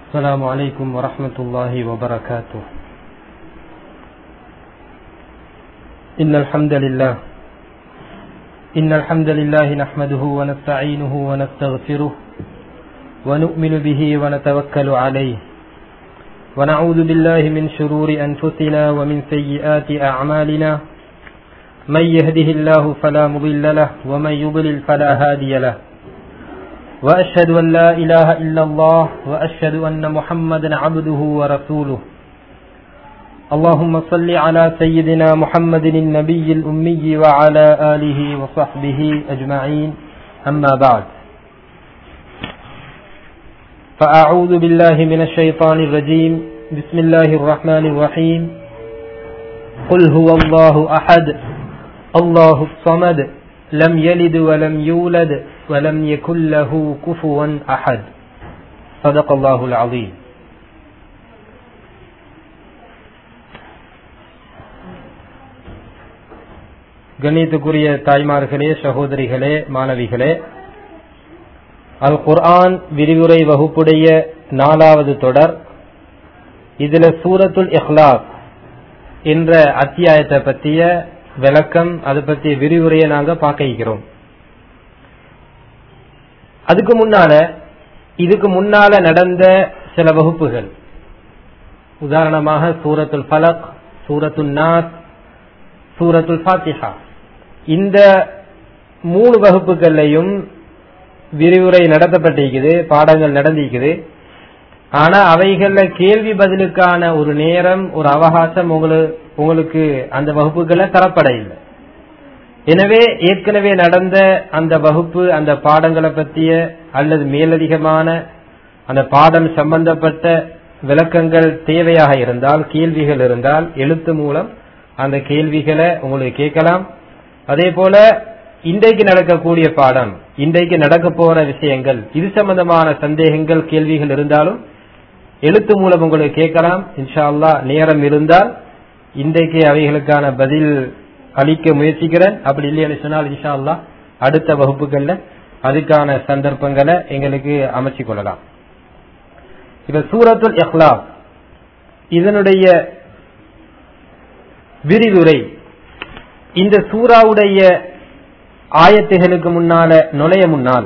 السلام عليكم ورحمة الله وبركاته إن الحمد لله إن الحمد لله نحمده ونستعينه ونستغفره ونؤمن به ونتوكل عليه ونعوذ بالله من شرور أنفسنا ومن سيئات أعمالنا من يهده الله فلا مضل له ومن يضلل فلا هادي له وأشهد أن لا إله إلا الله وأشهد أن محمدا عبده ورسوله اللهم صل على سيدنا محمد النبي الأمي وعلى آله وصحبه أجمعين أما بعد فأعوذ بالله من الشيطان الرجيم بسم الله الرحمن الرحيم قل هو الله أحد الله الصمد لم يلد ولم يولد ولم يكن له كفوا أحد صدق الله العظيم கணித்துக்குரிய தாய்மார்களே சகோதரிகளே மாணவிகளே அல் குர்ஆன் விரிவுரை வகுப்புடைய நாலாவது தொடர் இதுல சூரத்துல் இஹ்லாஸ் என்ற அத்தியாயத்தை பற்றிய விளக்கம் அதை பற்றிய விரிவுரையை நாங்க பார்க்க இருக்கிறோம் அதுக்கு முன்னால இதுக்கு முன்னால நடந்த சில வகுப்புகள் உதாரணமாக சூரத்துல் ஃபலக் சூரத்துல் நாஸ் சூரத்துல் ஃபாத்திஹா இந்த மூணு வகுப்புகள்லையும் விரிவுரை நடத்தப்பட்டிருக்குது பாடங்கள் நடந்திருக்குது ஆனா அவைகள்ல கேள்வி பதிலுக்கான ஒரு நேரம் ஒரு அவகாசம் உங்களுக்கு அந்த வகுப்புகளை தரப்பட இல்லை எனவே ஏற்கனவே நடந்த அந்த வகுப்பு அந்த பாடங்களை பற்றிய அல்லது மேலதிகமான அந்த பாடம் சம்பந்தப்பட்ட விளக்கங்கள் தேவையாக இருந்தால் கேள்விகள் இருந்தால் எழுத்து மூலம் அந்த கேள்விகளை உங்களுக்கு கேட்கலாம் அதே போல இன்றைக்கு நடக்கக்கூடிய பாடம் இன்றைக்கு நடக்க போற விஷயங்கள் இது சம்பந்தமான சந்தேகங்கள் கேள்விகள் இருந்தாலும் எழுத்து மூலம் உங்களுக்கு கேட்கலாம் இன்ஷா அல்லா நேரம் இருந்தால் இன்றைக்கு அவைகளுக்கான பதில் அளிக்க முயற்சிக்கிறேன் அப்படி இல்லைன்னு சொன்னால் இன்ஷா அல்லா அடுத்த வகுப்புகள்ல அதுக்கான சந்தர்ப்பங்களை எங்களுக்கு அமைச்சு கொள்ளலாம் இப்ப சூரத்துல் இஹ்லாஸ் இதனுடைய விரிவுரை இந்த சூறாவுடைய ஆயத்துகளுக்கு முன்னால நுழைய முன்னால்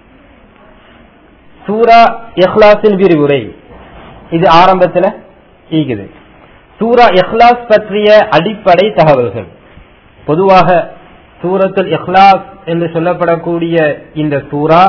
சூரா இஹ்லாஸின் விரிவுரை இது ஆரம்பத்தில் ஈகுது சூரா இஹ்லாஸ் பற்றிய அடிப்படை தகவல்கள் பொதுவாக சூரத்துல் இஹ்லாஸ் என்று சொல்லப்படக்கூடிய இந்த சூரா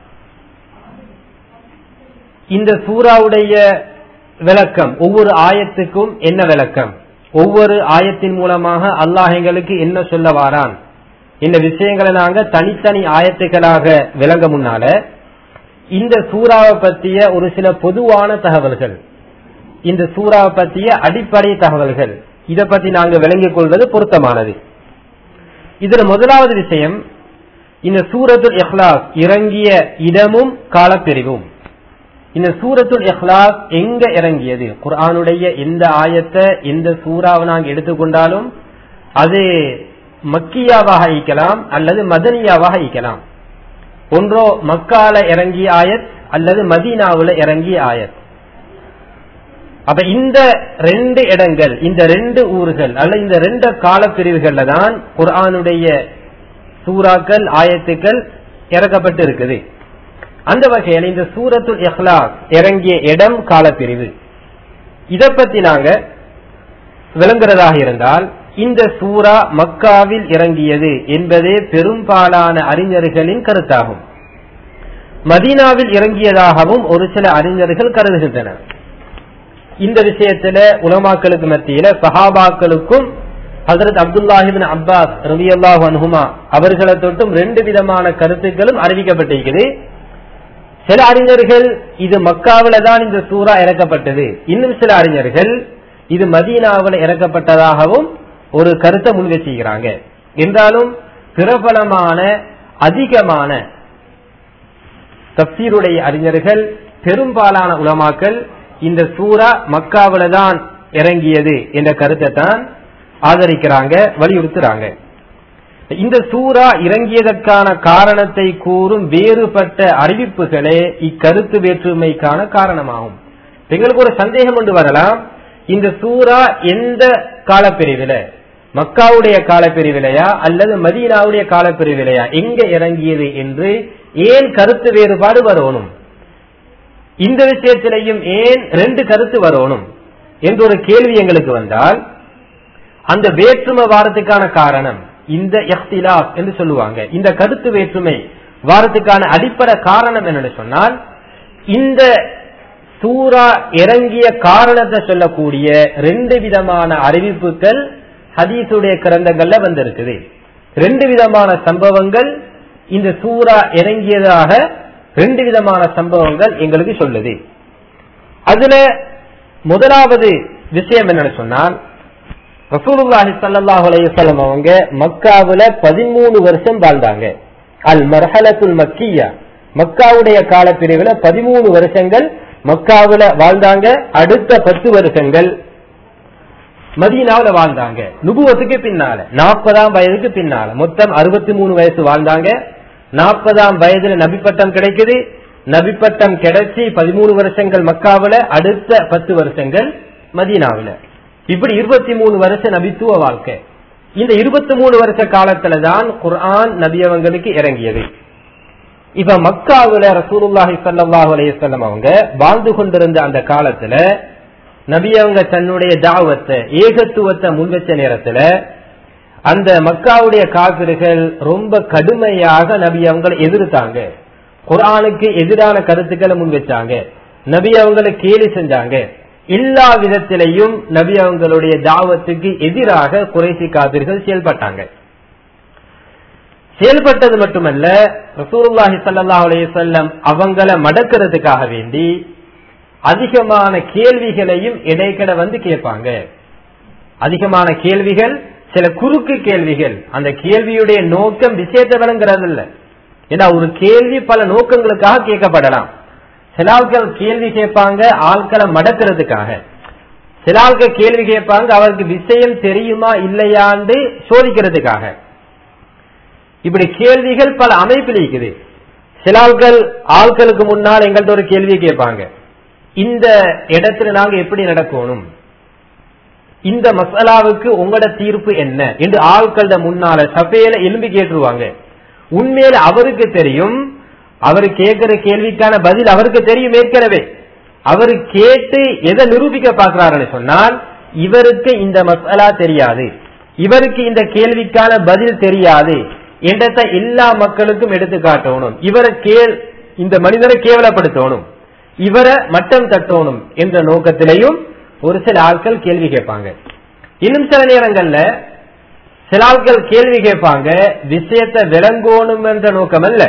இந்த சூறாவுடைய விளக்கம் ஒவ்வொரு ஆயத்துக்கும் என்ன விளக்கம் ஒவ்வொரு ஆயத்தின் மூலமாக அல்லாஹ் எங்களுக்கு என்ன சொல்ல வாரான் இந்த விஷயங்களை நாங்க தனித்தனி ஆயத்துக்களாக விளங்க முன்னால இந்த சூறாவை பற்றிய ஒரு சில பொதுவான தகவல்கள் இந்த சூறாவை பற்றிய அடிப்படை தகவல்கள் இதை பற்றி நாங்க விளங்கிக் கொள்வது பொருத்தமானது இதுல முதலாவது விஷயம் இந்த சூரத்துல் இஹ்லாஸ் இறங்கிய இடமும் காலப்பிரிவும் இந்த சூரத்துல் இஹ்லாஸ் எங்க இறங்கியது குர்ஆனுடைய எந்த ஆயத்தை எந்த சூறாவை நாங்க எடுத்துக்கொண்டாலும் அது மக்கியாவாக ஈக்கலாம் அல்லது மதனியாவாக ஈக்கலாம் ஒன்றோ மக்கால இறங்கிய ஆயத் அல்லது மதீனாவுல இறங்கிய ஆயத் அப்ப இந்த ரெண்டு இடங்கள் இந்த ரெண்டு ஊர்கள் அல்ல இந்த ரெண்டு காலப்பிரிவுகள்ல தான் குர்ஆனுடைய சூறாக்கள் ஆயத்துக்கள் இறக்கப்பட்டு இருக்குது அந்த வகையில் இந்த சூரத்துல் இஹ்லாஸ் இறங்கிய இடம் காலப்பிரிவு இதை பத்தி நாங்க விளங்குறதாக இருந்தால் இந்த சூரா மக்காவில் இறங்கியது என்பதே பெரும்பாலான அறிஞர்களின் கருத்தாகும் மதீனாவில் இறங்கியதாகவும் ஒரு சில அறிஞர்கள் கருதுகின்றனர் இந்த விஷயத்துல உலமாக்களுக்கு மத்தியில சஹாபாக்களுக்கும் ஹசரத் அப்துல்லாஹிபின் அப்பாஸ் ரவி அல்லாஹு அனுகுமா அவர்களை தொட்டும் ரெண்டு விதமான கருத்துக்களும் அறிவிக்கப்பட்டிருக்குது சில அறிஞர்கள் இது மக்காவில தான் இந்த சூறா இறக்கப்பட்டது இன்னும் சில அறிஞர்கள் இது மதீனாவில் இறக்கப்பட்டதாகவும் ஒரு கருத்தை முன்வச்சுக்கிறாங்க என்றாலும் பிரபலமான அதிகமான தப்சீருடைய அறிஞர்கள் பெரும்பாலான உலமாக்கள் இந்த சூறா மக்காவில தான் இறங்கியது என்ற கருத்தை தான் ஆதரிக்கிறாங்க வலியுறுத்துறாங்க இந்த சூரா இறங்கியதற்கான காரணத்தை கூறும் வேறுபட்ட அறிவிப்புகளே இக்கருத்து வேற்றுமைக்கான காரணமாகும் எங்களுக்கு ஒரு சந்தேகம் கொண்டு வரலாம் இந்த சூரா எந்த காலப்பிரிவில மக்காவுடைய காலப்பிரிவிலையா அல்லது மதீனாவுடைய காலப்பிரிவிலையா எங்க இறங்கியது என்று ஏன் கருத்து வேறுபாடு வரணும் இந்த விஷயத்திலையும் ஏன் ரெண்டு கருத்து வரணும் என்ற ஒரு கேள்வி எங்களுக்கு வந்தால் அந்த வேற்றுமை வாரத்துக்கான காரணம் இந்த எஃப்திலாப் என்று சொல்லுவாங்க இந்த கருத்து வேற்றுமை வாரத்துக்கான அடிப்படை காரணம் என்னன்னு சொன்னால் இந்த சூரா இறங்கிய காரணத்தை சொல்லக்கூடிய ரெண்டு விதமான அறிவிப்புகள் ஹதீசுடைய கிரந்தங்கள்ல வந்திருக்குது ரெண்டு விதமான சம்பவங்கள் இந்த சூரா இறங்கியதாக ரெண்டு விதமான சம்பவங்கள் எங்களுக்கு சொல்லுது அதுல முதலாவது விஷயம் என்னன்னு சொன்னால் ரசூலுல்லாஹி ஸல்லல்லாஹு அலைஹி வஸல்லம் அவங்க மக்காவுல பதிமூணு வருஷம் வாழ்ந்தாங்க அல் மர்ஹலத்துல் மக்கியா மக்காவுடைய காலப்பிரிவுல பதிமூணு வருஷங்கள் மக்காவுல வாழ்ந்தாங்க அடுத்த பத்து வருஷங்கள் மதீனாவுல வாழ்ந்தாங்க நுபுவத்துக்கு பின்னால நாற்பதாம் வயதுக்கு பின்னால மொத்தம் அறுபத்தி மூணு வயசு வாழ்ந்தாங்க நாற்பதாம் வயதுல நபிப்பட்டம் கிடைக்குது நபிப்பட்டம் கிடைச்சி பதிமூணு வருஷங்கள் மக்காவுல அடுத்த பத்து வருஷங்கள் மதீனாவுல இப்படி இருபத்தி மூணு வருஷ நபித்துவ வாழ்க்கை இந்த இருபத்தி மூணு வருஷ காலத்துல தான் குர்ஆன் நபியவங்களுக்கு இறங்கியது இப்ப மக்காவுல ரசூலுல்லாஹி ஸல்லல்லாஹு அலைஹி வஸல்லம் அவங்க வாழ்ந்து கொண்டிருந்த அந்த காலத்துல நபி அவங்க தன்னுடைய தாவத்தை ஏகத்துவத்தை முன்வச்ச நேரத்துல அந்த மக்காவுடைய காப்பிர்கள் ரொம்ப கடுமையாக நபி அவங்களை எதிர்த்தாங்க குரானுக்கு எதிரான கருத்துக்களை முன் வச்சாங்க நபி அவங்களை கேலி செஞ்சாங்க எல்லா விதத்திலையும் நபி அவங்களுடைய தாவத்துக்கு எதிராக குறைசி காபிர்கள் செயல்பட்டாங்க செயல்பட்டது மட்டுமல்ல ரசூலுல்லாஹி ஸல்லல்லாஹு அலைஹி வஸல்லம் அவங்கள மடக்கிறதுக்காக வேண்டி அதிகமான கேள்விகளையும் இடைக்கட வந்து கேட்பாங்க அதிகமான கேள்விகள் சில குறுக்கு கேள்விகள் அந்த கேள்வியுடைய நோக்கம் விஷயத்தை விளங்குறது இல்ல ஏன்னா ஒரு கேள்வி பல நோக்கங்களுக்காக கேட்கப்படலாம் சில ஆட்கள் கேள்வி கேட்பாங்க ஆட்களை மடக்கிறதுக்காக சில ஆட்கள் கேள்வி கேட்பாங்க அவருக்கு விஷயம் தெரியுமா இல்லையாண்டு சோதிக்கிறதுக்காக இப்படி கேள்விகள் பல அமைப்பில் இருக்குது சில ஆட்கள் ஆட்களுக்கு முன்னால் எங்கள்கிட்ட ஒரு கேள்வி கேட்பாங்க இந்த இடத்துல நாங்க எப்படி நடக்கணும் இந்த மசாலாவுக்கு உங்களோட தீர்ப்பு என்ன என்று ஆட்கள முன்னால சபையில எலும்பி கேட்டுருவாங்க உண்மையில அவருக்கு தெரியும் அவர் கேட்கிற கேள்விக்கான பதில் அவருக்கு தெரியும் ஏற்கனவே அவர் கேட்டு எதை நிரூபிக்க பார்க்கிறாருன்னு சொன்னால் இவருக்கு இந்த மசாலா தெரியாது இவருக்கு இந்த கேள்விக்கான பதில் தெரியாது என்றதை எல்லா மக்களுக்கும் எடுத்து காட்டணும் இவரை கேள் இந்த மனிதரை கேவலப்படுத்தணும் இவரை மட்டம் தட்டணும் என்ற நோக்கத்திலையும் ஒரு சில ஆட்கள் கேள்வி கேட்பாங்க இன்னும் சில நேரங்கள்ல சில ஆட்கள் கேள்வி கேட்பாங்க விஷயத்தை விளங்கணும் என்ற நோக்கம் அல்ல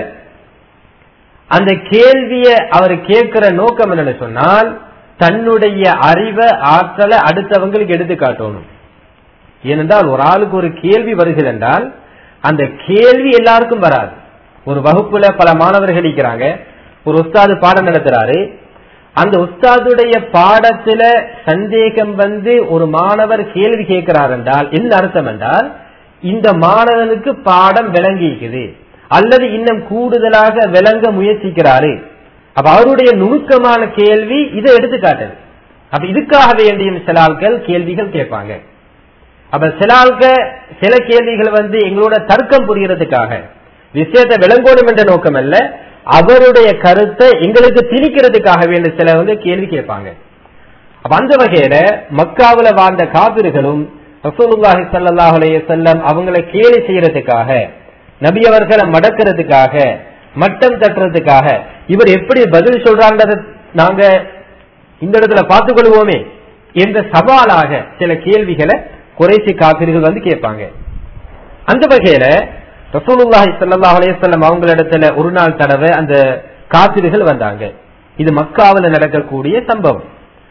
அந்த கேள்விய அவர் கேட்கிற நோக்கம் என்னன்னு சொன்னால் தன்னுடைய அறிவை ஆற்றலை அடுத்தவங்களுக்கு எடுத்து காட்டணும் ஏனென்றால் ஒரு ஆளுக்கு ஒரு கேள்வி வருகிறது என்றால் அந்த கேள்வி எல்லாருக்கும் வராது ஒரு வகுப்புல பல மாணவர்கள் இருக்கிறாங்க ஒரு உஸ்தாது பாடம் நடத்துறாரு அந்த உஸ்தாதுடைய பாடத்துல சந்தேகம் வந்து ஒரு மாணவர் கேள்வி கேட்கிறார் என்றால் என்ன அர்த்தம் என்றால் இந்த மாணவனுக்கு பாடம் விளங்கிக்குது அல்லது இன்னும் கூடுதலாக விளங்க முயற்சிக்கிறாரு அப்ப அவருடைய நுணுக்கமான கேள்வி இதை எடுத்துக்காட்டுது அப்ப இதுக்காக வேண்டிய சில ஆட்கள் கேள்விகள் கேட்பாங்க அப்ப சில ஆட்கள் சில கேள்விகள் வந்து எங்களோட தர்க்கம் புரியறதுக்காக விஷயத்தை விளங்கணும் என்ற நோக்கம் அல்ல அவருடைய கருத்தை எங்களுக்கு திணிக்கிறதுக்காக வேண்டிய சில வந்து கேள்வி கேட்பாங்க அப்ப அந்த வகையில மக்காவுல வாழ்ந்த காபிர்களும் ரசூலுல்லாஹி ஸல்லல்லாஹு அலைஹி வஸல்லம் அவங்களை கேலி செய்யறதுக்காக நபி அவர்களை மடக்கிறதுக்காக மட்டம் தட்டுறதுக்காக இவர் எப்படி பதில் சொல்றான்றத நாங்க இந்த இடத்துல பார்த்துக் கொள்வோமே என்ற சவாலாக சில கேள்விகளை குறைசி காபிர்கள் வந்து கேட்பாங்க அந்த வகையில ரசூலுல்லாஹி ஸல்லல்லாஹு அலைஹி வஸல்லம் அவங்களிடத்துல ஒரு நாள் தடவை அந்த காபிர்கள் வந்தாங்க இது மக்காவில் நடக்கக்கூடிய சம்பவம்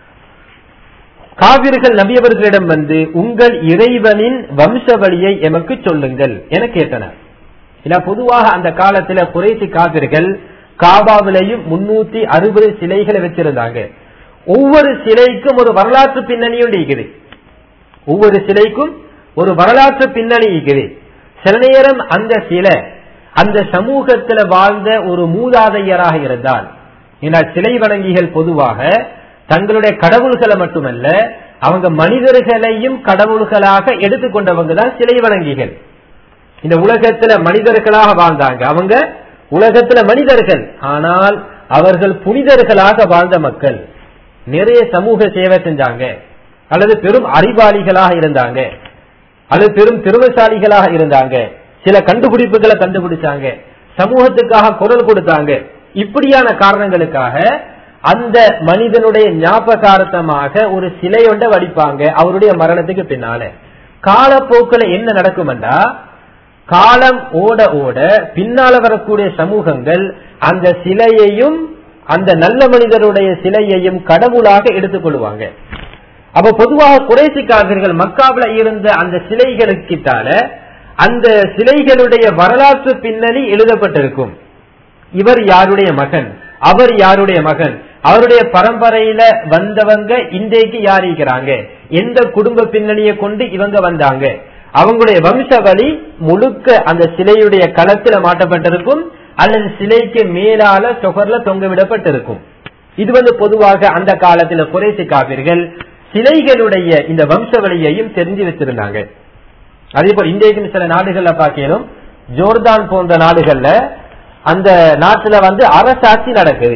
காவிர்கள் நபியவர்களிடம் வந்து உங்கள் இறைவனின் வம்ச வழியை எமக்கு சொல்லுங்கள் என கேட்டனர் ஏன்னா பொதுவாக அந்த காலத்துல குறைசி காவிர்கள் காபாவிலையும் முன்னூத்தி அறுபது சிலைகளை வச்சிருந்தாங்க ஒவ்வொரு சிலைக்கும் ஒரு வரலாற்று பின்னணியும் இருக்குது ஒவ்வொரு சிலைக்கும் ஒரு வரலாற்று பின்னணி இருக்குது சில நேரம் அந்த சிலை அந்த சமூகத்துல வாழ்ந்த ஒரு மூதாதையராக இருந்தால் ஏன்னா சிலை வணங்கிகள் பொதுவாக தங்களுடைய கடவுள்களை மட்டுமல்ல அவங்க மனிதர்களையும் கடவுள்களாக எடுத்துக்கொண்டவங்க தான் சிலை வணங்கிகள் இந்த உலகத்துல மனிதர்களாக வாழ்ந்தாங்க அவங்க உலகத்துல மனிதர்கள் ஆனால் அவர்கள் புனிதர்களாக வாழ்ந்த மக்கள் நிறைய சமூக சேவை செஞ்சாங்க அல்லது பெரும் அறிவாளிகளாக இருந்தாங்க அல்லது பெரும் திறமைசாலிகளாக இருந்தாங்க சில கண்டுபிடிப்புகளை கண்டுபிடிச்சாங்க சமூகத்துக்காக குரல் கொடுத்தாங்க இப்படியான காரணங்களுக்காக அந்த மனிதனுடைய ஞாபகார்த்தமாக ஒரு சிலை ஒன்றை வடிப்பாங்க அவருடைய மரணத்துக்கு பின்னால காலப்போக்கில் என்ன நடக்கும்டா காலம் ஓட ஓட பின்னால வரக்கூடிய சமூகங்கள் அந்த சிலையையும் அந்த நல்ல மனிதருடைய சிலையையும் கடவுளாக எடுத்துக்கொள்வாங்க அப்ப பொதுவாக குறைசிக்காரர்கள் மக்காவில இருந்த அந்த சிலைகளுக்கிட்டால அந்த சிலைகளுடைய வரலாற்று பின்னணி எழுதப்பட்டிருக்கும் இவர் யாருடைய மகன் அவர் யாருடைய மகன் அவருடைய பரம்பரையில வந்தவங்க இன்றைக்கு யார் இருக்கிறாங்க எந்த குடும்ப பின்னணியை கொண்டு இவங்க வந்தாங்க அவங்களுடைய வம்சவழி முழுக்க அந்த சிலையுடைய களத்துல மாட்டப்பட்டிருக்கும் அல்லது சிலைக்கு மேலால சொகர்ல தொங்க விடப்பட்டிருக்கும் இது வந்து பொதுவாக அந்த காலத்துல குறைசி காப்பீர்கள் சிலைகளுடைய இந்த வம்சவழியையும் தெரிஞ்சு வச்சிருந்தாங்க அதே போல் இன்றைக்கும் சில நாடுகள்ல பாக்கிறோம் ஜோர்தான் போன்ற நாடுகள்ல அந்த நாட்டுல வந்து அரசாட்சி நடக்குது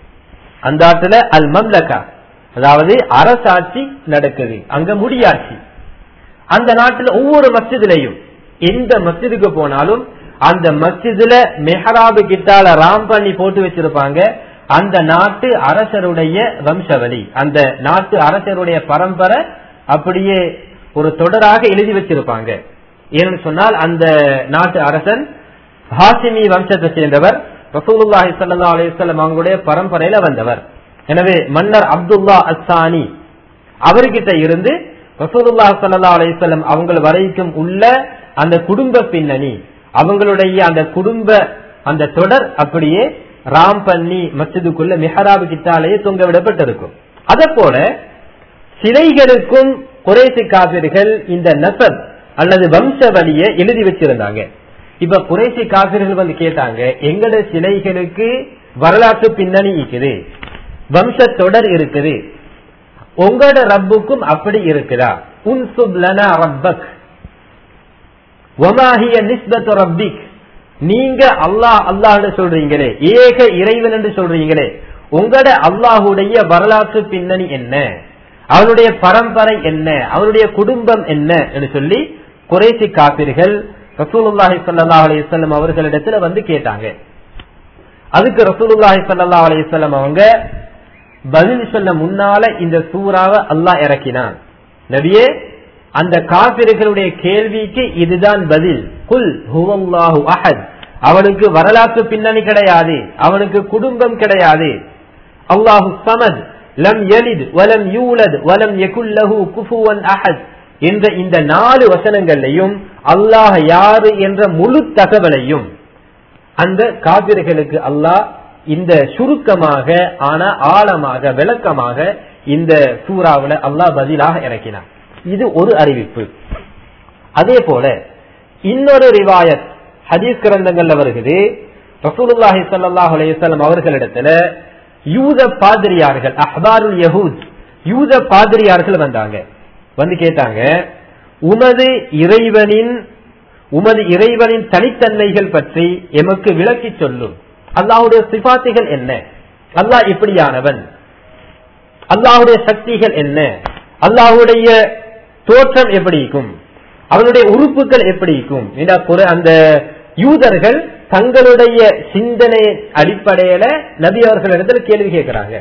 அந்த நாட்டுல அல் மம்லகா அதாவது அரசாட்சி நடக்குது அங்க முடியாட்சி அந்த நாட்டுல ஒவ்வொரு மஸ்ஜிதிலையும் எந்த மஸ்ஜிதுக்கு போனாலும் அந்த மஸ்ஜிதுல மெஹராபு கிட்டால ராம் பண்ணி போட்டு வச்சிருப்பாங்க அந்த நாட்டு அரசருடைய வம்சவழி அந்த நாட்டு அரசருடைய பரம்பரை அப்படியே ஒரு தொடராக எழுதி வச்சிருப்பாங்க ஏன்னு சொன்னால் அந்த நாட்டு அரசன் ஹாசிமி வம்சத்தை சேர்ந்தவர் ரசூலுல்லாஹி சல்லா அலிஸ்லாம் அவங்களுடைய பரம்பரையில வந்தவர் எனவே மன்னர் அப்துல்லா அஸ்ஸானி அவர்கிட்ட இருந்து ரசூலுல்லாஹ் சல்லா அலிஸ்லாம் அவங்க வரைக்கும் உள்ள அந்த குடும்ப பின்னணி அவங்களுடைய அந்த குடும்ப அந்த தொடர் அப்படியே ராம் பண்ணி மஸ்ஜிதுக்குள்ள மெஹராபு கிட்டாலேயே தொங்க விடப்பட்டிருக்கும் அதே போல சிலைகளுக்கும் குறைசி காவிர்கள் இந்த நசப் அல்லது வம்ச வழியை எழுதி வச்சிருந்தாங்க இப்ப குறைசி காவிர்கள் வந்து கேட்டாங்க எங்கட சிலைகளுக்கு வரலாற்று பின்னணி இருக்குது வம்ச தொடர் இருக்குது உங்களோட ரப்புக்கும் அப்படி இருக்குதா உன்சுப்லனா ரப்பக் ஒமாஹிய நிஸ்பத்து ரப்பிக் நீங்க அல்லாஹ் அல்லாஹ் சொல்றீங்களே ஏக இறைவன் என்று சொல்றீங்களே உங்களோட அல்லாஹுடைய வரலாற்று பின்னணி என்ன அவனுடைய பரம்பரை என்ன அவனுடைய குடும்பம் என்ன என்று சொல்லி குறைசி காப்பீர்கள் ரசூலுல்லாஹி சல்லா அலையம் அவர்களிடத்துல வந்து கேட்டாங்க அதுக்கு ரசூலுல்லாஹி சல்லா அலையம் அவங்க பதில் சொல்ல முன்னால இந்த சூறாவை அல்லாஹ் இறக்கினான் நபியே அந்த காபிர்களுடைய கேள்விக்கு இதுதான் பதில் குல் ஹுவல்லாஹு அஹத் அவனுக்கு வரலாற்று பின்னணி கிடையாது அவனுக்கு குடும்பம் கிடையாது அல்லாஹு சமத் லம் யலித் வலம் யூலத் வலம் யகுல்லஹு குஃபுவன் அஹத் என்ற இந்த நாலு வசனங்களையும் அல்லாஹ் யாரு என்ற முழு தகவலையும் அந்த காபிர்களுக்கு அல்லாஹ் இந்த சுருக்கமாக ஆனா ஆழமாக விளக்கமாக இந்த சூறாவுல அல்லாஹ் பதிலாக இறக்கினார் இது ஒரு அறிவிப்பு அதே போல இன்னொரு ரிவாயத் ஹதீஸ் கிரந்தங்கள்ல வருகிறது ரசூலுல்லாஹி ஸல்லல்லாஹு அலைஹி வஸல்லம் அவர்களிடத்துல யூத பாதிரியார்கள் அஹ்பாருல் யஹூத் யூத பாதிரியார்கள் வந்தாங்க வந்து கேட்டாங்க உமது இறைவனின் உமது இறைவனின் தனித்தன்மைகள் பற்றி எமக்கு விளக்கி சொல்லும் அல்லாஹுடைய சிபாத்திகள் என்ன அல்லாஹ் எப்படியானவன் அல்லாஹுடைய சக்திகள் என்ன அல்லாஹுடைய தோற்றம் எப்படி இருக்கும் அவனுடைய உறுப்புகள் எப்படி இருக்கும் அந்த யூதர்கள் தங்களுடைய சிந்தனை அடிப்படையில நபி அவர்களிடத்தில் கேள்வி கேட்கிறாங்க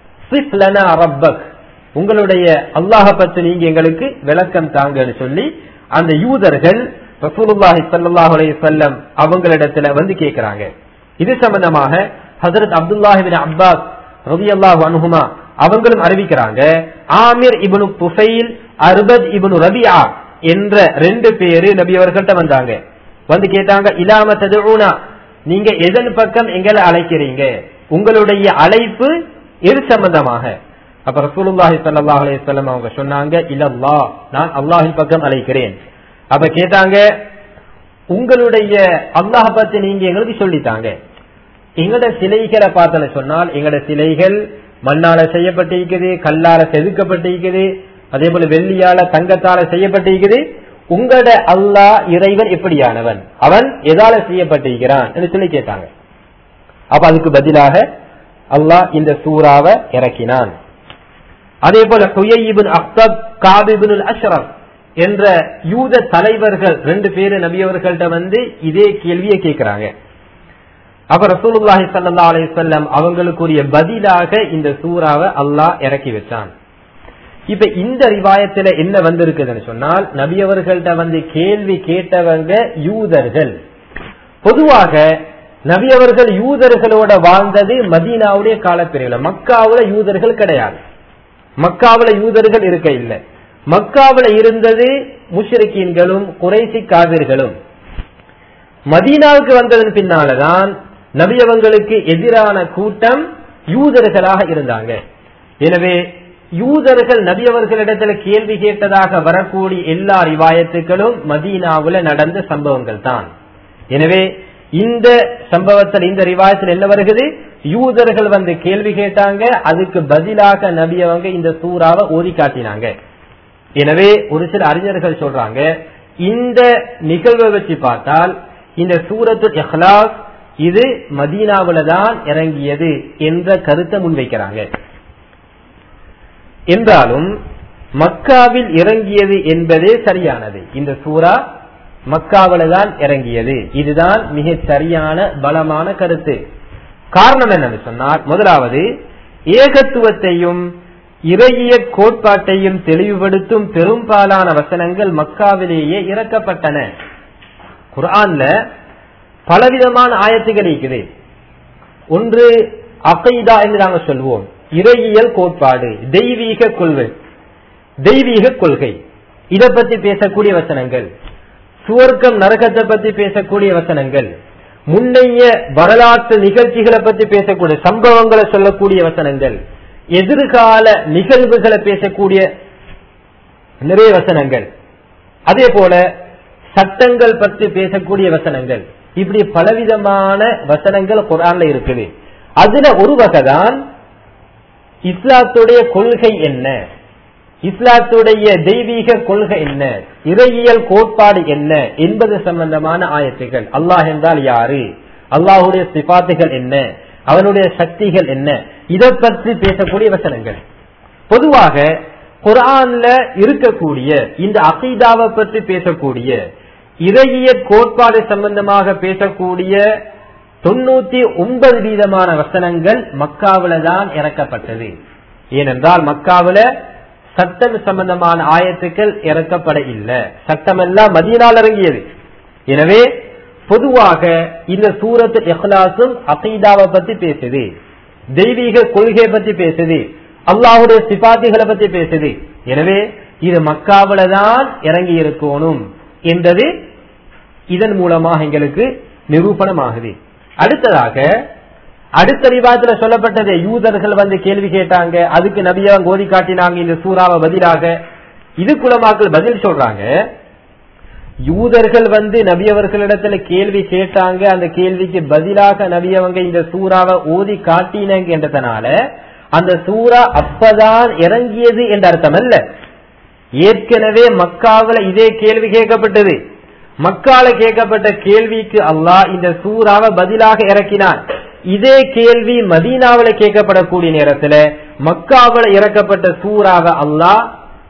ரப்பக் உங்களுடைய அல்லாஹ பற்றி நீங்க எங்களுக்கு விளக்கம் தாங்கன்னு சொல்லி அந்த யூதர்கள் ரசூலுல்லாஹி ஸல்லல்லாஹு அலைஹி வஸல்லம் அவங்களிடத்துல வந்து கேட்கிறாங்க இது சம்பந்தமாக ஹஜரத் அப்துல்லாஹிபின் அப்பாஸ் ரலியல்லாஹு அன்ஹுமா அவங்களும் அறிவிக்கிறாங்க ஆமிர் இப்னு புஃபைல் அர்பத் இப்னு ரபியா என்ற ரெண்டு பேரு நபி அவர்கள்ட்ட வந்தாங்க வந்து கேட்டாங்க இலாம ததுனா நீங்க எதன் பக்கம் எங்களை அழைக்கிறீங்க உங்களுடைய அழைப்பு எது சம்பந்தமாக அப்ப ரசூலுல்லாஹி ஸல்லல்லாஹு அலைஹி வஸல்லம் அவங்க சொன்னாங்க இல்லல்லா நான் அல்லாஹின் பக்கம் அழைக்கிறேன் அப்ப கேட்டாங்க உங்களுடைய அல்லாஹ் பத்தி நீங்க எங்களுக்கு சொல்லித்தாங்க எங்கட சிலைகளை பார்த்தல சொன்னால் எங்கட சிலைகள் மண்ணால செய்யப்பட்டிருக்குது கல்லால செதுக்கப்பட்டிருக்குது அதே போல வெள்ளியால தங்கத்தால செய்யப்பட்டிருக்குது உங்களோட அல்லாஹ் இறைவன் எப்படியானவன் அவன் எதால செய்யப்பட்டிருக்கிறான் என்று சொல்லி கேட்டாங்க அப்ப அதுக்கு பதிலாக அல்லாஹ் இந்த சூறாவை இறக்கினான் அதே போல ஹுயைபின் அக்தப் காபிபின் அஷ்ரப் என்ற யூத தலைவர்கள் ரெண்டு பேரு நபியவர்கள்ட்ட வந்து இதே கேள்வியை கேட்கிறாங்க அப்ப ரசூலுல்லாஹி சல்லா அலிசல்லம் அவங்களுக்குரிய பதிலாக இந்த சூறாவை அல்லாஹ் இறக்கி வச்சான் இப்ப இந்த ரிவாயத்துல என்ன வந்திருக்குதுன்னு சொன்னால் நபியவர்கள்ட்ட வந்து கேள்வி கேட்டவங்க யூதர்கள் பொதுவாக நபியவர்கள் யூதர்களோட வாழ்ந்தது மதீனாவுடைய காலப்பிரிவில் மக்காவுல யூதர்கள் கிடையாது மக்காவுல யூதர்கள் இருக்க இல்லை மக்காவுல இருந்தது முஷ்ரிக்கீன்களும் குறைசி காவிர்களும் மதீனாவுக்கு வந்ததன் பின்னாலதான் நபியவங்களுக்கு எதிரான கூட்டம் யூதர்களாக இருந்தாங்க எனவே யூதர்கள் நபியவர்களிடத்துல கேள்வி கேட்டதாக வரக்கூடிய எல்லா ரிவாயத்துகளும் மதீனாவுல நடந்த சம்பவங்கள் தான் எனவே இந்த சம்பவத்தில் இந்த ரிவாயத்தில் என்ன வருகிறது யூதர்கள் வந்து கேள்வி கேட்டாங்க அதுக்கு பதிலாக நபியவங்க இந்த சூறாவை ஓதி காட்டினாங்க எனவே ஒரு சில அறிஞர்கள் சொல்றாங்க இந்த நிகழ்வை வச்சு பார்த்தால் இந்த சூரத்து இஹ்லாஸ் இது மதீனாவில தான் இறங்கியது என்ற கருத்தை முன்வைக்கிறாங்க என்றாலும் மக்காவில் இறங்கியது என்பதே சரியானது இந்த சூறா மக்காவில தான் இறங்கியது இதுதான் மிக சரியான பலமான கருத்து காரணம் என்னன்னு சொன்னார் முதலாவது ஏகத்துவத்தையும் இறையிய கோட்பாட்டையும் தெளிவுபடுத்தும் பெரும்பாலான வசனங்கள் மக்காவிலேயே இறக்கப்பட்டன குரான்ல பலவிதமான ஆயத்துகள் இருக்குது ஒன்று அகைதா என்று நாங்கள் சொல்வோம் இறையியல் கோட்பாடு தெய்வீக கொள்கை தெய்வீக கொள்கை இதை பத்தி பேசக்கூடிய வசனங்கள் சுவர்க்கம் நரகத்தை பத்தி பேசக்கூடிய வசனங்கள் முன்னைய வரலாற்று நிகழ்ச்சிகளை பத்தி பேசக்கூடிய சம்பவங்களை சொல்லக்கூடிய வசனங்கள் எதிர்கால நிகழ்வுகளை பேசக்கூடிய நிறைய வசனங்கள் அதே போல சட்டங்கள் பற்றி பேசக்கூடிய வசனங்கள் இப்படி பலவிதமான வசனங்கள் குரான்ல இருக்குது அதுல ஒரு வகைதான் இஸ்லாத்துடைய கொள்கை என்ன இஸ்லாத்துடைய தெய்வீக கொள்கை என்ன இறையியல் கோட்பாடு என்ன என்பது சம்பந்தமான ஆயத்துகள் அல்லாஹ் என்றால் யாரு அல்லாஹுடைய சிபாத்துகள் என்ன அவனுடைய சக்திகள் என்ன இதை பற்றி பேசக்கூடிய வசனங்கள் பொதுவாக குரான்ல இருக்கக்கூடிய இந்த அகீதாவை பற்றி பேசக்கூடிய இறையிய கோட்பாடு சம்பந்தமாக பேசக்கூடிய தொண்ணூத்தி ஒன்பது வீதமான வசனங்கள் மக்காவில தான் இறக்கப்பட்டது ஏனென்றால் மக்காவில சட்டம் சம்பந்தமான ஆயத்துக்கள் இறக்கப்பட இல்லை சட்டம் எல்லாம் மதியனால் இறங்கியது எனவே பொதுவாக இந்த சூரத்து இஹ்லாசும் அகீதாவை பத்தி பேசுது தெய்வீக கொள்கை பத்தி பேசுது அல்லாஹுடைய சிபாத்திகளை பத்தி பேசுது எனவே இது மக்காவில தான் இறங்கி இருக்கணும் என்றது இதன் மூலமாக எங்களுக்கு நிரூபணமாகுது அடுத்ததாக அடுத்த விவாதத்துல சொல்லப்பட்டது யூதர்கள் வந்து கேள்வி கேட்டாங்க அதுக்கு நபியா கோதி காட்டினாங்க இந்த சூறாவை பதிலாக இது குலமாக்கள் பதில் சொல்றாங்க யூதர்கள் வந்து நபியவர்களிடத்துல கேள்வி கேட்டாங்க அந்த கேள்விக்கு பதிலாக நபியவங்க இந்த சூறாவை ஓதி காட்டினாங்க என்றதுனால அந்த சூறா அப்பதான் இறங்கியது என்ற அர்த்தம் அல்ல ஏற்கனவே மக்காவில இதே கேள்வி கேட்கப்பட்டது மக்கால கேட்கப்பட்ட கேள்விக்கு அல்லாஹ் இந்த சூறாவை பதிலாக இறக்கினான் இதே கேள்வி மதீனாவில கேட்கப்படக்கூடிய நேரத்துல மக்காவில இறக்கப்பட்ட சூறாவை அல்லாஹ்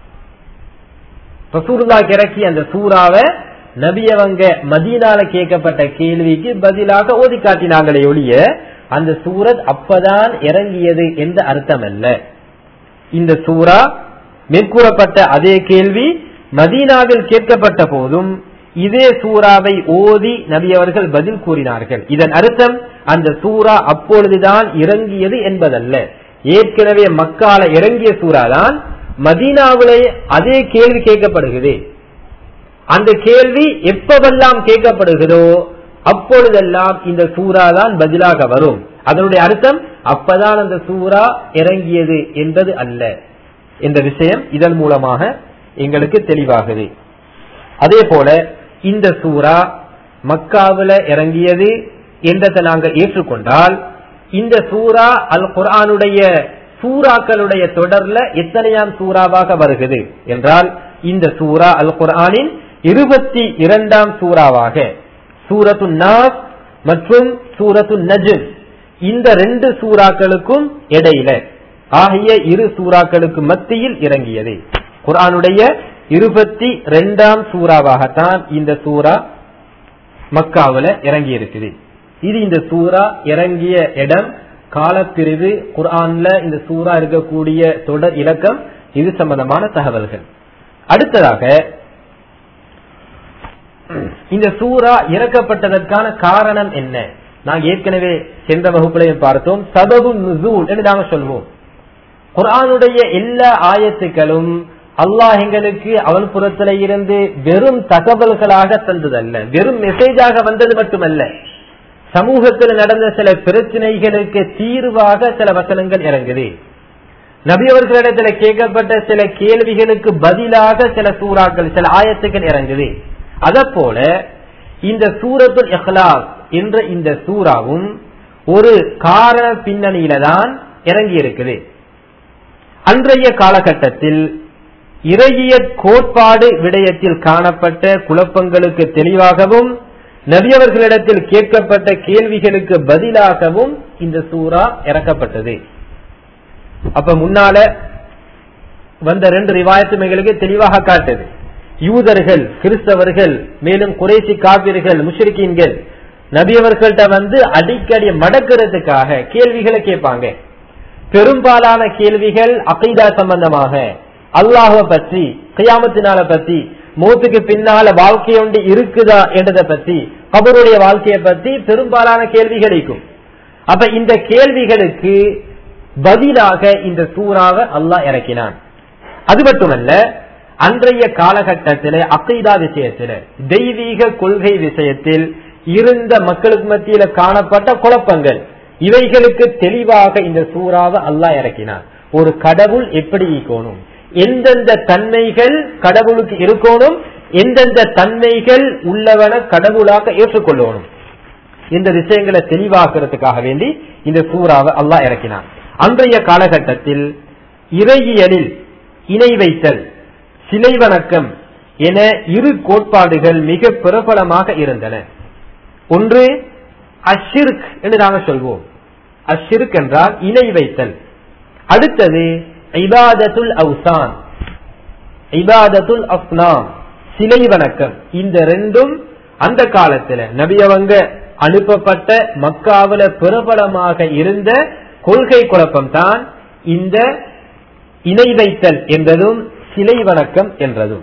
ரசூலுல்லாக்கு இறக்கி அந்த சூறாவை நபியவங்க மதீனால கேட்கப்பட்ட கேள்விக்கு பதிலாக ஓதி காட்டினாங்களே ஒழிய அந்த சூரத் அப்பதான் இறங்கியது என்ற அர்த்தம் அல்ல இந்த சூரா மேற்கூறப்பட்ட அதே கேள்வி மதீனாவில் கேட்கப்பட்ட போதும் இதே சூறாவை ஓதி நபி அவர்கள் பதில் கூறினார்கள் இதன் அர்த்தம் அந்த சூறா அப்பொழுதுதான் இறங்கியது என்பதல்ல ஏற்கனவே மக்கால இறங்கிய சூறா தான் மதீனாவிலே அதே கேள்வி கேட்கப்படுகிறது அந்த கேள்வி எப்பவெல்லாம் கேட்கப்படுகிறதோ அப்பொழுதெல்லாம் இந்த சூறா தான் பதிலாக வரும் அதனுடைய அர்த்தம் அப்பதான் அந்த சூறா இறங்கியது என்பது அல்ல என்ற விஷயம் இதன் மூலமாக எங்களுக்கு தெளிவாகுது அதே போல இந்த சூறா மக்காவில இறங்கியது என்றதை நாங்கள் ஏற்றுக்கொண்டால் இந்த சூறா அல் குரானுடைய சூறாக்களுடைய தொடர்ல எத்தனையாம் சூறாவாக வருகிறது என்றால் இந்த சூரா அல் குர்ஆனின் இருபத்தி இரண்டாம் சூறாவாக சூரத்து நாஸ் மற்றும் சூரத்து நஜ்ம் இந்த ரெண்டு சூறாக்களுக்கும் இடையில ஆகிய இரு சூறாக்களுக்கு மத்தியில் இறங்கியது குர்ஆனுடைய இருபத்தி ரெண்டாம் சூறாவாகத்தான் இந்த சூரா மக்காவுல இறங்கி இருக்குது இது இந்த சூரா இறங்கிய இடம் காலப்பிரிவு குர்ஆன்ல இந்த சூரா இருக்கக்கூடிய தொடர் இலக்கம் இது சம்பந்தமான தகவல்கள் அடுத்ததாக இந்த சூரா இறக்கப்பட்டதற்கான காரணம் என்ன நாங்க ஏற்கனவே சென்ற வகுப்புலையும் பார்த்தோம் சபபு நுசூல் என்று நாங்க சொல்வோம் குர்ஆனுடைய எல்லா ஆயத்துக்களும் அல்லாஹ் எங்களுக்கு அவன் புறத்தில இருந்து வெறும் தகவல்களாக தந்ததல்ல வெறும் மெசேஜாக வந்தது மட்டுமல்ல சமூகத்தில் நடந்த சில பிரச்சனைகளுக்கு தீர்வாக சில வசனங்கள் இறங்குது நபி அவர்களிடத்துல கேட்கப்பட்ட சில கேள்விகளுக்கு பதிலாக சில சூறாக்கள் சில ஆயத்துக்கள் இறங்குது அத போல இந்த சூரத்துல் இஹ்லாஸ் என்ற இந்த சூறாவும் ஒரு காரண பின்னணியில தான் இறங்கி இருக்குது அன்றைய காலகட்டத்தில் இறையிய கோட்பாடு விடயத்தில் காணப்பட்ட குழப்பங்களுக்கு தெளிவாகவும் நபியவர்களிடத்தில் கேட்கப்பட்ட கேள்விகளுக்கு பதிலாகவும் இந்த சூறா இறக்கப்பட்டது அப்ப முன்னால வந்த ரெண்டு ரிவாயத்துமைகளுக்கு தெளிவாக காட்டுது யூதர்கள் கிறிஸ்தவர்கள் மேலும் குறைசி காப்பீர்கள் முஷ்ரிக்கீன்கள் நபியவர்கள்ட்ட வந்து அடிக்கடி மடக்கிறதுக்காக கேள்விகளை கேட்பாங்க பெரும்பாலான கேள்விகள் அகைதா சம்பந்தமாக அல்லாஹ பற்றி கையாமத்தினால பத்தி மூத்துக்கு பின்னால வாழ்க்கை ஒன்று இருக்குதா என்றதை பத்தி அவருடைய வாழ்க்கையை பத்தி பெரும்பாலான கேள்விகள் இருக்கும் அப்ப இந்த கேள்விகளுக்கு பதிலாக இந்த சூறாவை அல்லாஹ் இறக்கினான் அது மட்டுமல்ல அன்றைய காலகட்டத்தில அகைதா விஷயத்தில தெய்வீக கொள்கை விஷயத்தில் இருந்த மக்களுக்கு மத்தியில காணப்பட்ட குழப்பங்கள் இவைகளுக்கு தெளிவாக இந்த சூறாவை அல்லாஹ் இறக்கினான் ஒரு கடவுள் எப்படி ஈக்கணும் எந்தெந்த தன்மைகள் கடவுளுக்கு இருக்கணும் எந்தெந்த தன்மைகள் உள்ளவன கடவுளாக ஏற்றுக்கொள்ளணும் இந்த விஷயங்களை தெளிவாக்குறதுக்காக வேண்டி இந்த சூறாவை அல்லாஹ் இறக்கினான் அன்றைய காலகட்டத்தில் இறையியலில் இணை வைத்தல் சிலை வணக்கம் என இரு கோட்பாடுகள் மிக பிரபலமாக இருந்தன ஒன்று அஷிர்க் என்று நாங்கள் சொல்வோம் அஷிர்க் என்றால் இணை வைத்தல் அடுத்தது இபாதத்துல் அவுசான் இபாதத்துல் அப்னாம் சிலை வணக்கம் இந்த ரெண்டும் அந்த காலத்துல நபியவங்க அனுப்பப்பட்ட மக்காவில பிரபலமாக இருந்த கொள்கை குழப்பம் தான் இந்த இணை வைத்தல் என்றதும் சிலை வணக்கம் என்றதும்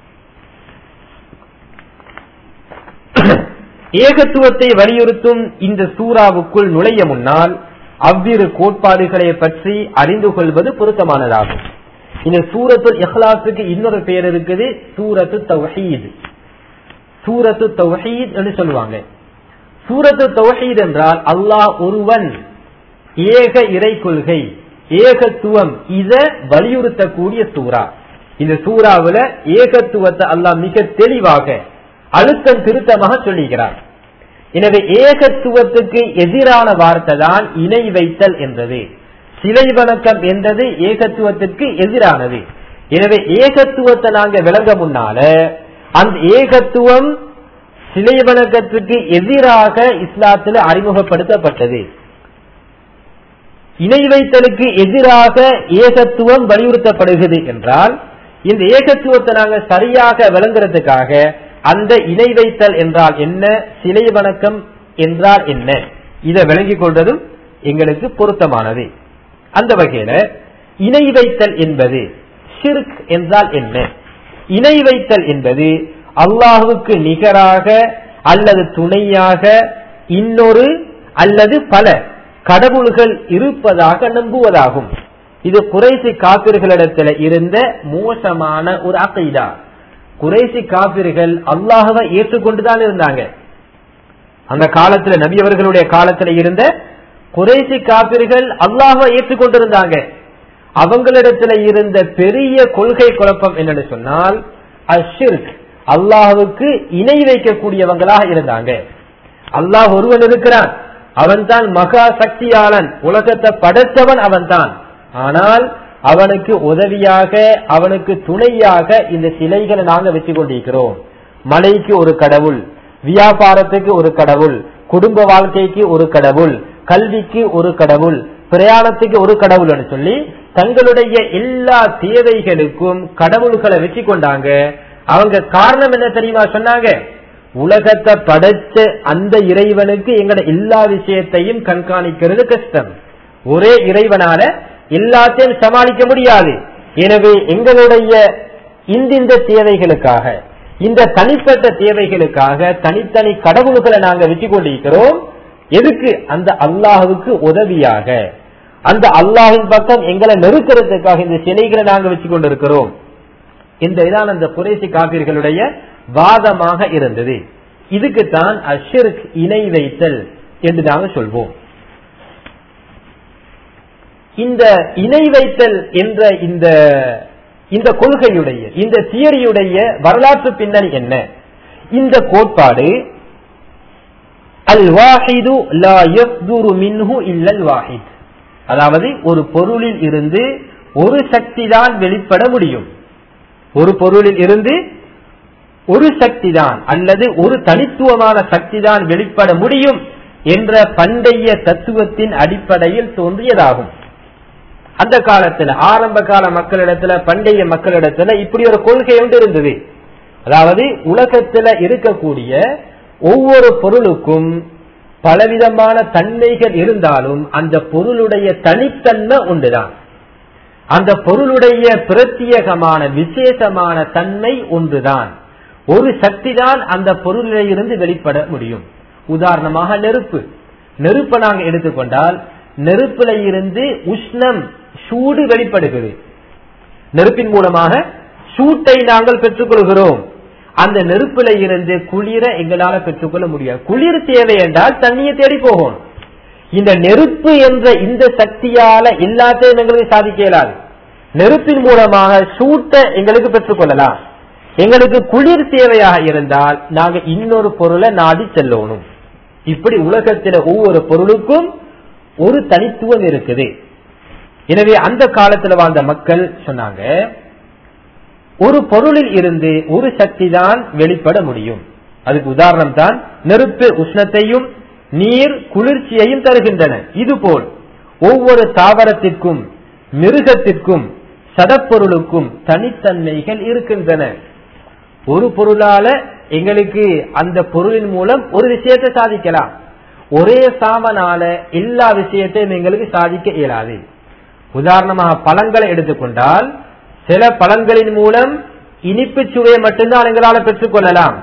ஏகத்துவத்தை வலியுறுத்தும் இந்த சூறாவுக்குள் நுழைய முன்னால் அவ்விரு கோட்பாடுகளை பற்றி அறிந்து கொள்வது பொருத்தமானதாகும் இந்த சூரத்துல் இஹ்லாஸுக்கு இன்னொரு பெயர் இருக்குது சூரத்து தௌஹீத் சூரத்து தௌஹீத் என்று சொல்லுவாங்க சூரத்து தௌஹீத் என்றால் அல்லாஹ் ஒருவன் ஏக இறை கொள்கை ஏகத்துவம் இத வலியுறுத்தக்கூடிய சூறா இந்த சூறாவுல ஏகத்துவத்தை அல்லாஹ் மிக தெளிவாக அழுத்தம் திருத்தமாக சொல்லுகிறார் எனவே ஏகத்துவத்துக்கு எதிரான வார்த்தை தான் இணை வைத்தல் என்றது சிலை வணக்கம் என்றது ஏகத்துவத்திற்கு எதிரானது எனவே ஏகத்துவத்தை நாங்க விளங்க முன்னால அந்த ஏகத்துவம் சிலை வணக்கத்துக்கு எதிராக இஸ்லாத்தில் அறிமுகப்படுத்தப்பட்டது இணை வைத்தலுக்கு எதிராக ஏகத்துவம் வலியுறுத்தப்படுகிறது என்றால் இந்த ஏகத்துவத்தை நாங்க சரியாக விளங்குறதுக்காக அந்த இணை வைத்தல் என்றால் என்ன சிலை வணக்கம் என்றால் என்ன இதை விளங்கிக் கொள்வதும் எங்களுக்கு பொருத்தமானது அந்த வகையில இணை வைத்தல் என்பது ஷிர்க் என்றால் என்ன இணை வைத்தல் என்பது அல்லாஹுக்கு நிகராக அல்லது துணையாக இன்னொரு அல்லது பல கடவுள்கள் இருப்பதாக நம்புவதாகும் இது குறைசி காப்பிர்களிடத்துல இருந்த மோசமான ஒரு அகைதா குறைசி காப்பிர்கள் அல்லாஹவை ஏற்றுக்கொண்டுதான் இருந்தாங்க அந்த காலத்துல நபி அவர்களுடைய காலத்துல இருந்த குறைசி காப்பிர்கள் அல்லாஹவை ஏற்றுக்கொண்டிருந்தாங்க அவங்களிடத்துல இருந்த பெரிய கொள்கை குழப்பம் என்னன்னு சொன்னால் அஷிர்க் அல்லாஹுக்கு இணை வைக்கக்கூடியவங்களாக இருந்தாங்க அல்லாஹ் ஒருவன் இருக்கிறான் அவன் தான் மகா சக்தியாளன் உலகத்தை படைத்தவன் அவன் தான் ஆனால் அவனுக்கு உதவியாக அவனுக்கு துணையாக இந்த சிலைகளை நாங்க வச்சு கொண்டிருக்கிறோம் மலைக்கு ஒரு கடவுள் வியாபாரத்துக்கு ஒரு கடவுள் குடும்ப வாழ்க்கைக்கு ஒரு கடவுள் கல்விக்கு ஒரு கடவுள் பிரயாணத்துக்கு ஒரு கடவுள்னு சொல்லி தங்களுடைய எல்லா தேவைகளுக்கும் கடவுள்களை வச்சு கொண்டாங்க அவங்க காரணம் என்ன தெரியுமா சொன்னாங்க உலகத்தை படைச்ச அந்த இறைவனுக்கு எங்கட எல்லா விஷயத்தையும் கண்காணிக்கிறது கஷ்டம் ஒரே இறைவனால எல்லாத்தையும் சமாளிக்க முடியாது எனவே எங்களுடைய இந்திந்த தேவைகளுக்காக இந்த தனிப்பட்ட தேவைகளுக்காக தனித்தனி கடவுள்களை நாங்க வச்சு கொண்டிருக்கிறோம் எதுக்கு அந்த அல்லாஹுக்கு உதவியாக அந்த அல்லாஹின் பக்கம் எங்களை நெருக்கிறதுக்காக இந்த சிலைகளை நாங்க வச்சு கொண்டிருக்கிறோம் இந்த இதான் அந்த குறைசி காப்பீர்களுடைய வாதமாக இருந்தது இதுக்குத்தான் அஷிர்க் இணை வைத்தல் என்று நாங்க சொல்வோம் இந்த இணை வைத்தல் என்ற இந்த இந்த கொள்கையுடைய இந்த தியரியுடைய வரலாற்று பின்னணி என்ன இந்த கோட்பாடு அல் வாஹிது லா யஸ்துரு மின்ஹு இல்லல் வாஹித் அதாவது ஒரு பொருளில் இருந்து ஒரு சக்தி தான் வெளிப்பட முடியும் ஒரு பொருளில் இருந்து ஒரு சக்தி தான் அல்லது ஒரு தனித்துவமான சக்தி தான் வெளிப்பட முடியும் என்ற பண்டைய தத்துவத்தின் அடிப்படையில் தோன்றியதாகும் அந்த காலத்துல ஆரம்ப கால மக்களிடத்துல பண்டைய மக்களிடத்துல இப்படி ஒரு கொள்கை ஒன்று இருந்தது அதாவது உலகத்துல இருக்கக்கூடிய ஒவ்வொரு பொருளுக்கும் பலவிதமான தன்மைகள் இருந்தாலும் அந்த பொருளுடைய தனித்தன்மை ஒன்றுதான் அந்த பொருளுடைய பிரத்யேகமான விசேஷமான தன்மை ஒன்றுதான் ஒரு சக்தி தான் அந்த பொருளிலிருந்து வெளிப்பட முடியும் உதாரணமாக நெருப்பு நெருப்பை நாங்க எடுத்துக்கொண்டால் நெருப்புல இருந்து உஷ்ணம் சூடு வெளிப்படுகிறது நெருப்பின் மூலமாக சூட்டை நாங்கள் பெற்றுக்கொள்கிறோம் அந்த நெருப்புல இருந்து குளிர எங்களால பெற்றுக்கொள்ள முடியாது குளிர் தேவை என்றால் தண்ணியை தேடி போகணும் இந்த நெருப்பு என்ற இந்த சக்தியால எல்லாத்தையும் எங்களுக்கு சாதிக்க இயலாது நெருப்பின் மூலமாக சூட்டை எங்களுக்கு பெற்றுக்கொள்ளலாம் எங்களுக்கு குளிர் தேவையாக இருந்தால் நாங்க இன்னொரு பொருளை நாடி செல்லணும் இப்படி உலகத்தில ஒவ்வொரு பொருளுக்கும் ஒரு தனித்துவம் இருக்குது எனவே அந்த காலத்துல வாழ்ந்த மக்கள் சொன்னாங்க ஒரு பொருளில் இருந்து ஒரு சக்தி தான் வெளிப்பட முடியும் அதுக்கு உதாரணம் தான் நெருப்பு உஷ்ணத்தையும் நீர் குளிர்ச்சியையும் தருகின்றன இதுபோல் ஒவ்வொரு தாவரத்திற்கும் மிருகத்திற்கும் சடப்பொருளுக்கும் தனித்தன்மைகள் இருக்கின்றன ஒரு பொருளால எங்களுக்கு அந்த பொருளின் மூலம் ஒரு விஷயத்தை சாதிக்கலாம் ஒரே சாமனால எல்லா விஷயத்தையும் எங்களுக்கு சாதிக்க இயலாது உதாரணமாக பழங்களை எடுத்துக்கொண்டால் சில பழங்களின் மூலம் இனிப்பு சுவையை மட்டும்தான் எங்களால் பெற்றுக்கொள்ளலாம்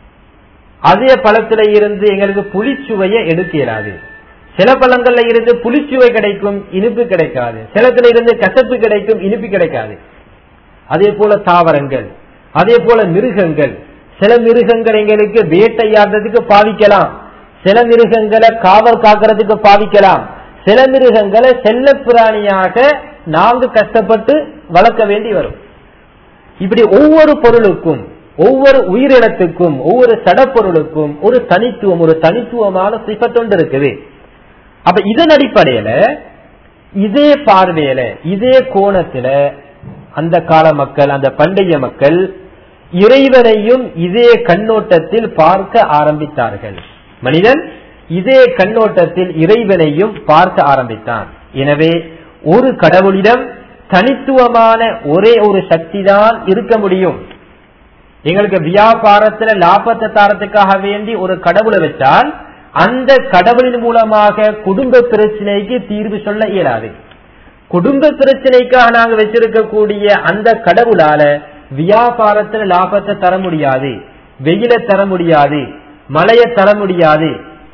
அதே பழத்துல இருந்து எங்களுக்கு புளிச்சுவையை எடுக்க இயலாது சில பழங்கள்ல இருந்து புளிச்சுவை கிடைக்கும் இனிப்பு கிடைக்காது சிலத்துல இருந்து கசப்பு கிடைக்கும் இனிப்பு கிடைக்காது அதே போல தாவரங்கள் அதே போல மிருகங்கள் சில மிருகங்கள் எங்களுக்கு வேட்டையாடுறதுக்கு பாவிக்கலாம் சில மிருகங்களை காவல் காக்கிறதுக்கு பாவிக்கலாம் சில மிருகங்களை செல்ல பிராணியாக நாங்க கஷ்டப்பட்டு வளர்க்க வேண்டி வரும் இப்படி ஒவ்வொரு பொருளுக்கும் ஒவ்வொரு உயிரினத்துக்கும் ஒவ்வொரு சடப்பொருளுக்கும் ஒரு தனித்துவம் ஒரு தனித்துவமான சிப்பத்தொண்டு இருக்குது அப்ப இதன் அடிப்படையில இதே பார்வையில இதே கோணத்துல அந்த கால மக்கள் அந்த பண்டைய மக்கள் இறைவனையும் இதே கண்ணோட்டத்தில் பார்க்க ஆரம்பித்தார்கள் மனிதன் இதே கண்ணோட்டத்தில் இறைவனையும் பார்க்க ஆரம்பித்தான் எனவே ஒரு கடவுளிடம் தனித்துவமான ஒரே ஒரு சக்தி தான் இருக்க முடியும் எங்களுக்கு வியாபாரத்துல லாபத்தை தாரத்துக்காக வேண்டி ஒரு கடவுளை வச்சால் அந்த கடவுளின் மூலமாக குடும்ப பிரச்சனைக்கு தீர்வு சொல்ல இயலாது குடும்ப பிரச்சனைக்காக நாங்க வச்சிருக்கக்கூடிய அந்த கடவுளால வியாபாரத்துல லாபத்தை தர முடியாது வெயில தர முடியாது மழையை தர முடியாது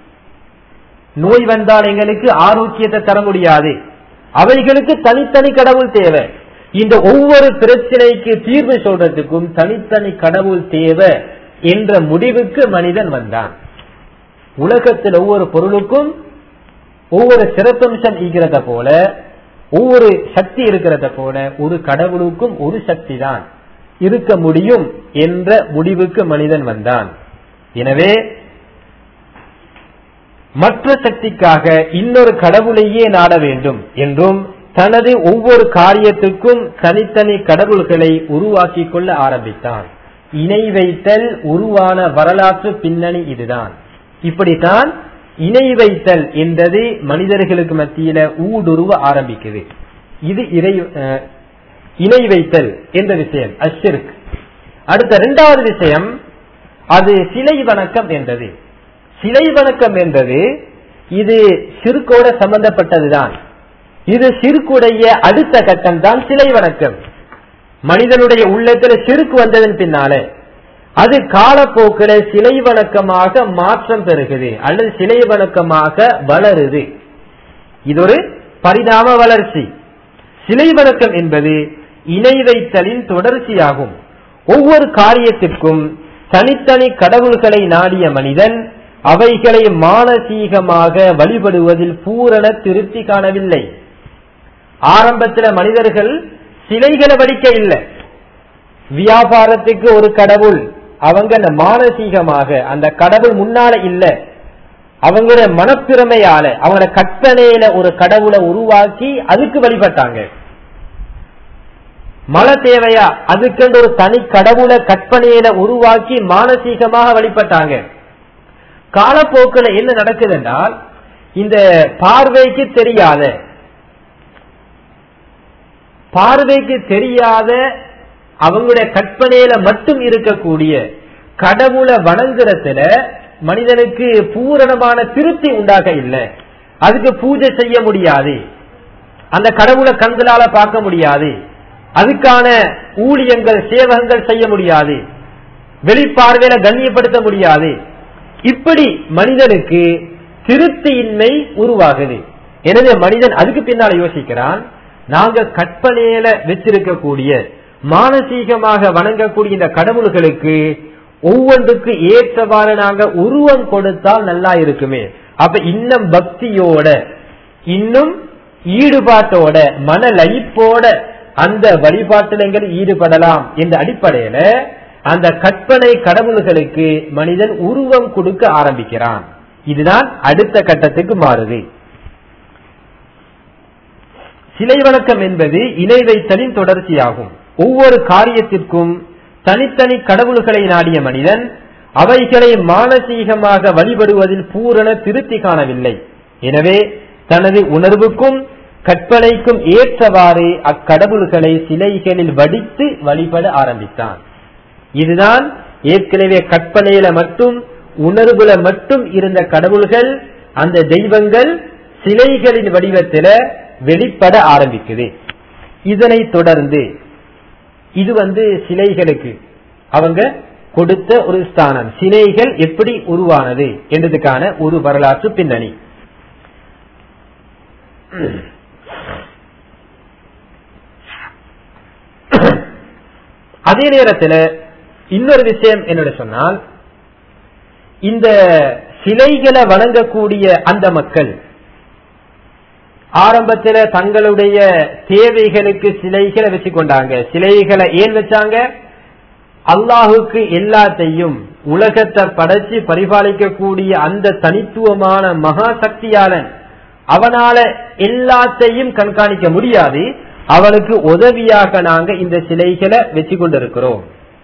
நோய் வந்தால் எங்களுக்கு ஆரோக்கியத்தை தர முடியாது அவைகளுக்கு தனித்தனி கடவுள் தேவை இந்த ஒவ்வொரு பிரச்சனைக்கு தீர்வு சொல்றதுக்கும் தனித்தனி கடவுள் தேவை என்ற முடிவுக்கு மனிதன் வந்தான் உலகத்தில் ஒவ்வொரு பொருளுக்கும் ஒவ்வொரு சிறப்பம்சம் ஈகிறத போல ஒவ்வொரு சக்தி இருக்கிறத போல ஒரு கடவுளுக்கும் ஒரு சக்தி தான் இருக்க முடியும் என்ற முடிவுக்கு மனிதன் வந்தான் எனவே மற்ற சக்திக்காக இன்னொரு கடவுளையே நாட வேண்டும் என்றும் தனது ஒவ்வொரு காரியத்துக்கும் தனித்தனி கடவுள்களை உருவாக்கிக் கொள்ள ஆரம்பித்தான் இணை வைத்தல் உருவான வரலாற்று பின்னணி இதுதான் இப்படித்தான் இணை வைத்தல் என்பது மனிதர்களுக்கு மத்தியில ஊடுருவ ஆரம்பிக்குது இது இறை அஹ், இணை வைத்தல் என்ற விஷயம் அஷ்ஷிர்க் அடுத்த இரண்டாவது விஷயம் அது சிலை வணக்கம் என்றது சிலை வணக்கம் என்பது இது சிறுக்கோட சம்பந்தப்பட்டதுதான் இது சிறுக்குடைய அடுத்த கட்டம் தான் சிலை வணக்கம் மனிதனுடைய உள்ளத்துல சிறுக்கு வந்ததன் பின்னால அது காலப்போக்கில் சிலை வணக்கமாக மாற்றம் பெறுகிறது அல்லது சிலை வணக்கமாக வளருது இது ஒரு பரிணாம வளர்ச்சி சிலை வணக்கம் என்பது இணை வைத்தலின் தொடர்ச்சியாகும் ஒவ்வொரு காரியத்திற்கும் தனித்தனி கடவுள்களை நாடிய மனிதன் அவைகளை மானசீகமாக வழிபடுவதில் பூரண திருப்தி காணவில்லை ஆரம்பத்தில் மனிதர்கள் சிலைகளை வடிக்க இல்லை வியாபாரத்துக்கு ஒரு கடவுள் அவங்க அந்த மானசீகமாக அந்த கடவுள் முன்னால இல்ல அவங்களோட மனப்பிறமையால அவங்களோட கற்பனையில ஒரு கடவுளை உருவாக்கி அதுக்கு வழிபட்டாங்க மழை தேவையா அதுக்கென்று ஒரு தனி கடவுளை கற்பனையில உருவாக்கி மானசீகமாக வழிபட்டாங்க காலப்போக்கில் என்ன நடக்குது என்றால் இந்த பார்வைக்கு தெரியாத பார்வைக்கு தெரியாத அவங்களுடைய கற்பனையில மட்டும் இருக்கக்கூடிய கடவுளை வணங்குறதுல மனிதனுக்கு பூரணமான திருப்தி உண்டாக இல்லை அதுக்கு பூஜை செய்ய முடியாது அந்த கடவுளை கண்களால பார்க்க முடியாது அதுக்கான ஊழியங்கள் சேவகங்கள் செய்ய முடியாது வெளிப்பார்வையில கண்ணியப்படுத்த முடியாது இப்படி மனிதனுக்கு திருப்தியின்மை உருவாகுது எனவே மனிதன் அதுக்கு பின்னால யோசிக்கிறான் நாங்க கற்பனையில வச்சிருக்கக்கூடிய மானசீகமாக வணங்கக்கூடிய இந்த கடவுள்களுக்கு ஒவ்வொன்றுக்கு ஏற்றவாறு நாங்க உருவம் கொடுத்தால் நல்லா இருக்குமே அப்ப இன்னும் பக்தியோட இன்னும் ஈடுபாட்டோட மன லயிப்போட அந்த வழிபாட்டில் எங்கள் ஈடுபடலாம் என்ற அடிப்படையில அந்த கற்பனை கடவுள்களுக்கு மனிதன் உருவம் கொடுக்க ஆரம்பிக்கிறான் இதுதான் அடுத்த கட்டத்துக்கு மாறுது சிலை வணக்கம் என்பது இணை வைத்தலின் தொடர்ச்சியாகும் ஒவ்வொரு காரியத்திற்கும் தனித்தனி கடவுள்களை நாடிய மனிதன் அவைகளை மானசீகமாக வழிபடுவதில் பூரண திருப்தி காணவில்லை எனவே தனது உணர்வுக்கும் கற்பனைக்கும் ஏற்றவாறு அக்கடவுள்களை சிலைகளில் வடித்து வழிபட ஆரம்பித்தான் இதுதான் ஏற்கனவே கற்பனையில மட்டும் உணர்வுல மட்டும் இருந்த கடவுள்கள் அந்த தெய்வங்கள் சிலைகளின் வடிவத்தில வெளிப்பட ஆரம்பிக்குது இதனை தொடர்ந்து இது வந்து சிலைகளுக்கு அவங்க கொடுத்த ஒரு ஸ்தானம் சிலைகள் எப்படி உருவானது என்றதுக்கான ஒரு வரலாற்று பின்னணி அதே நேரத்தில் இன்னொரு விஷயம் என்னோட சொன்னால் இந்த சிலைகளை வணங்கக்கூடிய அந்த மக்கள் ஆரம்பத்தில் தங்களுடைய தேவைகளுக்கு சிலைகளை வச்சு கொண்டாங்க சிலைகளை ஏன் வச்சாங்க அல்லாஹுக்கு எல்லாத்தையும் உலகத்தை படைச்சு பரிபாலிக்கக்கூடிய அந்த தனித்துவமான மகா சக்தியாளன் அவனால எல்லாத்தையும் கண்காணிக்க முடியாது அவனுக்கு உதவியாக நாங்க இந்த சிலைகளை வச்சு கொண்டிருக்கிறோம்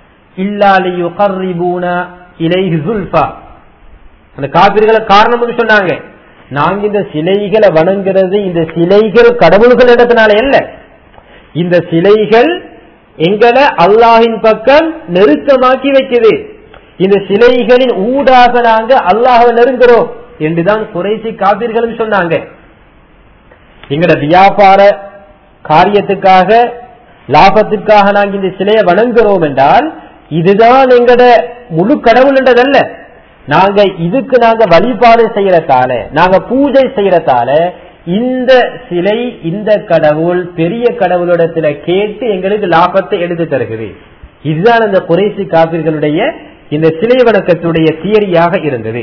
அந்த காப்பிர்களை காரணம் சொன்னாங்க நாங்க இந்த சிலைகளை வணங்குறது இந்த சிலைகள் கடவுள்கள் இடத்தினால அல்ல இந்த சிலைகள் எங்களை அல்லாஹின் பக்கம் நெருக்கமாக்கி வைக்குது இந்த சிலைகளின் ஊடாக நாங்க அல்லாஹை நெருங்குறோம் என்றுதான் குறைசி காப்பீர்களும் சொன்னாங்க எங்கட வியாபார காரியத்துக்காக லாபத்துக்காக நாங்க இந்த சிலையை வணங்குறோம் என்றால் இதுதான் எங்கட முழு கடவுள் என்றதல்ல நாங்க இதுக்கு நாங்க வழிபாடு செய்யறதால நாங்க பூஜை செய்யறதால இந்த சிலை இந்த கடவுள் பெரிய கடவுளிடத்துல கேட்டு எங்களுக்கு லாபத்தை எடுத்து தருகிறது இதுதான் அந்த குறைசி காப்பீர்களுடைய இந்த சிலை வணக்கத்துடைய தியரியாக இருந்தது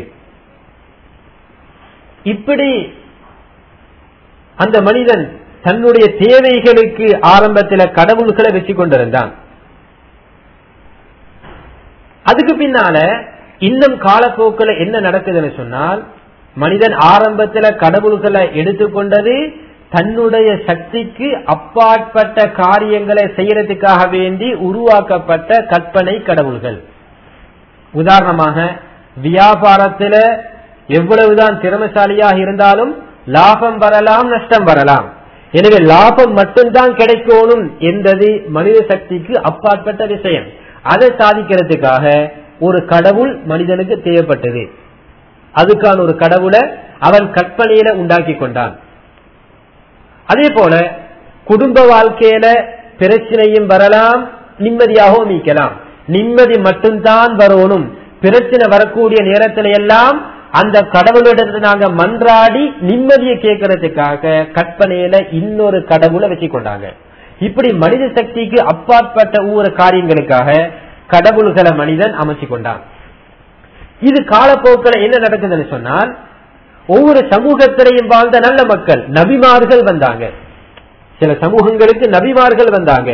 இப்படி அந்த மனிதன் தன்னுடைய தேவைகளுக்கு ஆரம்பத்தில் கடவுள்களை வச்சு கொண்டிருந்தான் அதுக்கு பின்னால இன்னும் காலப்போக்கில் என்ன நடக்குதுன்னு சொன்னால் மனிதன் ஆரம்பத்தில் கடவுள்களை எடுத்துக்கொண்டது தன்னுடைய சக்திக்கு அப்பாற்பட்ட காரியங்களை செய்யறதுக்காக வேண்டி உருவாக்கப்பட்ட கற்பனை கடவுள்கள் உதாரணமாக வியாபாரத்துல எவ்வளவுதான் திறமசாலியாக இருந்தாலும் லாபம் வரலாம் நஷ்டம் வரலாம் எனவே லாபம் மட்டும்தான் கிடைக்கணும் என்பது மனித சக்திக்கு அப்பாற்பட்ட விஷயம் அதை சாதிக்கிறதுக்காக ஒரு கடவுள் மனிதனுக்கு தேவைப்பட்டது அதுக்கான ஒரு கடவுளை அவன் கற்பனையில உண்டாக்கி கொண்டான் அதே போல குடும்ப வாழ்க்கையில பிரச்சனையும் வரலாம் நிம்மதியாகவும் நீக்கலாம் நிம்மதி மட்டும்தான் வரணும் பிரச்சனை வரக்கூடிய நேரத்தில எல்லாம் அந்த கடவுளிடத்துல நாங்க மன்றாடி நிம்மதியை கேட்கறதுக்காக கற்பனையில இன்னொரு கடவுளை வச்சு கொண்டாங்க இப்படி மனித சக்திக்கு அப்பாற்பட்ட ஒவ்வொரு காரியங்களுக்காக கடவுள்களை மனிதன் அமைச்சு கொண்டான் இது காலப்போக்கில் என்ன நடக்குதுன்னு சொன்னால் ஒவ்வொரு சமூகத்திலையும் வாழ்ந்த நல்ல மக்கள் நபிமார்கள் வந்தாங்க சில சமூகங்களுக்கு நபிமார்கள் வந்தாங்க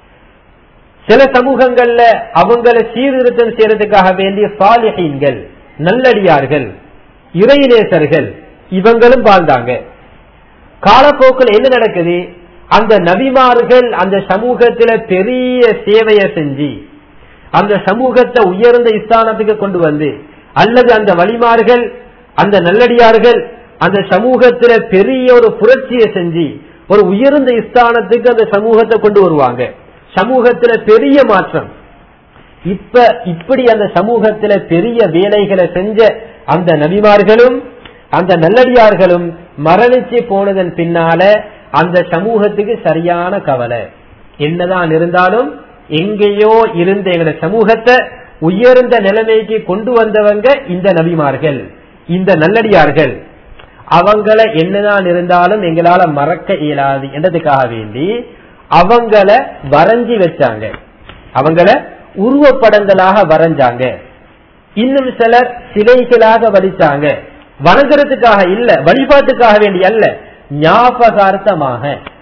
சில சமூகங்கள்ல அவங்களை சீர்திருத்தம் செய்யறதுக்காக வேண்டிய சாலிஹீன்கள் நல்லடியார்கள் இறைநேசர்கள் இவங்களும் வாழ்ந்தாங்க காலப்போக்கில் என்ன நடக்குது அந்த நபிமார்கள் அந்த சமூகத்துல பெரிய சேவையை செஞ்சு அந்த சமூகத்தை உயர்ந்த ஸ்தானத்துக்கு கொண்டு வந்து அல்லது அந்த வழிமார்கள் அந்த நல்லடியார்கள் அந்த சமூகத்துல பெரிய ஒரு புரட்சியை செஞ்சு ஒரு உயர்ந்த ஸ்தானத்துக்கு அந்த சமூகத்தை கொண்டு வருவாங்க சமூகத்துல பெரிய மாற்றம் இப்ப இப்படி அந்த சமூகத்துல பெரிய வேலைகளை செஞ்ச அந்த நபிமார்களும் அந்த நல்லடியார்களும் மரணிச்சு போனதன் பின்னால அந்த சமூகத்துக்கு சரியான கவலை என்னதான் இருந்தாலும் எங்கேயோ இருந்த எங்க சமூகத்தை உயர்ந்த நிலைமைக்கு கொண்டு வந்தவங்க இந்த நபிமார்கள் இந்த நல்லடியார்கள் அவங்கள என்னதான் இருந்தாலும் எங்களால மறக்க இயலாது என்றதுக்காக வேண்டி அவங்கள வரைஞ்சி வச்சாங்க அவங்கள உருவப்படங்களாக வரைஞ்சாங்க இன்னும் சிலர் சிலைகளாக வலிச்சாங்க வணங்குறதுக்காக இல்ல வழிபாட்டுக்காக வேண்டி அல்ல ஞாபகார்த்தமாக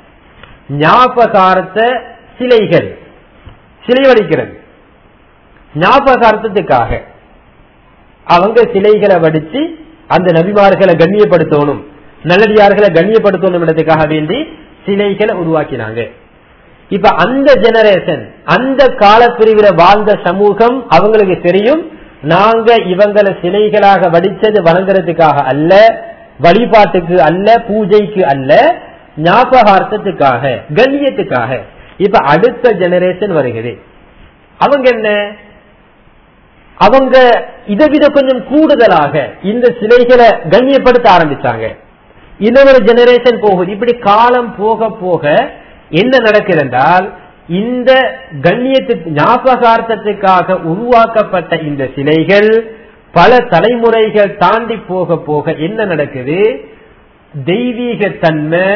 ஞாபகார்த்த சிலைகள் சிலை வடிக்கிறது ஞாபகார்த்தத்துக்காக அவங்க சிலைகளை வடிச்சு அந்த நபிமார்களை கண்ணியப்படுத்தணும் நல்லடியார்களை கண்ணியப்படுத்தணும் வேண்டி சிலைகளை உருவாக்கினாங்க இப்ப அந்த ஜெனரேஷன் அந்த காலப்பிரிவில வாழ்ந்த சமூகம் அவங்களுக்கு தெரியும் நாங்க இவங்களை சிலைகளாக வடிச்சது வணங்குறதுக்காக அல்ல வழிபாட்டுக்கு அல்ல பூஜைக்கு அல்ல ஞாபகார்த்தத்துக்காக கண்ணியத்துக்காக இப்ப அடுத்த ஜெனரேஷன் வருகிறது அவங்க என்ன அவங்க இதை விட கொஞ்சம் கூடுதலாக இந்த சிலைகளை கண்ணியப்படுத்த ஆரம்பிச்சாங்க இன்னொரு ஜெனரேஷன் போகுது இப்படி காலம் போக போக என்ன நடக்குது என்றால் இந்த கண்ணியத்துக்கு ஞாபகார்த்தத்துக்காக உருவாக்கப்பட்ட இந்த சிலைகள் பல தலைமுறைகள் தாண்டி போக போக என்ன நடக்குது தெய்வீக தன்மை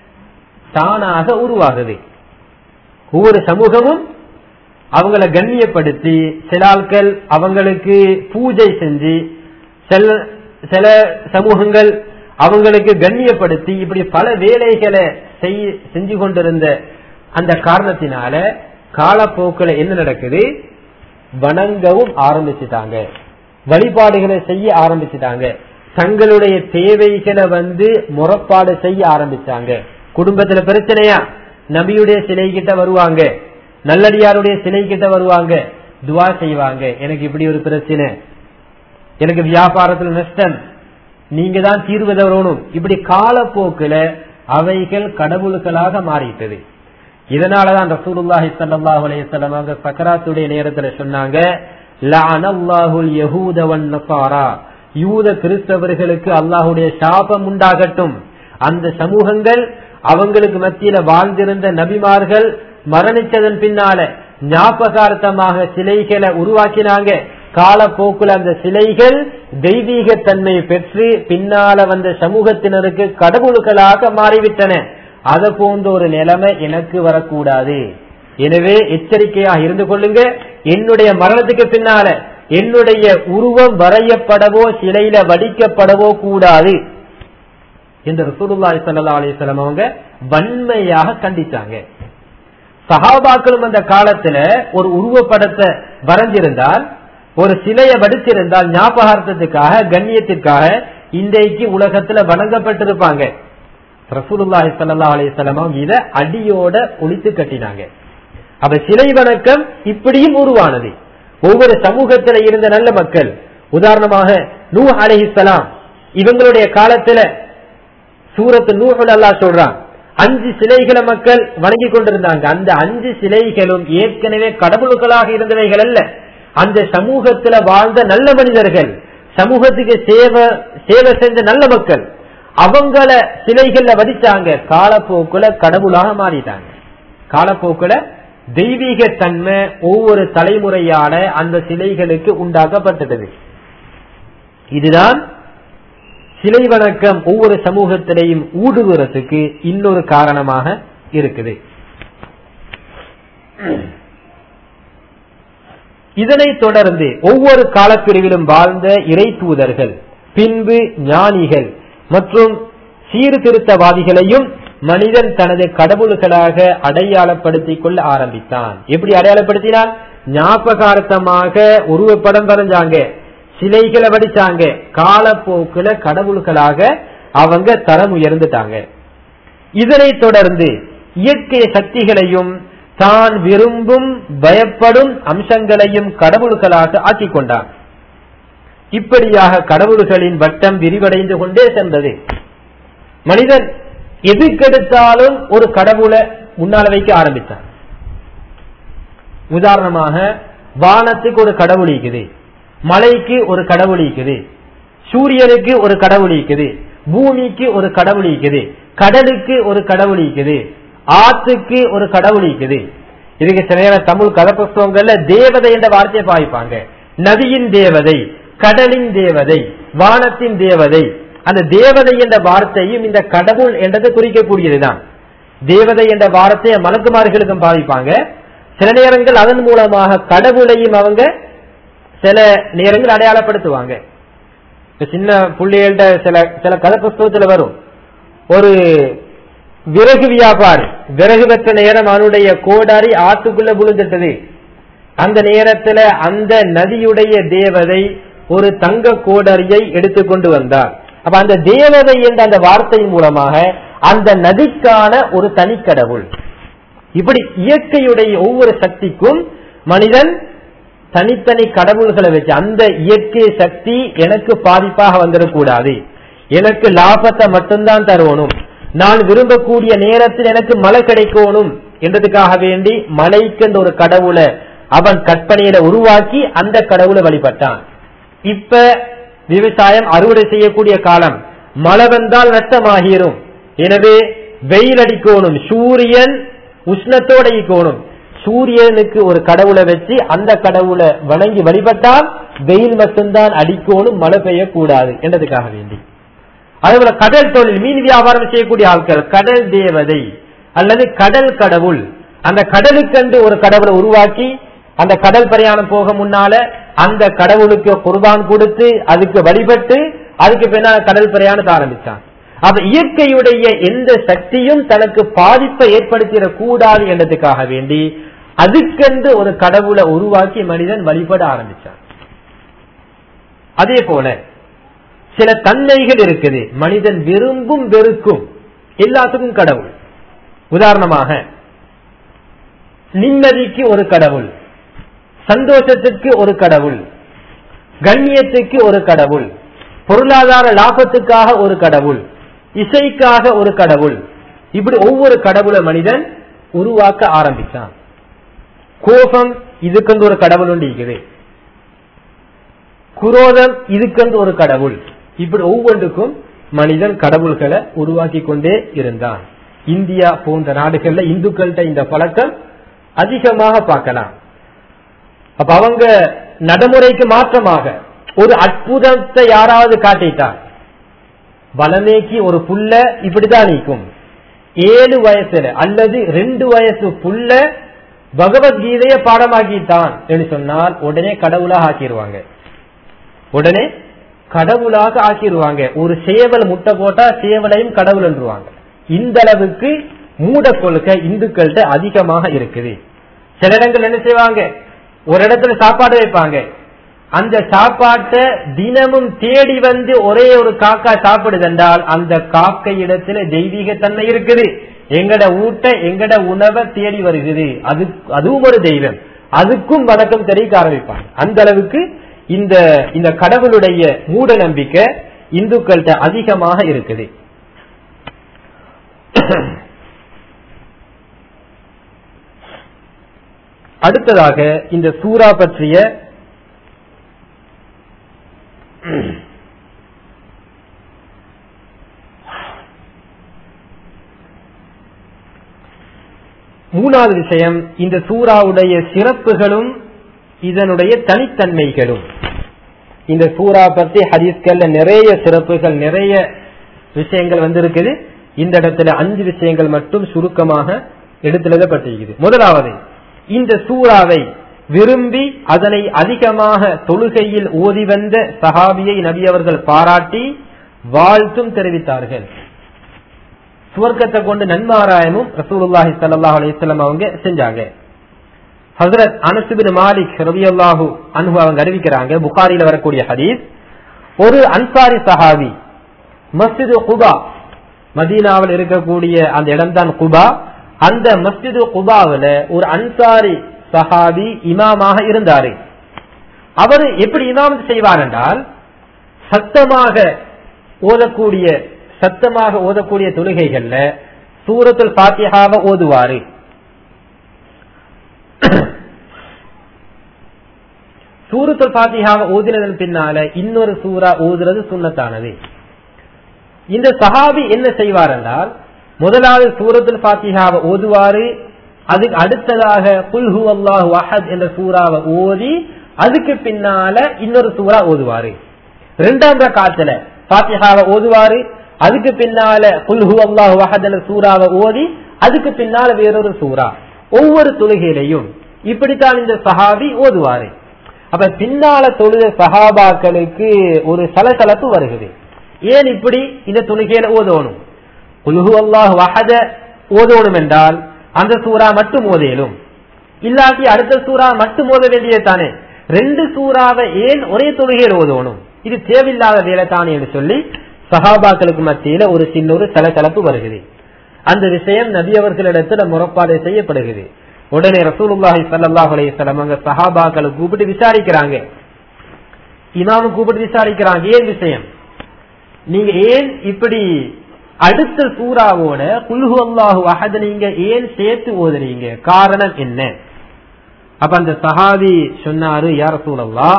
தானாக உருவாகுது ஒவ்வொரு சமூகமும் அவங்கள கண்ணியப்படுத்தி சில ஆட்கள் அவங்களுக்கு பூஜை செஞ்சு சில சில சமூகங்கள் அவங்களுக்கு கண்ணியப்படுத்தி இப்படி பல வேலைகளை செஞ்சு கொண்டிருந்த அந்த காரணத்தினால காலப்போக்கில் என்ன நடக்குது வணங்கவும் ஆரம்பிச்சுட்டாங்க வழிபாடுகளை செய்ய ஆரம்பிச்சுட்டாங்க தங்களுடைய தேவைகளை வந்து முறப்பாடு செய்ய ஆரம்பிச்சாங்க குடும்பத்துல பிரச்சனையா நபியுடைய சிலை கிட்ட வருவாங்க நல்லடியாருடைய சிலை கிட்ட வருவாங்க துவா செய்வாங்க எனக்கு இப்படி ஒரு பிரச்சனை எனக்கு வியாபாரத்துல நஷ்டம் நீங்க தான் தீர்வு தரணும் இப்படி காலப்போக்குல அவைகள் கடவுள்களாக மாறிட்டது இதனாலதான் ரசூலுல்லாஹி ஸல்லல்லாஹு அலைஹி வஸல்லம் அவங்க சக்கராத்துடைய நேரத்துல சொன்னாங்க லஅனல்லாஹுல் யஹூத வன் நஸாரா யூத கிறிஸ்தவர்களுக்கு அல்லாஹ்வுடைய சாபம் உண்டாகட்டும் அந்த சமூகங்கள் அவங்களுக்கு மத்தியில வாழ்ந்திருந்த நபிமார்கள் மரணிச்சதன் பின்னால ஞாபகார்த்தமாக சிலைகளை உருவாக்கினாங்க காலப்போக்குல அந்த சிலைகள் தெய்வீக தன்மை பெற்று பின்னால வந்த சமூகத்தினருக்கு கடவுள்களாக மாறிவிட்டன அத போன்ற ஒரு நிலைமை எனக்கு வரக்கூடாது எனவே எச்சரிக்கையாக இருந்து கொள்ளுங்க என்னுடைய மரணத்துக்கு பின்னால என்னுடைய உருவம் வரையப்படவோ சிலையில வடிக்கப்படவோ கூடாது என்று ரசூலுல்லாஹி ஸல்லல்லாஹு அலைஹி வஸல்லம் அவங்க வன்மையாக கண்டிச்சாங்க சஹாபாக்களும் அந்த காலத்துல ஒரு உருவப்படத்தை வரைஞ்சிருந்தால் ஒரு சிலையை வடிச்சிருந்தால் ஞாபகார்த்தத்துக்காக கண்ணியத்திற்காக இன்றைக்கு உலகத்துல வணங்கப்பட்டிருப்பாங்க ரசூலுல்லாஹி ஸல்லல்லாஹு அலைஹி வஸல்லம் இத அடியோட ஒழித்து கட்டினாங்க அப்ப சிலை வணக்கம் இப்படியும் உருவானது ஒவ்வொரு சமூகத்துல இருந்த நல்ல மக்கள் உதாரணமாக நூ அலைஹிஸ்ஸலாம் இவங்களுடைய காலத்துல சூரத்து நூஹுல் அல்லாஹ் சொல்றான் அஞ்சு சிலைகளை மக்கள் வணங்கி கொண்டிருந்தாங்க அந்த அஞ்சு சிலைகளும் ஏற்கனவே கடவுள்களாக இருந்தவைகள் அல்ல அந்த சமூகத்துல வாழ்ந்த நல்ல மனிதர்கள் சமூகத்துக்கு சேவை சேவை செஞ்ச நல்ல மக்கள் அவங்கள சிலைகள்ல வடிச்சாங்க காலப்போக்குல கடவுளாக மாறிட்டாங்க காலப்போக்குல தெய்வீக தன்மை ஒவ்வொரு தலைமுறையால அந்த சிலைகளுக்கு உண்டாக்கப்பட்டது இதுதான் சிலை வணக்கம் ஒவ்வொரு சமூகத்திலையும் ஊடுருவறதுக்கு இன்னொரு காரணமாக இருக்குது இதனைத் தொடர்ந்து ஒவ்வொரு காலப்பிரிவிலும் வாழ்ந்த இறை தூதர்கள் பின்பு ஞானிகள் மற்றும் சீர்திருத்தவாதிகளையும் மனிதன் தனது கடவுள்களாக அடையாளப்படுத்திக் கொள்ள ஆரம்பித்தான் எப்படி அடையாளப்படுத்தினான் ஞாபகார்த்தமாக உருவப்படம் வரைஞ்சாங்க சிலைகளை வடிச்சாங்க காலப்போக்குல கடவுள்களாக அவங்க தரம் உயர்ந்துட்டாங்க இதனைத் தொடர்ந்து இயற்கை சக்திகளையும் தான் விரும்பும் பயப்படும் அம்சங்களையும் கடவுள்களாக ஆக்கிக் கொண்டான் இப்படியாக கடவுள்களின் வட்டம் விரிவடைந்து கொண்டே சென்றது மனிதன் எதுக்கெடுத்தாலும் ஒரு கடவுளை முன்னால வைக்க ஆரம்பித்தான் உதாரணமாக வானத்துக்கு ஒரு கடவுள் இருக்குது மலைக்கு ஒரு கடவுள் இருக்குது சூரியனுக்கு ஒரு கடவுள் இருக்குது பூமிக்கு ஒரு கடவுள் இருக்குது கடலுக்கு ஒரு கடவுள் இருக்குது ஆத்துக்கு ஒரு கடவுள் இருக்குது இதுக்கு சில நேரம் தமிழ் கதை புஸ்தகங்கள்ல தேவதை என்ற வார்த்தையை பாய்ப்பாங்க நதியின் தேவதை கடலின் தேவதை வானத்தின் தேவதை அந்த தேவதை என்ற வார்த்தையும் இந்த கடவுள் என்றது குறிக்கக்கூடியதுதான் தேவதை என்ற வார்த்தையை மலக்குமார்களுக்கும் பாதிப்பாங்க சில நேரங்கள் அதன் மூலமாக கடவுளையும் அவங்க சில நேரங்கள் அடையாளப்படுத்துவாங்க இப்ப சின்ன பிள்ளைகள்ட சில சில கதை புஸ்தகத்துல வரும் ஒரு விறகு வியாபாரி விறகு பெற்ற நேரம் அவனுடைய கோடாரி ஆத்துக்குள்ள விழுந்துட்டது அந்த நேரத்துல அந்த நதியுடைய தேவதை ஒரு தங்க கோடரியை எடுத்துக்கொண்டு வந்தார் அப்ப அந்த தேவதை என்ற அந்த வார்த்தை மூலமாக அந்த நதிக்கான ஒரு தனிக்கடவுள் இப்படி இயற்கையுடைய ஒவ்வொரு சக்திக்கும் மனிதன் தனித்தனி கடவுள்களை வச்சு அந்த இயற்கை சக்தி எனக்கு பாதிப்பாக வந்துடக்கூடாது எனக்கு லாபத்தை மட்டும்தான் தருவணும் நான் விரும்பக்கூடிய நேரத்தில் எனக்கு மழை கிடைக்கணும் என்றதுக்காக வேண்டி மலைக்கு ஒரு கடவுளை அவன் கற்பனையில உருவாக்கி அந்த கடவுளை வழிபட்டான் இப்ப விவசாயம் அறுவடை செய்யக்கூடிய காலம் மழை வந்தால் நஷ்டமாகிரும் எனவே வெயில் அடிக்கணும் சூரியன் உஷ்ணத்தோட இருக்கணும் சூரியனுக்கு ஒரு கடவுளை வச்சு அந்த கடவுளை வணங்கி வழிபட்டால் வெயில் மட்டும்தான் அடிக்கணும் மழை பெய்யக்கூடாது என்றதுக்காக வேண்டி அதேபோல கடல் தொழில் மீன் வியாபாரம் செய்யக்கூடிய ஆட்கள் கடல் தேவதை அல்லது கடல் கடவுள் அந்த கடலுக்கென்று ஒரு கடவுளை உருவாக்கி அந்த கடல் பிரயாணம் போக முன்னால அந்த கடவுளுக்கு குர்பான் கொடுத்து அதுக்கு வழிபட்டு அதுக்கு பின்னால கடல் பிரயாணத்தை ஆரம்பிச்சான் அப்ப இயற்கையுடைய எந்த சக்தியும் தனக்கு பாதிப்பை ஏற்படுத்திடக் கூடாது என்றதுக்காக வேண்டி அதுக்கென்று ஒரு கடவுளை உருவாக்கி மனிதன் வழிபட ஆரம்பிச்சான் அதே போல சில தன்மைகள் இருக்குது மனிதன் விரும்பும் வெறுக்கும் எல்லாத்துக்கும் கடவுள் உதாரணமாக நிம்மதிக்கு ஒரு கடவுள் சந்தோஷத்துக்கு ஒரு கடவுள் கண்ணியத்துக்கு ஒரு கடவுள் பொருளாதார லாபத்துக்காக ஒரு கடவுள் இசைக்காக ஒரு கடவுள் இப்படி ஒவ்வொரு கடவுளை மனிதன் உருவாக்க ஆரம்பிச்சான் கோபம் இதுக்கென்று ஒரு கடவுள் ஒன்று இருக்குது குரோதம் இதுக்கென்று ஒரு கடவுள் இப்படி ஒவ்வொன்றுக்கும் மனிதன் கடவுள்களை உருவாக்கி கொண்டே இருந்தான் இந்தியா போன்ற நாடுகள்ல இந்துக்கள்கிட்ட இந்த பழக்கம் அதிகமாக பார்க்கலாம் அப்ப அவங்க நடைமுறைக்கு மாற்றமாக ஒரு அற்புதத்தை யாராவது காட்டிட்டார் வலமேக்கி ஒரு புல்ல இப்படிதான் நீக்கும் ஏழு வயசுல அல்லது ரெண்டு வயசு புல்ல பகவத்கீதைய பாடமாக்கிட்டான் என்று சொன்னால் உடனே கடவுளாக ஆக்கிடுவாங்க உடனே கடவுளாக ஆக்கிடுவாங்க ஒரு சேவல் முட்டை போட்டா சேவலையும் கடவுள் என்றுவாங்க இந்த அளவுக்கு மூட கொள்கை இந்துக்கள்கிட்ட அதிகமாக இருக்குது சில இடங்கள் என்ன செய்வாங்க ஒரு இடத்துல சாப்பாடு வைப்பாங்க அந்த சாப்பாட்டை தினமும் தேடி வந்து ஒரே ஒரு காக்கா சாப்பிடுதென்றால் அந்த காக்கை இடத்துல தெய்வீக தன்மை இருக்குது எங்கட ஊட்ட எங்கட உணவை தேடி வருகிறது அது அதுவும் ஒரு தெய்வம் அதுக்கும் வணக்கம் தெரிவிக்க ஆரம்பிப்பாங்க அந்த அளவுக்கு இந்த இந்த கடவுளுடைய மூட நம்பிக்கை இந்துக்கள்கிட்ட அதிகமாக இருக்குது அடுத்ததாக இந்த சூரா பற்றிய மூணாவது விஷயம் இந்த சூறாவுடைய சிறப்புகளும் இதனுடைய தனித்தன்மைகளும் இந்த சூறா பற்றி ஹதீஸ்கள்ல நிறைய சிறப்புகள் நிறைய விஷயங்கள் வந்திருக்குது இந்த இடத்துல அஞ்சு விஷயங்கள் மட்டும் சுருக்கமாக எடுத்துள்ளப்பட்டிருக்குது முதலாவது இந்த சூறாவை விரும்பி அதனை அதிகமாக தொழுகையில் ஓதி வந்த சஹாபியை நபி அவர்கள் பாராட்டி வாழ்த்தும் தெரிவித்தார்கள் சுவர்க்கத்தை கொண்டு நன்மாராயமும் ரசூலுல்லாஹி ஸல்லல்லாஹு அலைஹி வஸல்லம் அவங்க செஞ்சாங்க ஹஜரத் அனஸ் இப்னு மாலிக் ரலியல்லாஹு அன்ஹு அவங்க அறிவிக்கிறாங்க புகாரில வரக்கூடிய ஹதீஸ் ஒரு அன்சாரி சஹாபி மஸ்ஜிது குபா மதீனாவில் இருக்கக்கூடிய அந்த இடம்தான் குபா அந்த மஸ்ஜிது குபாவில ஒரு அன்சாரி சஹாபி இமாமாக இருந்தாரு அவர் எப்படி இமாம் செய்வார் என்றால் சத்தமாக ஓதக்கூடிய சத்தமாக ஓதக்கூடிய தொழுகைகள்ல சூரத்துல் பாத்தியாவை ஓதுவாரு சூரத்துல் பாத்தியாவை ஓதினதன் பின்னால இன்னொரு சூறா ஓதுறது சுண்ணத்தானது இந்த சஹாபி என்ன செய்வார் என்றால் முதலாவது சூரத்துல் பாத்தியாவை ஓதுவாரு அதுக்கு அடுத்ததாக புல்ஹு அல்லாஹு அஹத் என்ற சூறாவை ஓதி அதுக்கு பின்னால இன்னொரு சூறா ஓதுவாரு ரெண்டாம் காத்துல பாத்தியாவை ஓதுவாரு அதுக்கு பின்னால புல்ஹு அல்லாஹு அஹத் என்ற சூறாவை ஓதி அதுக்கு பின்னால வேறொரு சூறா ஒவ்வொரு தொழுகையிலையும் இப்படித்தான் இந்த சஹாபி ஓதுவாரு அப்ப பின்னால தொழுத சஹாபாக்களுக்கு ஒரு சலசலப்பு வருகிறது ஏன் இப்படி இந்த தொழுகையில ஓதணும் குலுஹு அல்லாஹ் வஹத ஓதணும் என்றால் அந்த சூறா மட்டும் ஓதையிலும் இல்லாட்டி அடுத்த சூறா மட்டும் ஓத வேண்டியது தானே ரெண்டு சூறாவை ஏன் ஒரே தொழுகையில் ஓதணும் இது தேவையில்லாத வேலை தானே என்று சொல்லி சஹாபாக்களுக்கு மத்தியில ஒரு சின்ன ஒரு சலசலப்பு வருகிறது அந்த விஷயம் நபி அவர்களிடத்துல முறப்பாடு செய்யப்படுகிறது உடனே ரசூலுல்லாஹி ஸல்லல்லாஹு அலைஹி வஸல்லம் அங்க சஹாபாக்களை கூப்பிட்டு விசாரிக்கிறாங்க இமாமு கூப்பிட்டு விசாரிக்கிறாங்க ஏன் விஷயம் நீங்க ஏன் இப்படி அடுத்த சூறாவோட குல்ஹு அல்லாஹு அஹத் நீங்க ஏன் சேர்த்து ஓதுறீங்க காரணம் என்ன அப்ப அந்த சஹாபி சொன்னாரு யார சூழல்லா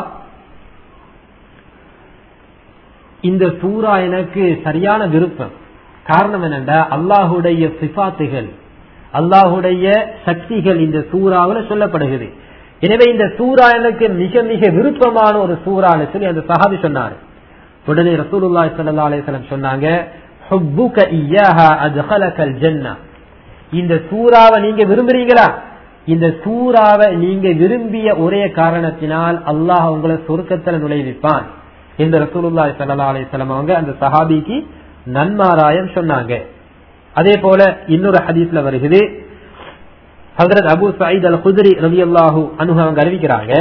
இந்த சூறா எனக்கு சரியான விருப்பம் காரணம் என்னண்டா அல்லாஹுடைய சிபாத்துகள் அல்லாஹுடைய சக்திகள் இந்த சூறாவில் சொல்லப்படுகிறது எனவே இந்த சூறா எனக்கு மிக மிக விருப்பமான ஒரு சூறான்னு சொல்லி அந்த சஹாபி சொன்னாரு உடனே ரசூலுல்லாஹி ஸல்லல்லாஹு அலைஹி வஸல்லம் சொன்னாங்க ஹுப்புக இய்யாஹா அத்கலகல் ஜன்னah இந்த சூறாவை நீங்க விரும்புறீங்களா இந்த சூறாவை நீங்க விரும்பிய ஒரே காரணத்தினால் அல்லாஹ் உங்களை சொர்க்கத்தில் நுழைவிப்பான் இந்த ரசூலுல்லாஹி ஸல்லல்லாஹு அலைஹி வஸல்லம் அவங்க அந்த சஹாபிக்கு நன்மாராயம் சொன்னாங்க அதே போல இன்னொரு ஹதீஸ்ல வருகிறது ஹஜரத் அபு சயீத் அல் குதிரி ரலியல்லாஹு அன்ஹு அவங்க அறிவிக்கிறாங்க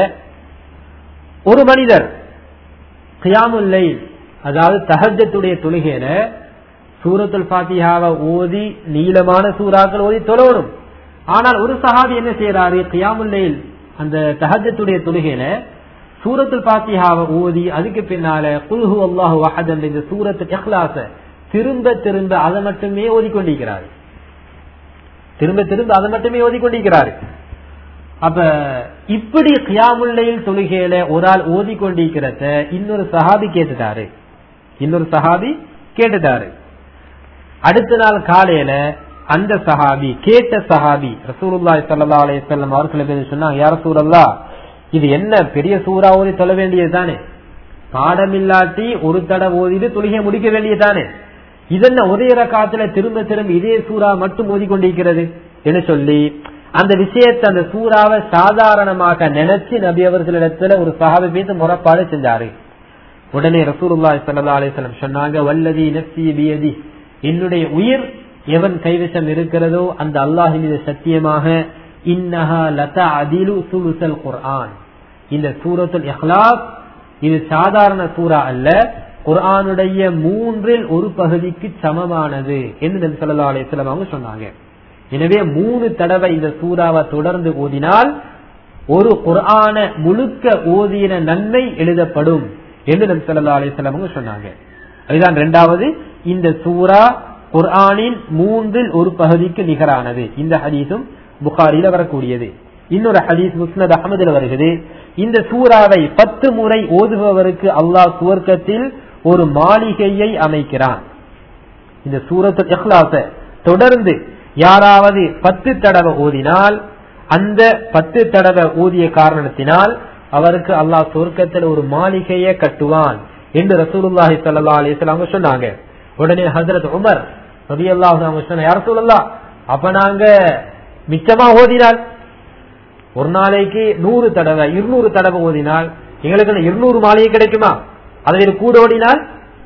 ஒரு மனிதர் கியாமுல் லைல் அதாவது தஹஜத்துடைய தொழுகையில சூரத்துல் பாத்தியாவை ஓதி நீளமான சூறாக்கள் ஓதி தொழணும் ஆனால் ஒரு சஹாபி என்ன செய்யறாரு கியாமுல் லைல் அந்த தஹஜத்துடைய தொழுகையில சூரத்துல் பாத்தியாவை ஓதி அதுக்கு பின்னால குல்ஹு அல்லாஹு வஹத் என்ற இந்த சூரத்து இஹ்லாஸ திரும்ப திரும்ப அதை மட்டுமே ஓதிக்கொண்டிருக்கிறார் திரும்ப திரும்ப அதை மட்டுமே ஓதிக்கொண்டிருக்கிறாரு அப்ப இப்படி கியாமுல்லையில் தொழுகையில ஒரு ஆள் ஓதிக்கொண்டிருக்கிறத இன்னொரு சஹாபி கேட்டுட்டாரு இன்னொரு சஹாபி கேட்டுட்டாரு அடுத்த நாள் காலையில அந்த சஹாபி கேட்ட சஹாபி ரசூலுல்லாஹி ஸல்லல்லாஹு அலைஹி வஸல்லம் அவர்களை சொன்னாங்க யார் ரசூலல்லா இது என்ன பெரிய சூறா ஓதி தொழ வேண்டியது தானே பாடம் இல்லாட்டி ஒரு தடவை ஓதிட்டு தொழுகை முடிக்க வேண்டியது தானே இதென்ன ஒரே ரகாத்துல திரும்ப திரும்ப இதே சூறா மட்டும் ஓதிக்கொண்டிருக்கிறது என்று சொல்லி அந்த விஷயத்தை அந்த சூறாவை சாதாரணமாக நினைச்சு நபி அவர்களிடத்துல ஒரு சஹாபி பேச முறப்பாடு செஞ்சாரு உடனே ரசூலுல்லாஹி ஸல்லல்லாஹு அலைஹி வஸல்லம் சொன்னாங்க வல்லதி நஃப்ஸி பியதி என்னுடைய உயிர் எவன் கைவசம் இருக்கிறதோ அந்த அல்லாஹ் மீது சத்தியமாக இன்னஹா லதா அதிலு சுலுசல் குர்ஆன் இந்த சூரத்துல் இஹ்லாஸ் இது சாதாரண சூறா அல்ல குர்ஆனுடைய மூன்றில் ஒரு பகுதிக்கு சமமானது என்று நபி ஸல்லல்லாஹு அலைஹி வஸல்லம் அவங்க சொன்னாங்க எனவே மூணு தடவை இந்த சூறாவை தொடர்ந்து ஓதினால் ஒரு குர்ஆன முழுக்க ஓதின நன்மை எழுதப்படும் என்று நபி ஸல்லல்லாஹு அலைஹி வஸல்லம் அவங்க சொன்னாங்க அதுதான் இரண்டாவது இந்த சூரா குர்ஆனின் மூன்றில் ஒரு பகுதிக்கு நிகரானது இந்த ஹதீஸும் புகாரில வரக்கூடியது இன்னொரு ஹதீஸ் முஸ்னத் அகமதுல வருகிறது இந்த சூறாவை பத்து முறை ஓதுபவருக்கு அல்லாஹ் சுவர்க்கத்தில் ஒரு மாளிகையை அமைக்கிறான் இந்த சூரத்து இஹ்லாஸ தொடர்ந்து யாராவது பத்து தடவை ஓதினால் அந்த பத்து தடவை ஓதிய காரணத்தினால் அவருக்கு அல்லாஹ் சொர்க்கத்தில் ஒரு மாளிகையை கட்டுவான் என்று ரசூலுல்லாஹி ஸல்லல்லாஹு அலைஹி வஸல்லம் சொன்னாங்க உடனே ஹஜரத் உமர் ரலியல்லாஹு அன்ஹு சொன்ன யார் சொல்லலாம் அப்ப நாங்க மிச்சமா ஓதினால் ஒரு நாளைக்கு நூறு தடவை இருநூறு தடவை ஓதினால் எங்களுக்கு இருநூறு மாளிகை கிடைக்குமா அதை கூட ஓடினால்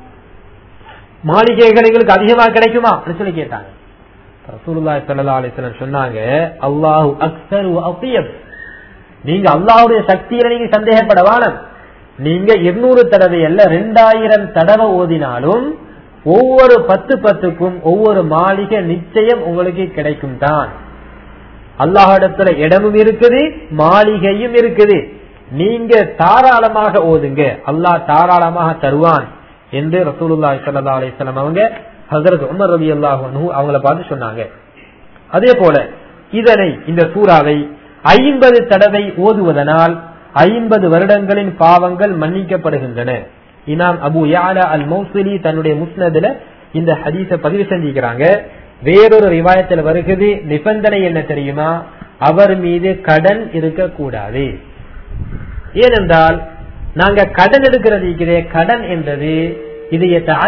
மாளிகைகள் எங்களுக்கு அதிகமா கிடைக்குமா சொல்லி கேட்டாங்க ரசூலுல்லாஹி ஸல்லல்லாஹு அலைஹி வஸல்லம் சொன்னாங்க அல்லாஹு அக்ஸர் வ அத்தியப் நீங்க அல்லாஹ்வுடைய சக்தியில நீங்க சந்தேகப்பட வேணாம் நீங்க இருநூறு தடவை அல்ல ரெண்டாயிரம் தடவை ஓதினாலும் ஒவ்வொரு பத்து பத்துக்கும் ஒவ்வொரு மாளிகை நிச்சயம் உங்களுக்கு கிடைக்கும் தான் அல்லாஹிடத்துல இடமும் இருக்குது மாளிகையும் இருக்குது நீங்க தாராளமாக ஓதுங்க அல்லாஹ் தாராளமாக தருவான் என்று ரசூலுல்லாஹி ஸல்லல்லாஹு அலைஹி வஸல்லம் அவங்க ஹஜரத் உமர் ரலியல்லாஹு அன்ஹு அவங்கள பார்த்து சொன்னாங்க அதே போல இதனை இந்த சூறாவை ஐம்பது தடவை ஓதுவதனால் ஐம்பது வருடங்களின் பாவங்கள் மன்னிக்கப்படுகின்றன இனாம் அபு யாலா அல் மௌசலி தன்னுடைய முஸ்னதுல இந்த ஹதீஸ பதிவு செஞ்சிருக்கிறாங்க வேறொரு ரிவாயத்தில் வருகிறது நிபந்தனை என்ன தெரியுமா அவர் மீது கடன் இருக்கக்கூடாது ஏனென்றால் நாங்க கடன் எடுக்கிறது இருக்கிறே கடன் என்றது இது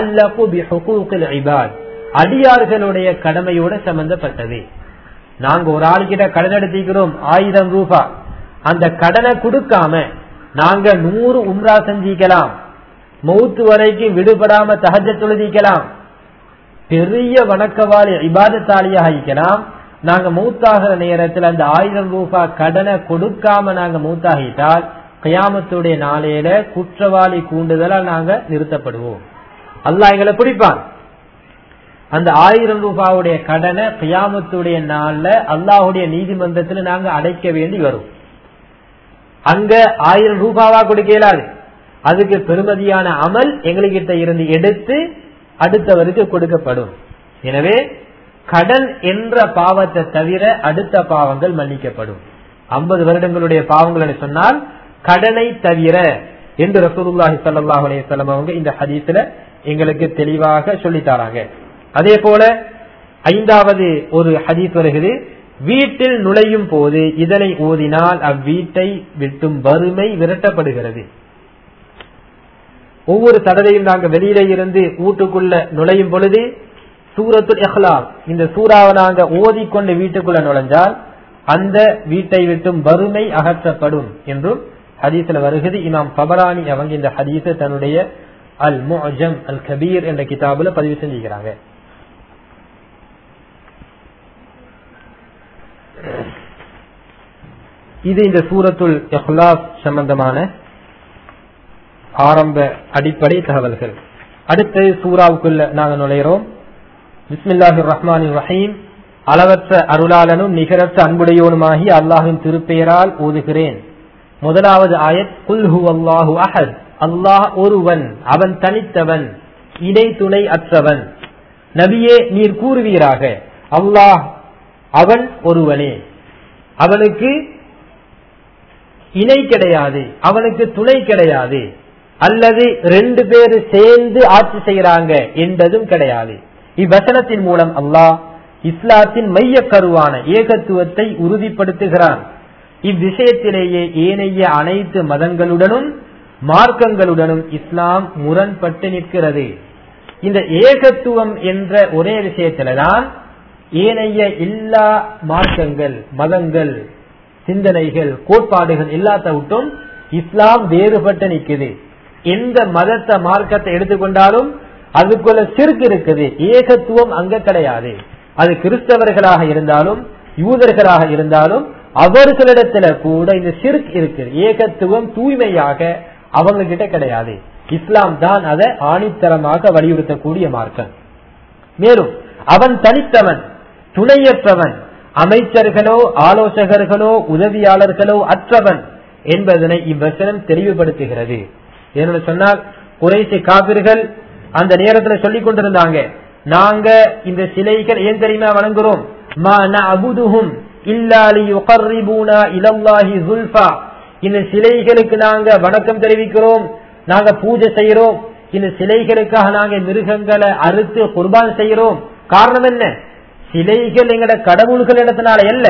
அடியார்களுடைய கடமையோட சம்பந்தப்பட்டது நாங்க ஒரு ஆளுகிட்ட கடன் எடுத்திக்கிறோம் ஆயிரம் ரூபாய் அந்த கடனை கொடுக்காம நாங்க நூறு உம்ரா செஞ்சிக்கலாம் மௌத்து வரைக்கும் விடுபடாம தகஜ தொழுதிக்கலாம் பெரிய வணக்கவாளி இபாதத்தாளியாக ஆகிக்கலாம் நாங்க மௌத்தாகிற நேரத்தில் அந்த ஆயிரம் ரூபாய் கடனை கொடுக்காம நாங்க மௌத்தாகிட்டால் கயாமத்துடைய நாளையில குற்றவாளி கூண்டுதலால் நாங்க நிறுத்தப்படுவோம் அல்லாஹ் எங்களை பிடிப்பான் அந்த ஆயிரம் ரூபாவுடைய கடனை கயாமத்துடைய நாள்ல அல்லாஹுடைய நீதிமன்றத்துல நாங்க அடைக்க வேண்டி வரும் அங்க ஆயிரம் ரூபாவா கொடுக்க இயலாது அதுக்கு பெருமதியான அமல் எங்ககிட்ட இருந்து எடுத்து அடுத்தவருக்கு கொடுக்கப்படும் எனவே கடன் என்ற பாவத்தை தவிர அடுத்த பாவங்கள் மன்னிக்கப்படும் ஐம்பது வருடங்களுடைய பாவங்கள் சொன்னால் கடனை தவிர என்று ரசூலுல்லாஹி ஸல்லல்லாஹு அலைஹி வஸல்லம் அவங்க இந்த ஹதீஸ்ல எங்களுக்கு தெளிவாக சொல்லி தராங்க அதே போல ஐந்தாவது ஒரு ஹதீஸ் வருகிறது வீட்டில் நுழையும் போது இதனை ஓதினால் அவ்வீட்டை விட்டும் வறுமை விரட்டப்படுகிறது ஒவ்வொரு தடவையும் நாங்க வெளியில இருந்து வீட்டுக்குள்ள நுழையும் பொழுது சூரத்துல் இஹ்லாஸ் இந்த சூறாவை நாங்க ஓதிக்கொண்டு வீட்டுக்குள்ள நுழைஞ்சால் அந்த வீட்டை விட்டும் வறுமை அகற்றப்படும் என்றும் ஹதீஸ்ல வருகிறது இமாம் பபரானி அவங்க இந்த ஹதீஸ தன்னுடைய அல் முஜம் அல் கபீர் என்ற கிதாபுல பதிவு செஞ்சுக்கிறாங்க இது இந்த சூரத்துல் இஹ்லாஸ் சம்பந்தமான ஆரம்ப அடிப்படை தகவல்கள் அடுத்து சூறாவுக்குள்ள நாங்க நுழைகிறோம் பிஸ்மில்லாஹி ரஹ்மான் ரஹீம் அளவற்ற அருளாளனும் நிகரற்ற அன்புடையோனுமாகி அல்லாஹின் திருப்பெயரால் ஓதுகிறேன் முதலாவது ஆயத் குல்ஹு அல்லாஹு அஹத் அல்லாஹ் ஒருவன் அவன் தனித்தவன் இணை துணை அற்றவன் நபியே நீர் கூறுவீராக அல்லாஹ் அவன் ஒருவனே அவனுக்கு இணை கிடையாது அவனுக்கு துணை கிடையாது அல்லது ரெண்டு பேர் சேர்ந்து ஆட்சி செய்யறாங்க என்பதும் கிடையாது இவ்வசனத்தின் மூலம் அல்லாஹ் இஸ்லாத்தின் மைய கருவான ஏகத்துவத்தை உறுதிப்படுத்துகிறான் இவ்விஷயத்திலேயே ஏனைய அனைத்து மதங்களுடனும் மார்க்கங்களுடனும் இஸ்லாம் முரண்பட்டு நிற்கிறது இந்த ஏகத்துவம் என்ற ஒரே விஷயத்தில்தான் ஏனைய எல்லா மார்க்கங்கள் மதங்கள் சிந்தனைகள் கோட்பாடுகள் எல்லாத்த விட்டும் இஸ்லாம் வேறுபட்டு நிற்குது எந்த மதத்தை மார்க்கத்தை எடுத்துக்கொண்டாலும் அதுக்குள்ள சிறுக்கு இருக்குது ஏகத்துவம் அங்க கிடையாது அது கிறிஸ்தவர்களாக இருந்தாலும் யூதர்களாக இருந்தாலும் அவர்களிடத்துல கூட இந்த சிறுக் இருக்கு ஏகத்துவம் தூய்மையாக அவங்க கிட்ட கிடையாது இஸ்லாம் தான் அதை ஆணித்தரமாக வலியுறுத்தக்கூடிய மார்க்கம் மேலும் அவன் தனித்தவன் துணையற்றவன் அமைச்சர்களோ ஆலோசகர்களோ உதவியாளர்களோ அற்றவன் என்பதனை இவ்வசனம் தெளிவுபடுத்துகிறது ஏன்னு சொன்னால் குறைசி காபிர்கள் அந்த நேரத்தில் சொல்லிக் கொண்டிருந்தாங்க நாங்க இந்த சிலைகள் ஏன் தெரியுமா வணங்குறோம் மா நஅபுதுஹும் இல்லா லியுகர்ரிபூனா இலல்லாஹி ஸுல்ஃபா இந்த சிலைகளுக்கு நாங்க வணக்கம் தெரிவிக்கிறோம் நாங்க பூஜை செய்யறோம் இந்த சிலைகளுக்காக நாங்க மிருகங்களை அறுத்து குர்பான் செய்யறோம் காரணம் என்ன சிலைகள் எங்கட கடவுள்கள் இடத்தினால அல்ல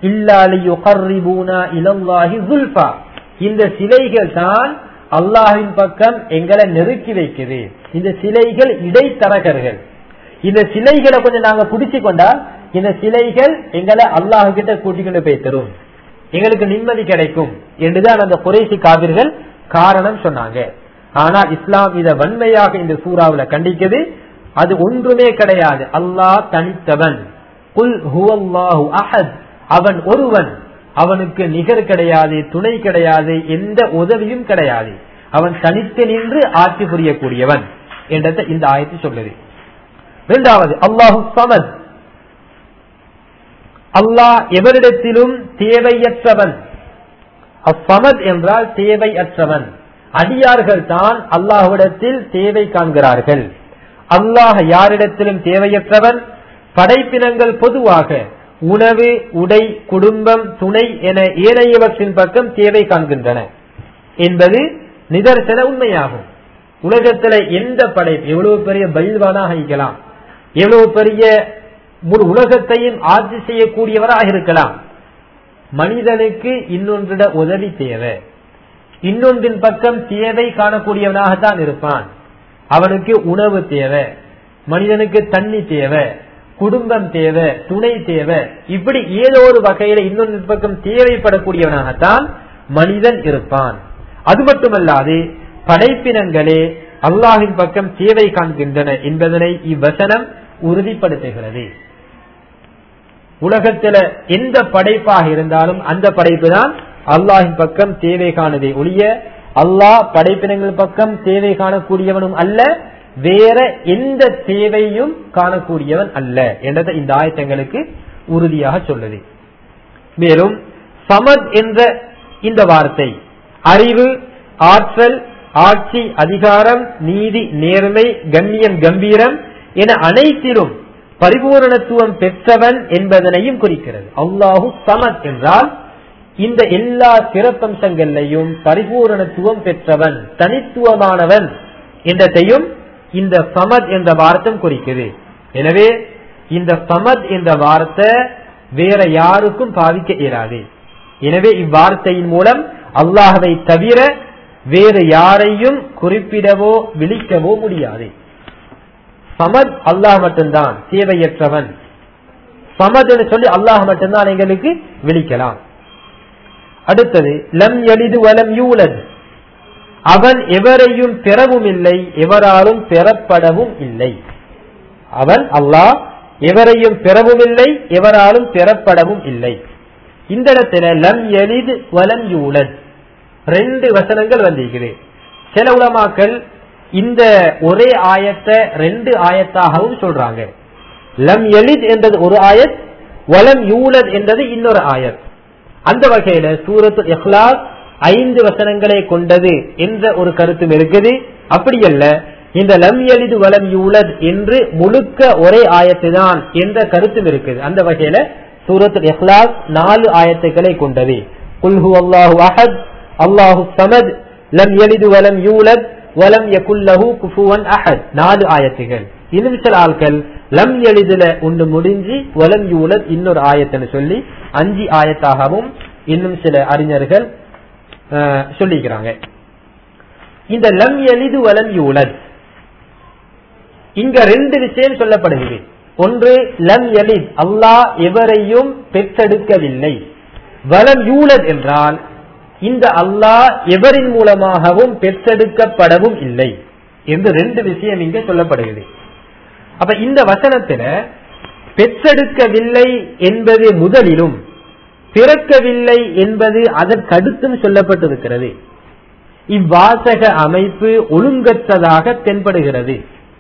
இல்லாலியுகர்ரிபூனா இந்த சிலைகள் தான் அல்லாஹின் பக்கம் எங்களை நெருக்கி வைக்குது இந்த சிலைகள் இடைத்தரகர்கள் இந்த சிலைகளை கொஞ்சம் நாங்க பிடிச்சு கொண்டால் இந்த சிலைகள் எங்களை அல்லாஹ் கிட்ட கூட்டிக் கொண்டு போய் தரும் எங்களுக்கு நிம்மதி கிடைக்கும் என்றுதான் அந்த குறைசி காவிர்கள் காரணம் சொன்னாங்க ஆனா இஸ்லாம் இத வன்மையாக இந்த சூறாவுல கண்டிக்குது அது ஒன்றுமே கிடையாது அல்லாஹ் தனித்தவன் குல் ஹுவல்லாஹு அஹத் அவன் ஒருவன் அவனுக்கு நிகர் கிடையாது துணை கிடையாது எந்த உதவியும் கிடையாது அவன் தனித்து நின்று ஆட்சி புரியக்கூடியவன் என்றதை இந்த ஆயத்து சொல்லுது இரண்டாவது அல்லாஹு சமத் அல்லாஹ் எவரிடத்திலும் தேவையற்றவன் அசமத் என்றால் தேவையற்றவன் அடியார்கள் தான் அல்லாஹ்விடத்தில் தேவை காண்கிறார்கள் அல்லாஹ் யாரிடத்திலும் தேவையற்றவன் படைப்பினங்கள் பொதுவாக உணவு உடை குடும்பம் துணை என ஏனையவற்றின் பக்கம் தேவை காண்கின்றன என்பது நிதர்சன உண்மையாகும் உலகத்துல எந்த படைப்பு எவ்வளவு பெரிய பயில்வானாக இருக்கலாம் எவ்வளவு பெரிய முழு உலகத்தையும் ஆட்சி செய்யக்கூடியவராக இருக்கலாம் மனிதனுக்கு இன்னொன்றிட உதவி தேவை இன்னொன்றின் பக்கம் தேவை காணக்கூடியவனாகத்தான் இருப்பான் அவனுக்கு உணவு தேவை மனிதனுக்கு தண்ணி தேவை குடும்பம் தேவை துணை தேவை இப்படி ஏதோ ஒரு வகையில இன்னொரு பக்கம் தேவைப்படக்கூடியவனாகத்தான் மனிதன் இருப்பான் அது மட்டுமல்லாது படைப்பினங்களே அல்லாஹின் பக்கம் தேவை காண்கின்றன என்பதனை இவ்வசனம் உறுதிப்படுத்துகிறது உலகத்துல எந்த படைப்பாக இருந்தாலும் அந்த படைப்பு தான் அல்லாஹின் பக்கம் தேவை காணுதே ஒழிய அல்லாஹ் படைப்பினங்கள் பக்கம் தேவை காணக்கூடியவனும் அல்ல வேற எந்த தேவையும் காணக்கூடியவன் அல்ல என்றதை இந்த ஆயத்தங்களுக்கு உறுதியாக சொல்லுது மேலும் சமத் என்ற இந்த வார்த்தை அறிவு ஆற்றல் ஆட்சி அதிகாரம் நீதி நேர்மை கண்ணியம் கம்பீரம் என அனைத்திலும் பரிபூரணத்துவம் பெற்றவன் என்பதனையும் குறிக்கிறது அல்லாஹு சமத் என்றால் இந்த எல்லா சிறப்பம்சங்களையும் பரிபூரணத்துவம் பெற்றவன் தனித்துவமானவன் என்றதையும் இந்த சமத் என்ற வார்த்தை குறிக்குது எனவே இந்த சமத் என்ற வார்த்தை வேற யாருக்கும் பாவிக்க இயலாது எனவே இவ்வார்த்தையின் மூலம் அல்லாஹவை தவிர வேறு யாரையும் குறிப்பிடவோ விழிக்கவோ முடியாது சமத் அல்லாஹ் மட்டும்தான் தேவையற்றவன் சமத் என்று சொல்லி அல்லாஹ் மட்டும்தான் எங்களுக்கு விழிக்கலாம் அடுத்தது லம் எளிது வலம் யூலத் அவன் எவரையும் பெறவும் இல்லை எவராலும் பெறப்படவும் இல்லை அவன் அல்லாஹ் எவரையும் பெறவும் இல்லை எவராலும் பெறப்படவும் இல்லை இந்த இடத்துல லம் எளிது வலம் யூலத் ரெண்டு வசனங்கள் வந்திருக்குது சில உலமாக்கள் இந்த ஒரே ஆயத்தை ரெண்டு ஆயத்தாகவும் சொல்றாங்க லம் எலித் என்றது ஒரு ஆயத் வலம் யூலத் என்றது இன்னொரு ஆயத் அந்த வகையில சூரத்து இஹ்லாஸ் ஐந்து வசனங்களை கொண்டது என்ற ஒரு கருத்தும் இருக்குது அப்படி அல்ல இந்த லம் எலிது வலம் யூலத் என்று முழுக்க ஒரே ஆயத்து தான் என்ற கருத்தும் இருக்குது அந்த வகையில சூரத்து இஹ்லாஸ் நாலு ஆயத்துக்களை கொண்டது குல்ஹு அல்லாஹு அஹத் அல்லாஹு சமத் லம் எலிது வலம் யூலத் வலம் யகுல்லஹு குஃபுவன் அஹத் நாலு ஆயத்துகள் இன்னும் சில ஆட்கள் லம் எளிதுல ஒன்று முடிஞ்சு வலம் யூலத் இன்னொரு ஆயத்துன்னு சொல்லி அஞ்சு ஆயத்தாகவும் இன்னும் சில அறிஞர்கள் சொல்லிக்கிறாங்க இந்த லம் எளிது வலம் யூலத் இங்க ரெண்டு விஷயம் சொல்லப்படுகிறது ஒன்று லம் எலித் அல்லாஹ் எவரையும் பெற்றெடுக்கவில்லை வலம் யூலத் என்றால் இந்த அல்லாஹ் எவரின் மூலமாகவும் பெற்றெடுக்கப்படவும் இல்லை என்று ரெண்டு விஷயம் இங்க சொல்லப்படுகிறது அப்ப இந்த வசனத்துல பெற்றெடுக்கவில்லை என்பது முதலிலும் பிறக்கவில்லை என்பது அதற்கடுத்தும் சொல்லப்பட்டிருக்கிறது இவ்வாசக அமைப்பு ஒழுங்கற்றதாக தென்படுகிறது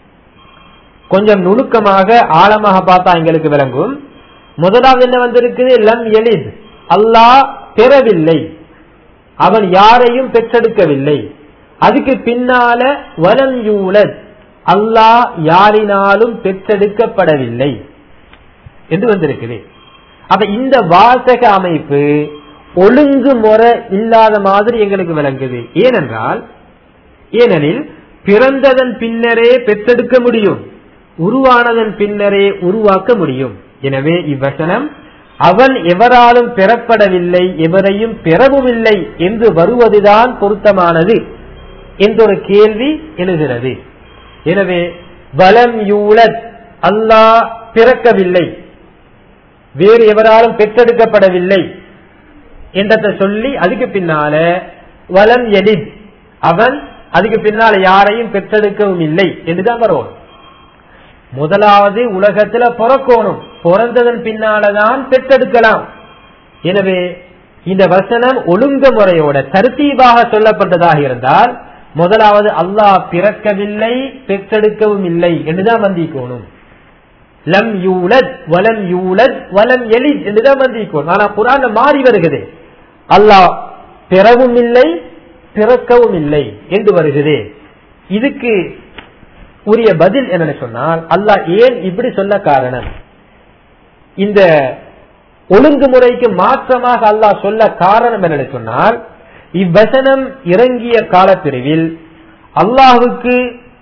கொஞ்சம் நுணுக்கமாக ஆழமாக பார்த்தா எங்களுக்கு விளங்கும் முதலாவது என்ன வந்திருக்குது லம் எளித் அல்லாஹ் பெறவில்லை அவன் யாரையும் பெற்றெடுக்கவில்லை அதுக்கு பின்னால வலம் யூலத் அல்லாஹ் யாரினாலும் பெற்றெடுக்கப்படவில்லை என்று வந்திருக்குது அப்ப இந்த வாசக அமைப்பு ஒழுங்குமுறை இல்லாத மாதிரி எங்களுக்கு விளங்குது ஏனென்றால் ஏனெனில் பிறந்ததன் பின்னரே பெற்றெடுக்க முடியும் உருவானதன் பின்னரே உருவாக்க முடியும் எனவே இவ்வசனம் அவன் எவராலும் பெறப்படவில்லை எவரையும் பெறவும் இல்லை என்று வருவதுதான் பொருத்தமானது என்றொரு கேள்வி எழுகிறது எனவே வலம் யூலத் அல்லாஹ் பிறக்கவில்லை வேறு எவராலும் பெற்றெடுக்கப்படவில்லை என்றதை சொல்லி அதுக்கு பின்னால வலம் எடித் அவன் அதுக்கு பின்னால யாரையும் பெற்றெடுக்கவும் இல்லை என்றுதான் வரும் முதலாவது உலகத்துல பிறக்கணும் பிறந்ததன் பின்னாலதான் பெற்றெடுக்கலாம் எனவே இந்த வசனம் ஒழுங்கு முறையோட தருத்தீபாக சொல்லப்பட்டதாக இருந்தால் முதலாவது அல்லாஹ் பிறக்கவில்லை பெற்றெடுக்கவும் இல்லை என்றுதான் வந்திக்கணும் லம் யூலத் வலம் யூலத் வலம் எலித் என்றுதான் வந்திக்கணும் ஆனா குரான் மாறி வருகிறது அல்லாஹ் பிறவும் இல்லை பிறக்கவும் இல்லை என்று வருகிறது இதுக்கு உரிய பதில் என்னன்னு சொன்னால் அல்லாஹ் ஏன் இப்படி சொல்ல காரணம் இந்த ஒழுங்குமுறைக்கு மாற்றமாக அல்லாஹ் சொல்ல காரணம் என்னன்னு சொன்னால் இவ்வசனம் இறங்கிய காலப்பிரிவில் அல்லாஹுக்கு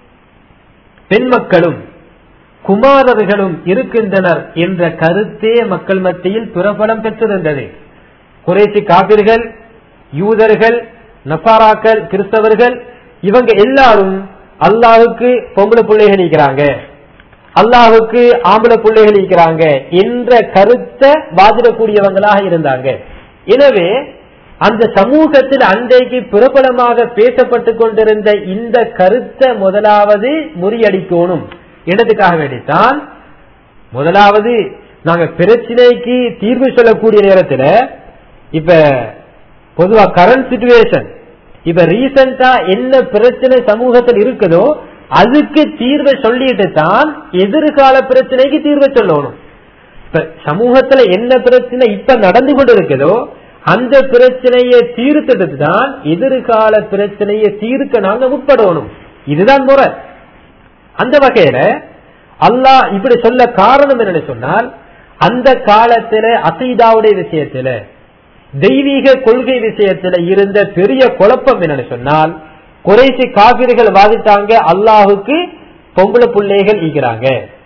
பெண் மக்களும் குமாரர்களும் இருக்கின்றனர் என்ற கருத்தே மக்கள் மத்தியில் பிரபலம் பெற்றிருந்தது குறைசி காபிர்கள் யூதர்கள் நசாராக்கள் கிறிஸ்தவர்கள் இவங்க எல்லாரும் அல்லாஹுக்கு பொம்பளை பிள்ளைகள் இருக்கிறாங்க அல்லாஹுக்கு ஆம்பளை பிள்ளைகள் இருக்கிறாங்க என்ற கருத்தை பாதிடக்கூடியவங்களாக இருந்தாங்க எனவே அந்த சமூகத்தில் அன்றைக்கு பிரபலமாக பேசப்பட்டு கொண்டிருந்த இந்த கருத்தை முதலாவது முறியடிக்கணும் இடத்துக்காக வேண்டித்தான் முதலாவது நாங்க பிரச்சனைக்கு தீர்வு சொல்லக்கூடிய நேரத்துல இப்ப பொதுவா கரண்ட் சுச்சுவேஷன் இப்ப ரீசெண்டா என்ன பிரச்சனை சமூகத்தில் இருக்குதோ அதுக்கு தீர்வை சொல்லிட்டு தான் எதிர்கால பிரச்சனைக்கு தீர்வை சொல்லணும் இப்ப சமூகத்துல என்ன பிரச்சனை இப்ப நடந்து கொண்டு இருக்குதோ அந்த பிரச்சனையை தீர்த்துட்டு தான் எதிர்கால பிரச்சனையை தீர்க்க நாங்க முற்படணும் இதுதான் முறை அந்த வகையில அல்லாஹ் இப்படி சொல்ல காரணம் என்னன்னு சொன்னால் அந்த காலத்துல அசைதாவுடைய விஷயத்துல தெய்வீக கொள்கை விஷயத்துல இருந்த பெரிய குழப்பம் என்னன்னு சொன்னால் குறைசி காவிரிகள் வாதிட்டாங்க அல்லாஹுக்கு பொம்பளை பிள்ளைகள் ஈக்கிறாங்க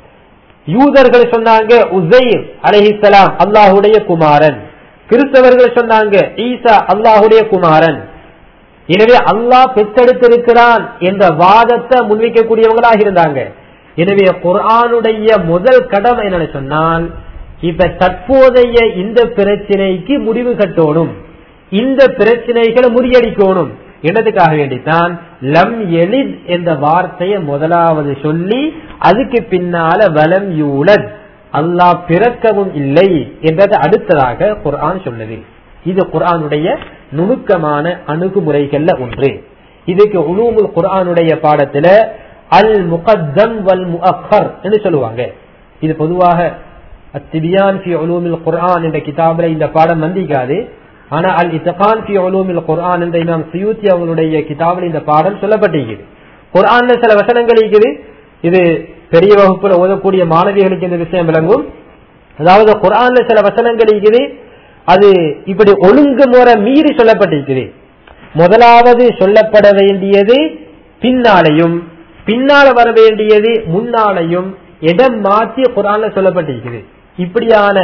யூதர்கள் சொன்னாங்க உசைர் அலஹிசலாம் அல்லாஹுடைய குமாரன் கிறிஸ்தவர்கள் சொன்னாங்க ஈசா அல்லாஹுடைய குமாரன் எனவே அல்லாஹ் பெற்றெடுத்திருக்கிறான் என்ற வாதத்தை முன்வைக்கக்கூடியவங்களாக இருந்தாங்க எனவே குர்ஆனுடைய முதல் கடமை என்னன்னு சொன்னால் இப்ப தற்போதைய இந்த பிரச்சனைக்கு முடிவு கட்டணும் இந்த பிரச்சனைகளை முறியடிக்கணும் என்னதுக்காக வேண்டித்தான் லம் எலித் என்ற வார்த்தையை முதலாவது சொல்லி அதுக்கு பின்னால வலம் யூலத் அல்லாஹ் பிறக்கவும் இல்லை என்றது அடுத்ததாக குர்ஆன் சொல்லுது இது குர்ஆனுடைய நுணுக்கமான அணுகுமுறைகள்ல ஒன்று இதுக்கு உலூமுல் குர்ஆனுடைய பாடத்துல அல் முகத்தம் வல் முஅக்கர் என்று சொல்லுவாங்க இது பொதுவாக அத்திபியான் ஃபி உலூமில் குர்ஆன் என்ற கிதாபில இந்த பாடம் வந்திக்காது ஆனா அல் இத்தகான் ஃபி உலூமில் குர்ஆன் என்ற இமாம் சுயூத்தி அவங்களுடைய கிதாபில் இந்த பாடம் சொல்லப்பட்டிருக்குது குர்ஆன்ல சில வசனங்கள் இருக்குது இது பெரிய வகுப்புல ஓதக்கூடிய மாணவிகளுக்கு இந்த விஷயம் விளங்கும் அதாவது குர்ஆன்ல சில வசனங்கள் இருக்குது அது இப்படி ஒழுங்குமுறை மீறி சொல்லப்பட்டிருக்குது முதலாவது சொல்லப்பட வேண்டியது பின்னாலையும் பின்னால வர வேண்டியது முன்னாலையும் இடம் மாற்றி குரான்ல சொல்லப்பட்டிருக்குது இப்படியான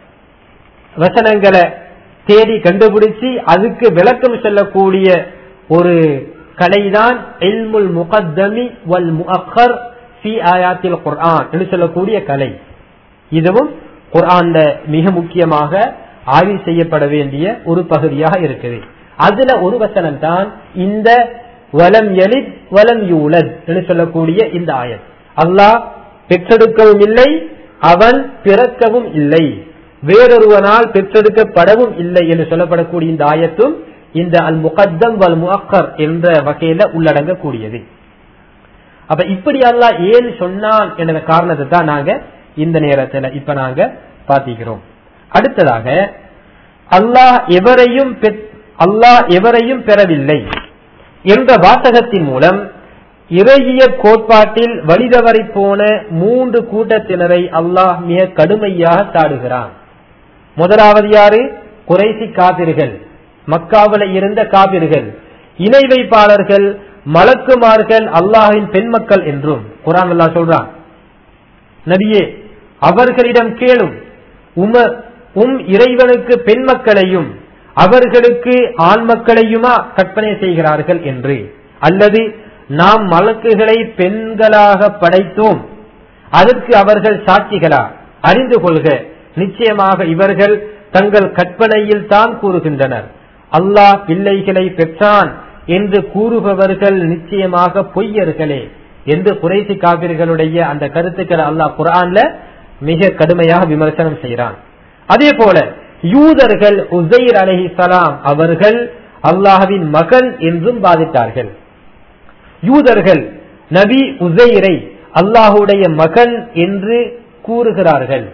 வசனங்களை தேடி கண்டுபிடிச்சு அதுக்கு விளக்கம் சொல்லக்கூடிய ஒரு கலைதான் எல்முல் முகத்தமி வல் முஅக்கர் ஃபி ஆயாத்தில் குர்ஆன் என்று சொல்லக்கூடிய கலை இதுவும் குர்ஆன்ல மிக முக்கியமாக ஆய்வு செய்யப்பட வேண்டிய ஒரு பகுதியாக இருக்குது அதுல ஒரு வசனம் தான் இந்த வலம் எலித் வலம் யூலத் என்று சொல்லக்கூடிய இந்த ஆயத் அல்லாஹ் பெற்றெடுக்கவும் இல்லை அவன் பிறக்கவும் இல்லை வேறொருவனால் பெற்றெடுக்கப்படவும் இல்லை என்று சொல்லப்படக்கூடிய இந்த ஆயத்தும் இந்த அல் முகத்தம் வல் முஅக்கர் என்ற வகையில உள்ளடங்கக்கூடியது அப்ப இப்படி அல்லாஹ் ஏன் சொன்னான் என்ற காரணத்தை தான் நாங்க இந்த நேரத்துல இப்ப நாங்க பாத்திக்கிறோம் அடுத்ததாக அல்லாஹ் எவரையும் அல்லாஹ் எவரையும் பெறவில்லை என்ற வாசகத்தின் மூலம் இறையிய கோட்பாட்டில் வழிதவறி போன மூன்று கூட்டத்தினரை அல்லாஹ் மிக கடுமையாக சாடுகிறான் முதலாவது யாரு குறைசி காபிர்கள் மக்காவில இருந்த காபிர்கள் இணை வைப்பாளர்கள் மலக்குமார்கள் அல்லாஹின் பெண் மக்கள் என்றும் குரான் அல்லா சொல்றான் நபியே அவர்களிடம் கேளும் உம உம் இறைவனுக்கு பெண் மக்களையும் அவர்களுக்கு ஆண் மக்களையுமா கற்பனை செய்கிறார்கள் என்று அல்லது நாம் மலக்குகளை பெண்களாக படைத்தோம் அதற்கு அவர்கள் சாட்சிகளா அறிந்து கொள்க நிச்சயமாக இவர்கள் தங்கள் கற்பனையில் தான் கூறுகின்றனர் அல்லாஹ் பிள்ளைகளை பெற்றான் என்று கூறுபவர்கள் நிச்சயமாக பொய்யர்களே என்று குறைசி காவிர்களுடைய அந்த கருத்துக்களை அல்லாஹ் குரான்ல மிக கடுமையாக விமர்சனம் செய்கிறான் அதே போல யூதர்கள் உசைர் அலஹி சலாம் அவர்கள் அல்லாஹவின் மகன் என்றும் பாதித்தார்கள் யூதர்கள் நபி உசைரை அல்லாஹுடைய மகன் என்று கூறுகிறார்கள்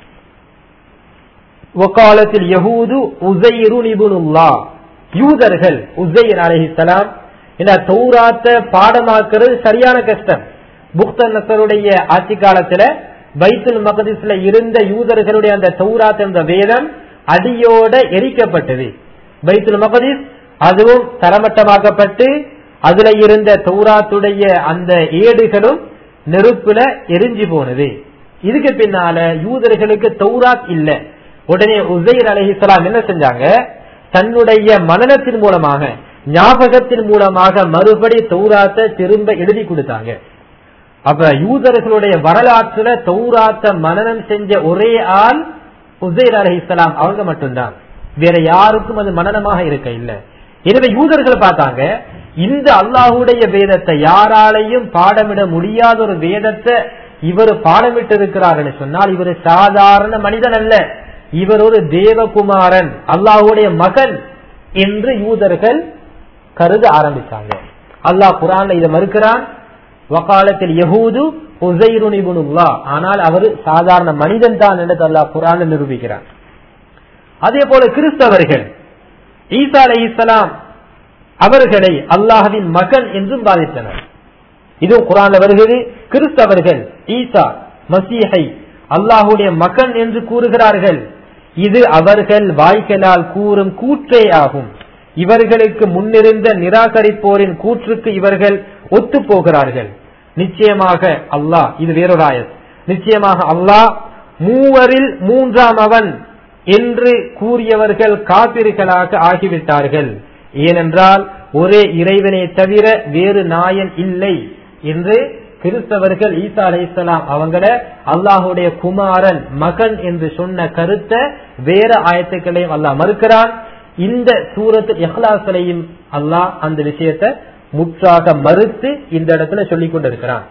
ஒக்காலத்தில் யகூது உசைரு நிபுனுல்லா யூதர்கள் உசைர் அலஹிசலாம் இந்த தௌராத்த பாடமாக்குறது சரியான கஷ்டம் புக்தன் நசருடைய ஆட்சி காலத்துல பைத்துல் மகதிஸ்ல இருந்த யூதர்களுடைய அந்த தௌராத் என்ற வேதம் அடியோட எரிக்கப்பட்டது பைத்துல் மகதிஸ் அதுவும் தரமட்டமாக்கப்பட்டு அதுல இருந்த தௌராத்துடைய அந்த ஏடுகளும் நெருப்புல எரிஞ்சு போனது இதுக்கு பின்னால யூதர்களுக்கு தௌராத் இல்ல உடனே உசைர் அலஹிசலாம் என்ன செஞ்சாங்க தன்னுடைய மனநத்தின் மூலமாக ஞாபகத்தின் மூலமாக மறுபடி தௌராத்தை திரும்ப எழுதி கொடுத்தாங்க அப்ப யூதர்களுடைய வரலாற்றுல தௌராத்த மனநம் செஞ்ச ஒரே ஆள் உசைர் அலஹிசலாம் அவங்க மட்டும்தான் வேற யாருக்கும் அது மனநமாக இருக்க இல்ல எனவே யூதர்கள் பார்த்தாங்க இந்த அல்லாஹுடைய வேதத்தை யாராலையும் பாடமிட முடியாத ஒரு வேதத்தை இவர் பாடமிட்டு இருக்கிறார் சொன்னால் இவர் சாதாரண மனிதன் அல்ல இவர் ஒரு தேவகுமாரன் அல்லாஹுடைய மகன் என்று யூதர்கள் கருத ஆரம்பித்தாங்க அல்லாஹ் குரான்ல இதை மறுக்கிறான் வக்காலத்தில் யகூது உசைருனிபுனுல்லா ஆனால் அவர் சாதாரண மனிதன் தான் என்று அல்லாஹ் குரான் நிரூபிக்கிறான் அதே போல கிறிஸ்தவர்கள் ஈசா அலை இஸ்லாம் அவர்களை அல்லாஹவின் மகன் என்றும் பாதித்தனர் இது குரான்ல வருகிறது கிறிஸ்தவர்கள் ஈசா மசீஹை அல்லாஹுடைய மகன் என்று கூறுகிறார்கள் இது அவர்கள் வாய்களால் கூறும் கூற்றே ஆகும் இவர்களுக்கு முன்னிருந்த நிராகரிப்போரின் கூற்றுக்கு இவர்கள் ஒத்து போகிறார்கள் நிச்சயமாக அல்லாஹ் இது வேறொரு ஆயத் நிச்சயமாக அல்லாஹ் மூவரில் மூன்றாம் அவன் என்று கூறியவர்கள் காப்பிர்களாக ஆகிவிட்டார்கள் ஏனென்றால் ஒரே இறைவனை தவிர வேறு நாயன் இல்லை என்று கிறிஸ்தவர்கள் ஈசா அலை இஸ்லாம் அவங்கள அல்லாஹுடைய குமாரன் மகன் என்று சொன்ன கருத்தை வேற ஆயத்துக்களையும் அல்லாஹ் மறுக்கிறான் இந்த சூரத்து எஹ்லாசலையும் அல்லாஹ் அந்த விஷயத்தை முற்றாக மறுத்து இந்த இடத்துல சொல்லிக் கொண்டிருக்கிறான்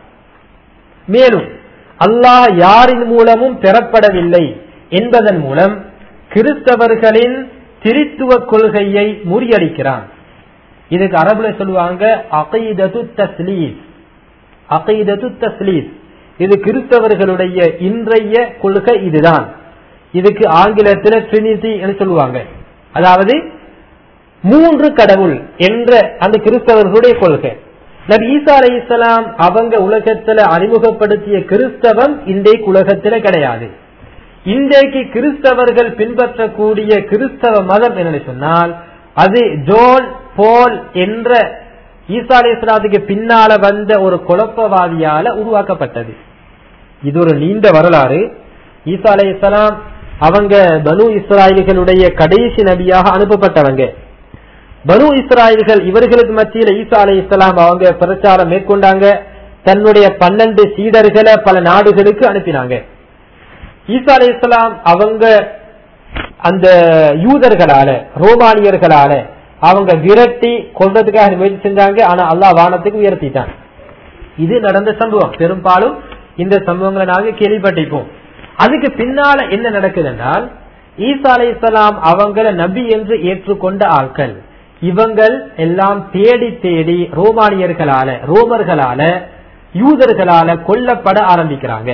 மேலும் அல்லாஹ் யாரின் மூலமும் பெறப்படவில்லை என்பதன் மூலம் கிறிஸ்தவர்களின் திரித்துவ கொள்கையை முறியடிக்கிறான் இதுக்கு அரபுல சொல்லுவாங்க அகைதது தஸ்லீஸ் அகைதது தஸ்லீஸ் இது கிறிஸ்தவர்களுடைய இன்றைய கொள்கை இதுதான் இதுக்கு ஆங்கிலத்தில் ட்ரினிட்டி என்று சொல்லுவாங்க அதாவது மூன்று கடவுள் என்ற அந்த கிறிஸ்தவர்களுடைய கொள்கை நபி ஈசா அலை இஸ்லாம் அவங்க உலகத்துல அறிமுகப்படுத்திய கிறிஸ்தவம் இன்றைக்கு உலகத்துல கிடையாது இன்றைக்கு கிறிஸ்தவர்கள் பின்பற்றக்கூடிய கிறிஸ்தவ மதம் என்னன்னு சொன்னால் அது ஜோன் போல் என்ற ஈசா அலி இஸ்லாத்துக்கு பின்னால வந்த ஒரு குழப்பவாதியால உருவாக்கப்பட்டது இது ஒரு நீண்ட வரலாறு ஈசா அலி இஸ்லாம் அவங்க பனு இஸ்ராயல்களுடைய கடைசி நபியாக அனுப்பப்பட்டவங்க பனு இஸ்ராயல்கள் இவர்களுக்கு மத்தியில ஈசா அலி இஸ்லாம் அவங்க பிரச்சாரம் மேற்கொண்டாங்க தன்னுடைய பன்னெண்டு சீடர்களை பல நாடுகளுக்கு அனுப்பினாங்க ஈசா அலி இஸ்லாம் அவங்க அந்த யூதர்களால ரோமானியர்களால அவங்க விரட்டி கொள்றதுக்காக முயற்சி செஞ்சாங்க ஆனா அல்லாஹ் வானத்துக்கு உயர்த்திட்டான் இது நடந்த சம்பவம் பெரும்பாலும் இந்த சம்பவங்களை நாங்க கேள்விப்பட்டிருப்போம் அதுக்கு பின்னால என்ன நடக்குது என்றால் ஈசா அலை இஸ்லாம் அவங்கள நபி என்று ஏற்றுக்கொண்ட ஆட்கள் இவங்கள் எல்லாம் தேடி தேடி ரோமானியர்களால ரோமர்களால யூதர்களால கொல்லப்பட ஆரம்பிக்கிறாங்க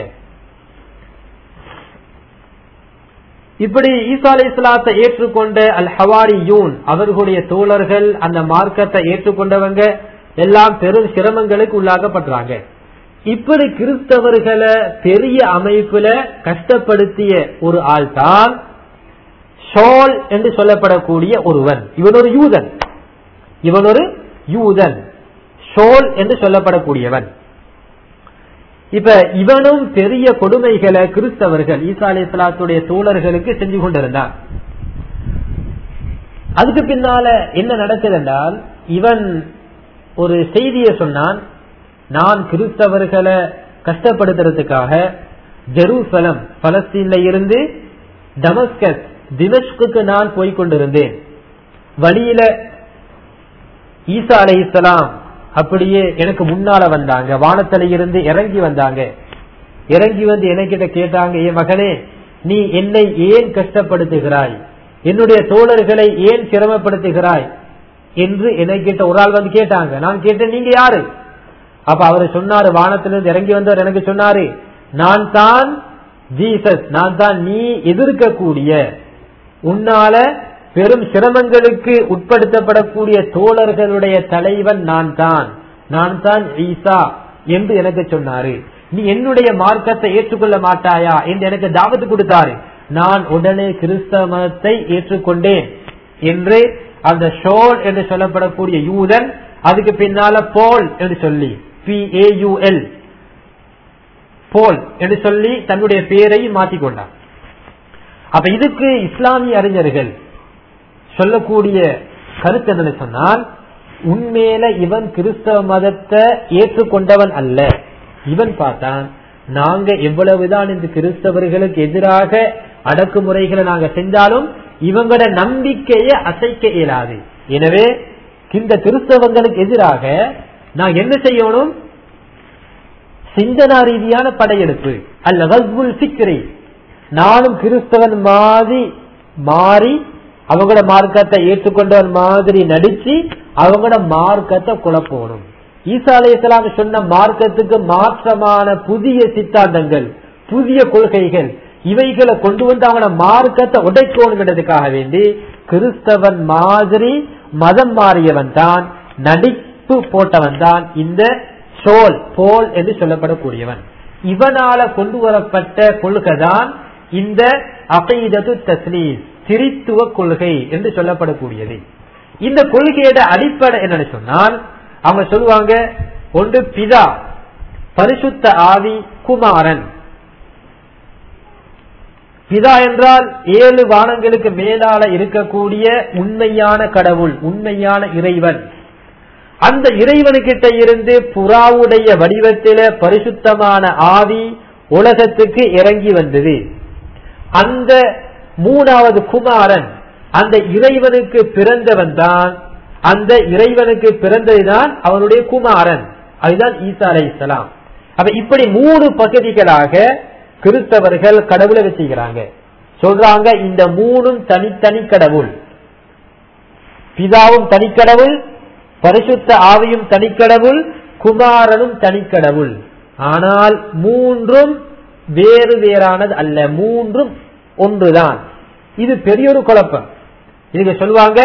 இப்படி ஈசா அலி இஸ்லாத்தை ஏற்றுக்கொண்ட அல் ஹவாரி யூன் அவர்களுடைய தோழர்கள் அந்த மார்க்கத்தை ஏற்றுக்கொண்டவங்க எல்லாம் பெரும் சிரமங்களுக்கு உள்ளாக்கப்படுறாங்க இப்படி கிறிஸ்தவர்களை பெரிய அமைப்புல கஷ்டப்படுத்திய ஒரு ஆள் தான் ஷோல் என்று சொல்லப்படக்கூடிய ஒருவன் இவன் ஒரு யூதன் இவன் ஒரு யூதன் ஷோல் என்று சொல்லப்படக்கூடியவன் இப்ப இவனும் பெரிய கொடுமைகளை கிறிஸ்தவர்கள் ஈசா அலி இஸ்லாத்துடைய தோழர்களுக்கு செஞ்சு கொண்டிருந்தான் அதுக்கு பின்னால என்ன நடக்குது என்றால் இவன் ஒரு செய்தியை சொன்னான் நான் கிறிஸ்தவர்களை கஷ்டப்படுத்துறதுக்காக ஜெருசலம் பலஸ்தீன்ல இருந்து டமஸ்கஸ் திமஷ்குக்கு நான் போய்கொண்டிருந்தேன் வழியில ஈசா அலை இஸ்லாம் அப்படியே எனக்கு முன்னால வந்தாங்க வானத்தில இருந்து இறங்கி வந்தாங்க இறங்கி வந்து என்கிட்ட கேட்டாங்க என் மகனே நீ என்னை ஏன் கஷ்டப்படுத்துகிறாய் என்னுடைய தோழர்களை ஏன் சிரமப்படுத்துகிறாய் என்று என்னை கேட்ட ஒரு ஆள் வந்து கேட்டாங்க நான் கேட்டேன் நீங்க யாரு அப்ப அவர் சொன்னாரு வானத்திலிருந்து இறங்கி வந்தவர் எனக்கு சொன்னாரு நான் தான் ஜீசஸ் நான் தான் நீ எதிர்க்கக்கூடிய உன்னால பெரும் சிரமங்களுக்கு உட்படுத்தப்படக்கூடிய தோழர்களுடைய தலைவன் நான் தான் நான் தான் ஈசா என்று எனக்கு சொன்னாரு நீ என்னுடைய மார்க்கத்தை ஏற்றுக்கொள்ள மாட்டாயா என்று எனக்கு தாவத்து கொடுத்தாரு நான் உடனே கிறிஸ்தவ மதத்தை ஏற்றுக்கொண்டேன் என்று அந்த ஷோல் என்று சொல்லப்படக்கூடிய யூதன் அதுக்கு பின்னால போல் என்று சொல்லி பி ஏ போல் என்று சொல்லி தன்னுடைய பெயரை மாற்றிக்கொண்டான் அப்ப இதுக்கு இஸ்லாமிய அறிஞர்கள் சொல்லக்கூடிய கருத்து என்ன சொன்னால் உண்மையில இவன் கிறிஸ்தவ மதத்தை ஏற்றுக்கொண்டவன் அல்ல இவன் பார்த்தான் நாங்க எவ்வளவுதான் இந்த கிறிஸ்தவர்களுக்கு எதிராக அடக்குமுறைகளை நாங்க செஞ்சாலும் இவங்களோட நம்பிக்கையை அசைக்க இயலாது எனவே இந்த கிறிஸ்தவங்களுக்கு எதிராக நான் என்ன செய்யணும் சிந்தனா ரீதியான படையெடுப்பு அல்ல வஸ்புல் சிக்கரை நானும் கிறிஸ்தவன் மாதிரி மாறி அவங்களோட மார்க்கத்தை ஏற்றுக்கொண்டவன் மாதிரி நடிச்சு அவங்களோட மார்க்கத்தை குழப்பணும் ஈசா அலி இஸ்லாம் சொன்ன மார்க்கத்துக்கு மாற்றமான புதிய சித்தாந்தங்கள் புதிய கொள்கைகள் இவைகளை கொண்டு வந்து அவங்களோட மார்க்கத்தை உடைக்கணுங்கிறதுக்காக வேண்டி கிறிஸ்தவன் மாதிரி மதம் மாறியவன் தான் நடிப்பு போட்டவன் தான் இந்த சோல் போல் என்று சொல்லப்படக்கூடியவன் இவனால கொண்டு வரப்பட்ட கொள்கை தான் இந்த அகைதது தஸ்லீஸ் திரித்துவ கொள்கை என்று சொல்லப்படக்கூடியது இந்த கொள்கையோட அடிப்படை என்னன்னு சொன்னால் அவங்க சொல்லுவாங்க ஒன்று பிதா பரிசுத்த ஆவி குமாரன் பிதா என்றால் ஏழு வானங்களுக்கு மேலால இருக்கக்கூடிய உண்மையான கடவுள் உண்மையான இறைவன் அந்த இறைவனுக்கிட்ட இருந்து புறாவுடைய வடிவத்தில பரிசுத்தமான ஆவி உலகத்துக்கு இறங்கி வந்தது அந்த மூணாவது குமாரன் அந்த இறைவனுக்கு பிறந்தவன் தான் அந்த இறைவனுக்கு பிறந்ததுதான் அவனுடைய குமாரன் அதுதான் ஈசா அலை இஸ்லாம் அப்ப இப்படி மூணு பகுதிகளாக கிறிஸ்தவர்கள் கடவுளை வச்சுக்கிறாங்க சொல்றாங்க இந்த மூணும் தனித்தனி கடவுள் பிதாவும் தனிக்கடவுள் பரிசுத்த ஆவியும் தனிக்கடவுள் குமாரனும் தனிக்கடவுள் ஆனால் மூன்றும் வேறு வேறானது அல்ல மூன்றும் ஒன்றுதான் இது பெரிய ஒரு குழப்பம் இதுக்கு சொல்லுவாங்க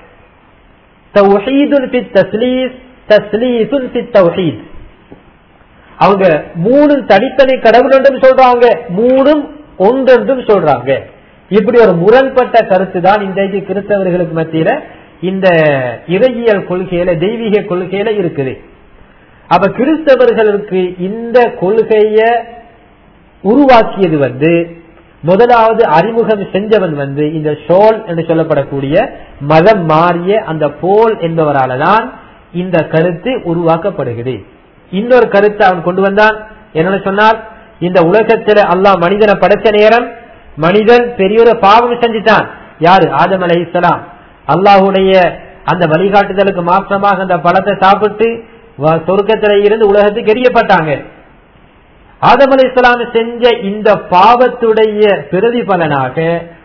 அவங்க மூணு தனித்தனி கடவுள் என்றும் சொல்றாங்க மூணும் ஒன்றென்றும் சொல்றாங்க இப்படி ஒரு முரண்பட்ட கருத்து தான் இன்றைக்கு கிறிஸ்தவர்களுக்கு மத்தியில இந்த இறையியல் கொள்கையில தெய்வீக கொள்கையில இருக்குது அப்ப கிறிஸ்தவர்களுக்கு இந்த கொள்கைய உருவாக்கியது வந்து முதலாவது அறிமுகம் செஞ்சவன் வந்து இந்த ஷோல் என்று சொல்லப்படக்கூடிய மதம் மாறிய அந்த போல் என்பவரால தான் இந்த கருத்து உருவாக்கப்படுகிறது இன்னொரு கருத்தை அவன் கொண்டு வந்தான் என்ன சொன்னால் இந்த உலகத்துல அல்லாஹ் மனிதனை படைச்ச நேரம் மனிதன் பெரிய ஒரு பாவம் செஞ்சுட்டான் யாரு ஆதம் அலை இஸ்லாம் அல்லாஹுடைய அந்த வழிகாட்டுதலுக்கு மாற்றமாக அந்த பழத்தை சாப்பிட்டு சொர்க்கத்தில இருந்து உலகத்துக்கு எரியப்பட்டாங்க ஆதம் அலி இஸ்லாம் செஞ்ச இந்த பாவத்துடைய பிரதிபலனாக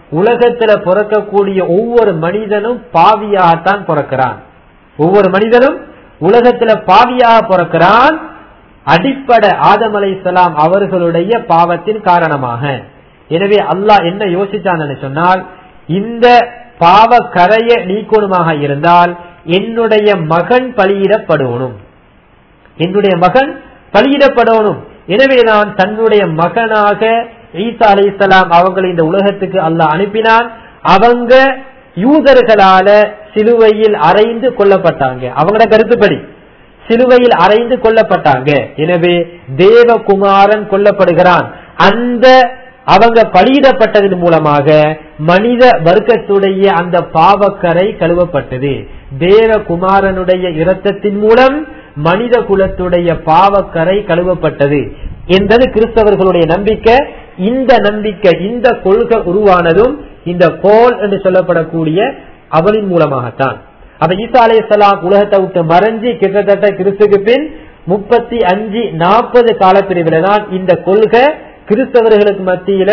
உலகத்துல பிறக்கக்கூடிய ஒவ்வொரு மனிதனும் பாவியாகத்தான் பிறக்கிறான் ஒவ்வொரு மனிதனும் உலகத்துல பாவியாக பிறக்கிறான் அடிப்படை ஆதம் அலைசலாம் அவர்களுடைய பாவத்தின் காரணமாக எனவே அல்லாஹ் என்ன யோசிச்சான்னு சொன்னால் இந்த பாவ கரையை நீக்கணுமாக இருந்தால் என்னுடைய மகன் பலியிடப்படணும் என்னுடைய மகன் பலியிடப்படணும் எனவே நான் தன்னுடைய மகனாக ஈசா அலைசலாம் அவங்களை இந்த உலகத்துக்கு அல்லாஹ் அனுப்பினான் அவங்க யூதர்களால சிலுவையில் அரைந்து கொல்லப்பட்டாங்க அவங்களோட கருத்துப்படி சிலுவையில் அரைந்து கொல்லப்பட்டாங்க எனவே தேவகுமாரன் கொல்லப்படுகிறான் அந்த அவங்க பலியிடப்பட்டதன் மூலமாக மனித வர்க்கத்துடைய அந்த பாவக்கரை கழுவப்பட்டது தேவகுமாரனுடைய இரத்தத்தின் மூலம் மனித குலத்துடைய பாவக்கரை கழுவப்பட்டது என்பது கிறிஸ்தவர்களுடைய நம்பிக்கை இந்த நம்பிக்கை இந்த கொள்கை உருவானதும் இந்த போல் என்று சொல்லப்படக்கூடிய அவளின் மூலமாகத்தான் அப்ப ஈசா அலையாம் உலகத்தை விட்டு மறைஞ்சு கிட்டத்தட்ட கிறிஸ்துக்கு பின் முப்பத்தி அஞ்சு நாற்பது காலப்பிரிவுல தான் இந்த கொள்கை கிறிஸ்தவர்களுக்கு மத்தியில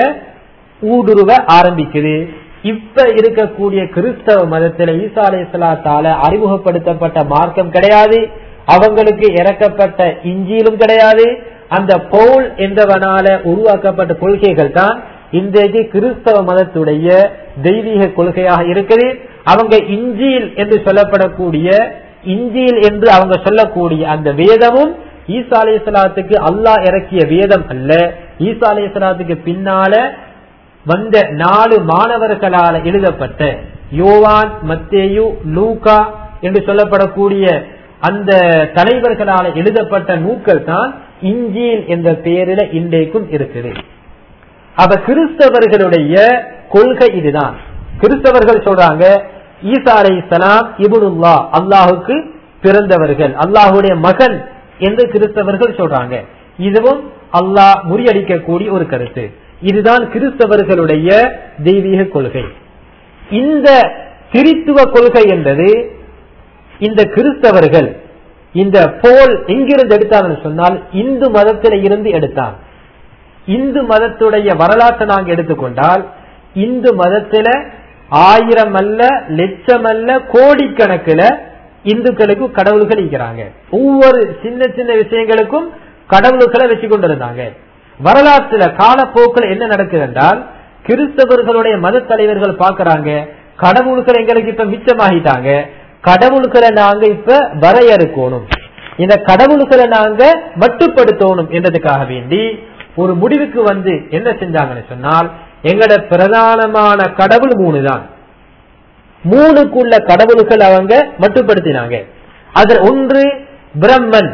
ஊடுருவ ஆரம்பிக்குது இப்ப இருக்கக்கூடிய கிறிஸ்தவ மதத்துல ஈசா அலையாத்தால அறிமுகப்படுத்தப்பட்ட மார்க்கம் கிடையாது அவங்களுக்கு இறக்கப்பட்ட இஞ்சியிலும் கிடையாது அந்த பவுல் என்பவனால உருவாக்கப்பட்ட கொள்கைகள் தான் இன்றைக்கு கிறிஸ்தவ மதத்துடைய தெய்வீக கொள்கையாக இருக்குது அவங்க இஞ்சியில் என்று சொல்லப்படக்கூடிய இஞ்சியில் என்று அவங்க சொல்லக்கூடிய அந்த வேதமும் ஈசா அலையலாத்துக்கு அல்லாஹ் இறக்கிய வேதம் அல்ல ஈசா அலையலாத்துக்கு பின்னால வந்த நாலு மாணவர்களால எழுதப்பட்ட யோவான் மத்தேயு லூகா என்று சொல்லப்படக்கூடிய அந்த தலைவர்களால எழுதப்பட்ட நூக்கள் தான் இஞ்சியில் என்ற பெயரில இன்றைக்கும் இருக்குது அப்ப கிறிஸ்தவர்களுடைய கொள்கை இதுதான் கிறிஸ்தவர்கள் சொல்றாங்க ஈசா அலை இஸ்லாம் இபுனுல்லா அல்லாஹுக்கு பிறந்தவர்கள் அல்லாஹுடைய மகன் என்று கிறிஸ்தவர்கள் சொல்றாங்க இதுவும் அல்லாஹ் முறியடிக்கக்கூடிய ஒரு கருத்து இதுதான் கிறிஸ்தவர்களுடைய தெய்வீக கொள்கை இந்த திரித்துவ கொள்கை என்பது இந்த கிறிஸ்தவர்கள் இந்த போல் எங்கிருந்து எடுத்தாங்கன்னு சொன்னால் இந்து மதத்தில இருந்து எடுத்தான் இந்து மதத்துடைய வரலாற்றை நாங்க எடுத்துக்கொண்டால் இந்து மதத்தில ஆயிரம் அல்ல லட்சம் அல்ல கோடிக்கணக்கில் இந்துக்களுக்கு கடவுள்கள் இருக்கிறாங்க ஒவ்வொரு சின்ன சின்ன விஷயங்களுக்கும் கடவுள்களை வச்சு கொண்டிருந்தாங்க வரலாற்றுல காலப்போக்கில் என்ன நடக்குது என்றால் கிறிஸ்தவர்களுடைய மத தலைவர்கள் பாக்குறாங்க கடவுள்கள் எங்களுக்கு இப்ப மிச்சமாகிட்டாங்க கடவுள்களை நாங்க இப்ப வரையறுக்கணும் இந்த கடவுள்களை நாங்க மட்டுப்படுத்தணும் என்றதுக்காக வேண்டி ஒரு முடிவுக்கு வந்து என்ன செஞ்சாங்கன்னு சொன்னால் எங்கட பிரதானமான கடவுள் மூணு தான் மூணுக்குள்ள கடவுள்கள் அவங்க மட்டுப்படுத்தினாங்க அதுல ஒன்று பிரம்மன்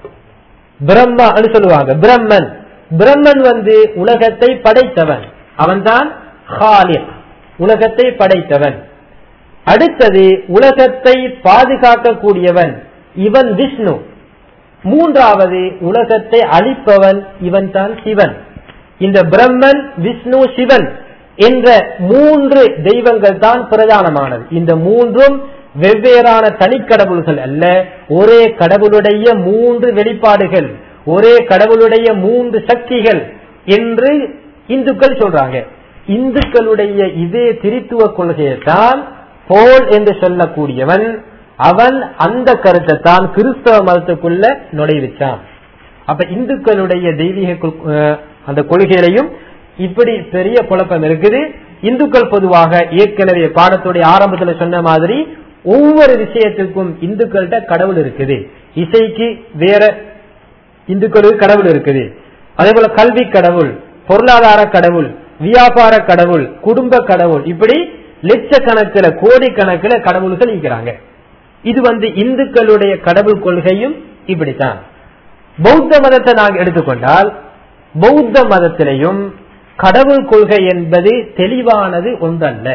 பிரம்மா சொல்லுவாங்க பிரம்மன் பிரம்மன் வந்து உலகத்தை படைத்தவன் அவன்தான் ஹாலிக் உலகத்தை படைத்தவன் அடுத்தது உலகத்தை பாதுகாக்கக்கூடியவன் இவன் விஷ்ணு மூன்றாவது உலகத்தை அழிப்பவன் இவன் தான் சிவன் இந்த பிரம்மன் விஷ்ணு சிவன் என்ற மூன்று தெய்வங்கள் தான் பிரதானமானது இந்த மூன்றும் வெவ்வேறான தனிக்கடவுள்கள் அல்ல ஒரே கடவுளுடைய மூன்று வெளிப்பாடுகள் ஒரே கடவுளுடைய மூன்று சக்திகள் என்று இந்துக்கள் சொல்றாங்க இந்துக்களுடைய இதே திரித்துவ கொள்கையை தான் போல் என்று சொல்லக்கூடியவன் அவன் அந்த கருத்தை தான் கிறிஸ்தவ மதத்துக்குள்ள நுழைவிச்சான் அப்ப இந்துக்களுடைய தெய்வீக அந்த கொள்கையிலையும் இப்படி பெரிய குழப்பம் இருக்குது இந்துக்கள் பொதுவாக ஏற்கனவே பாடத்துடைய ஆரம்பத்துல சொன்ன மாதிரி ஒவ்வொரு விஷயத்துக்கும் இந்துக்கள்கிட்ட கடவுள் இருக்குது இசைக்கு வேற இந்துக்களுக்கு கடவுள் இருக்குது அதே போல கல்வி கடவுள் பொருளாதார கடவுள் வியாபார கடவுள் குடும்ப கடவுள் இப்படி லட்சக்கணக்கில் கோடிக்கணக்கில் கடவுள்கள் இருக்கிறாங்க இது வந்து இந்துக்களுடைய கடவுள் கொள்கையும் இப்படித்தான் பௌத்த மதத்தை நாங்கள் எடுத்துக்கொண்டால் பௌத்த மதத்திலையும் கடவுள் கொள்கை என்பது தெளிவானது ஒன்றல்ல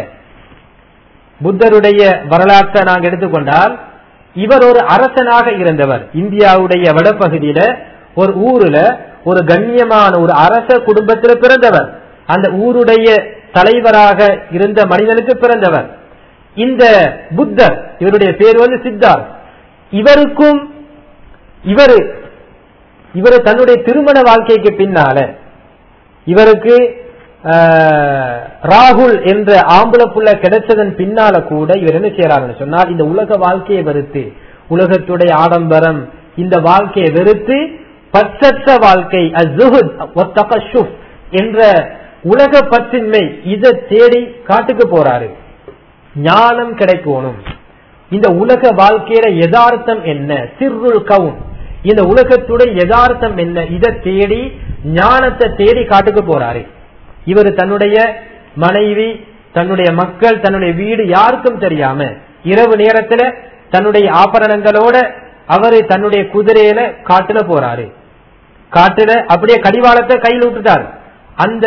புத்தருடைய வரலாற்றை நாங்கள் எடுத்துக்கொண்டால் இவர் ஒரு அரசனாக இருந்தவர் இந்தியாவுடைய வடபகுதியில ஒரு ஊர்ல ஒரு கண்ணியமான ஒரு அரச குடும்பத்தில் பிறந்தவர் அந்த ஊருடைய தலைவராக இருந்த மனிதனுக்கு பிறந்தவர் இந்த புத்தர் இவருடைய பேர் வந்து சித்தார் இவருக்கும் இவரு இவர் தன்னுடைய திருமண வாழ்க்கைக்கு பின்னால இவருக்கு ஆஹ், ராகுல் என்ற ஆம்பளை புள்ள கிடைச்சதன் பின்னால கூட இவர் என்ன செய்யறாருன்னு சொன்னால் இந்த உலக வாழ்க்கையை வெறுத்து உலகத்துடைய ஆடம்பரம் இந்த வாழ்க்கையை வெறுத்து பற்றற்ற வாழ்க்கை அஸ்ஸுஹுத் வத்தகஷுஃப் என்ற உலக பற்றின்மை இதை தேடி காட்டுக்கு போறாரு ஞானம் கிடைக்கணும் இந்த உலக வாழ்க்கையில யதார்த்தம் என்ன சிறுல் கவுன் இந்த உலகத்துடைய யதார்த்தம் என்ன இதை தேடி ஞானத்தை தேடி காட்டுக்கு போறாரு இவர் தன்னுடைய மனைவி தன்னுடைய மக்கள் தன்னுடைய வீடு யாருக்கும் தெரியாம இரவு நேரத்துல தன்னுடைய ஆபரணங்களோட அவரு தன்னுடைய குதிரையில காட்டுல போறாரு காட்டுல அப்படியே கடிவாளத்தை கையில் விட்டுட்டார் அந்த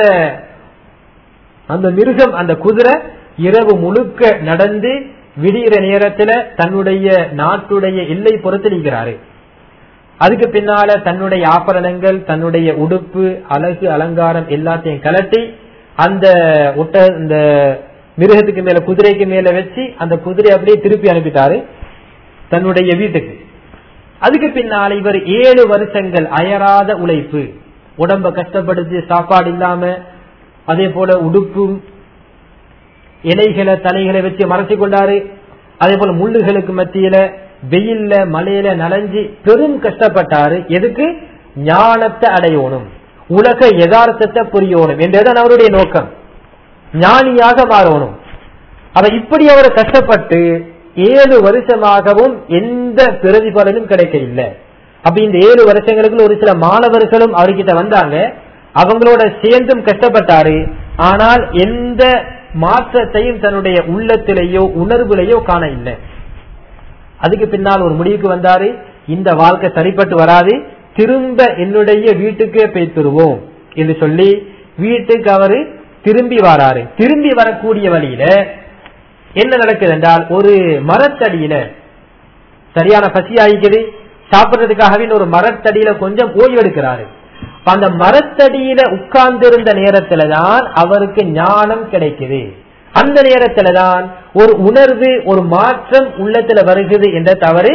அந்த மிருகம் அந்த குதிரை இரவு முழுக்க நடந்து விடிகிற நேரத்துல தன்னுடைய நாட்டுடைய எல்லை பொறுத்திருக்கிறாரு அதுக்கு பின்னால தன்னுடைய ஆபரணங்கள் தன்னுடைய உடுப்பு அழகு அலங்காரம் எல்லாத்தையும் கலட்டி அந்த ஒட்ட இந்த மிருகத்துக்கு மேல குதிரைக்கு மேல வச்சு அந்த குதிரை அப்படியே திருப்பி அனுப்பிட்டாரு தன்னுடைய வீட்டுக்கு அதுக்கு பின்னால இவர் ஏழு வருஷங்கள் அயராத உழைப்பு உடம்ப கஷ்டப்படுத்தி சாப்பாடு இல்லாம அதே போல உடுப்பும் இலைகளை தலைகளை வச்சு மறைச்சு கொண்டாரு அதே போல முள்ளுகளுக்கு மத்தியில வெயில்ல மலையில நனைஞ்சு பெரும் கஷ்டப்பட்டாரு எதுக்கு ஞானத்தை அடையணும் உலக யதார்த்தத்தை புரியணும் என்றுதான் அவருடைய நோக்கம் ஞானியாக மாறணும் அவ இப்படி அவர் கஷ்டப்பட்டு ஏழு வருஷமாகவும் எந்த பிரதிபலனும் கிடைக்கவில்லை அப்ப இந்த ஏழு வருஷங்களுக்கு ஒரு சில மாணவர்களும் அவர்கிட்ட வந்தாங்க அவங்களோட சேர்ந்தும் கஷ்டப்பட்டாரு ஆனால் எந்த மாற்றத்தையும் தன்னுடைய உள்ளத்திலேயோ உணர்வுலையோ காண இல்லை அதுக்கு பின்னால் ஒரு முடிவுக்கு வந்தாரு இந்த வாழ்க்கை சரிப்பட்டு வராது திரும்ப என்னுடைய வீட்டுக்கே பேத்துருவோம் என்று சொல்லி வீட்டுக்கு அவரு திரும்பி வராரு திரும்பி வரக்கூடிய வழியில என்ன நடக்குது என்றால் ஒரு மரத்தடியில சரியான பசி ஆகிக்குது சாப்பிடுறதுக்காகவே ஒரு மரத்தடியில கொஞ்சம் ஓய்வு எடுக்கிறாரு அப்ப அந்த மரத்தடியில உட்கார்ந்திருந்த நேரத்துல தான் அவருக்கு ஞானம் கிடைக்குது அந்த நேரத்துல தான் ஒரு உணர்வு ஒரு மாற்றம் உள்ளத்துல வருகிறது என்ற தவறு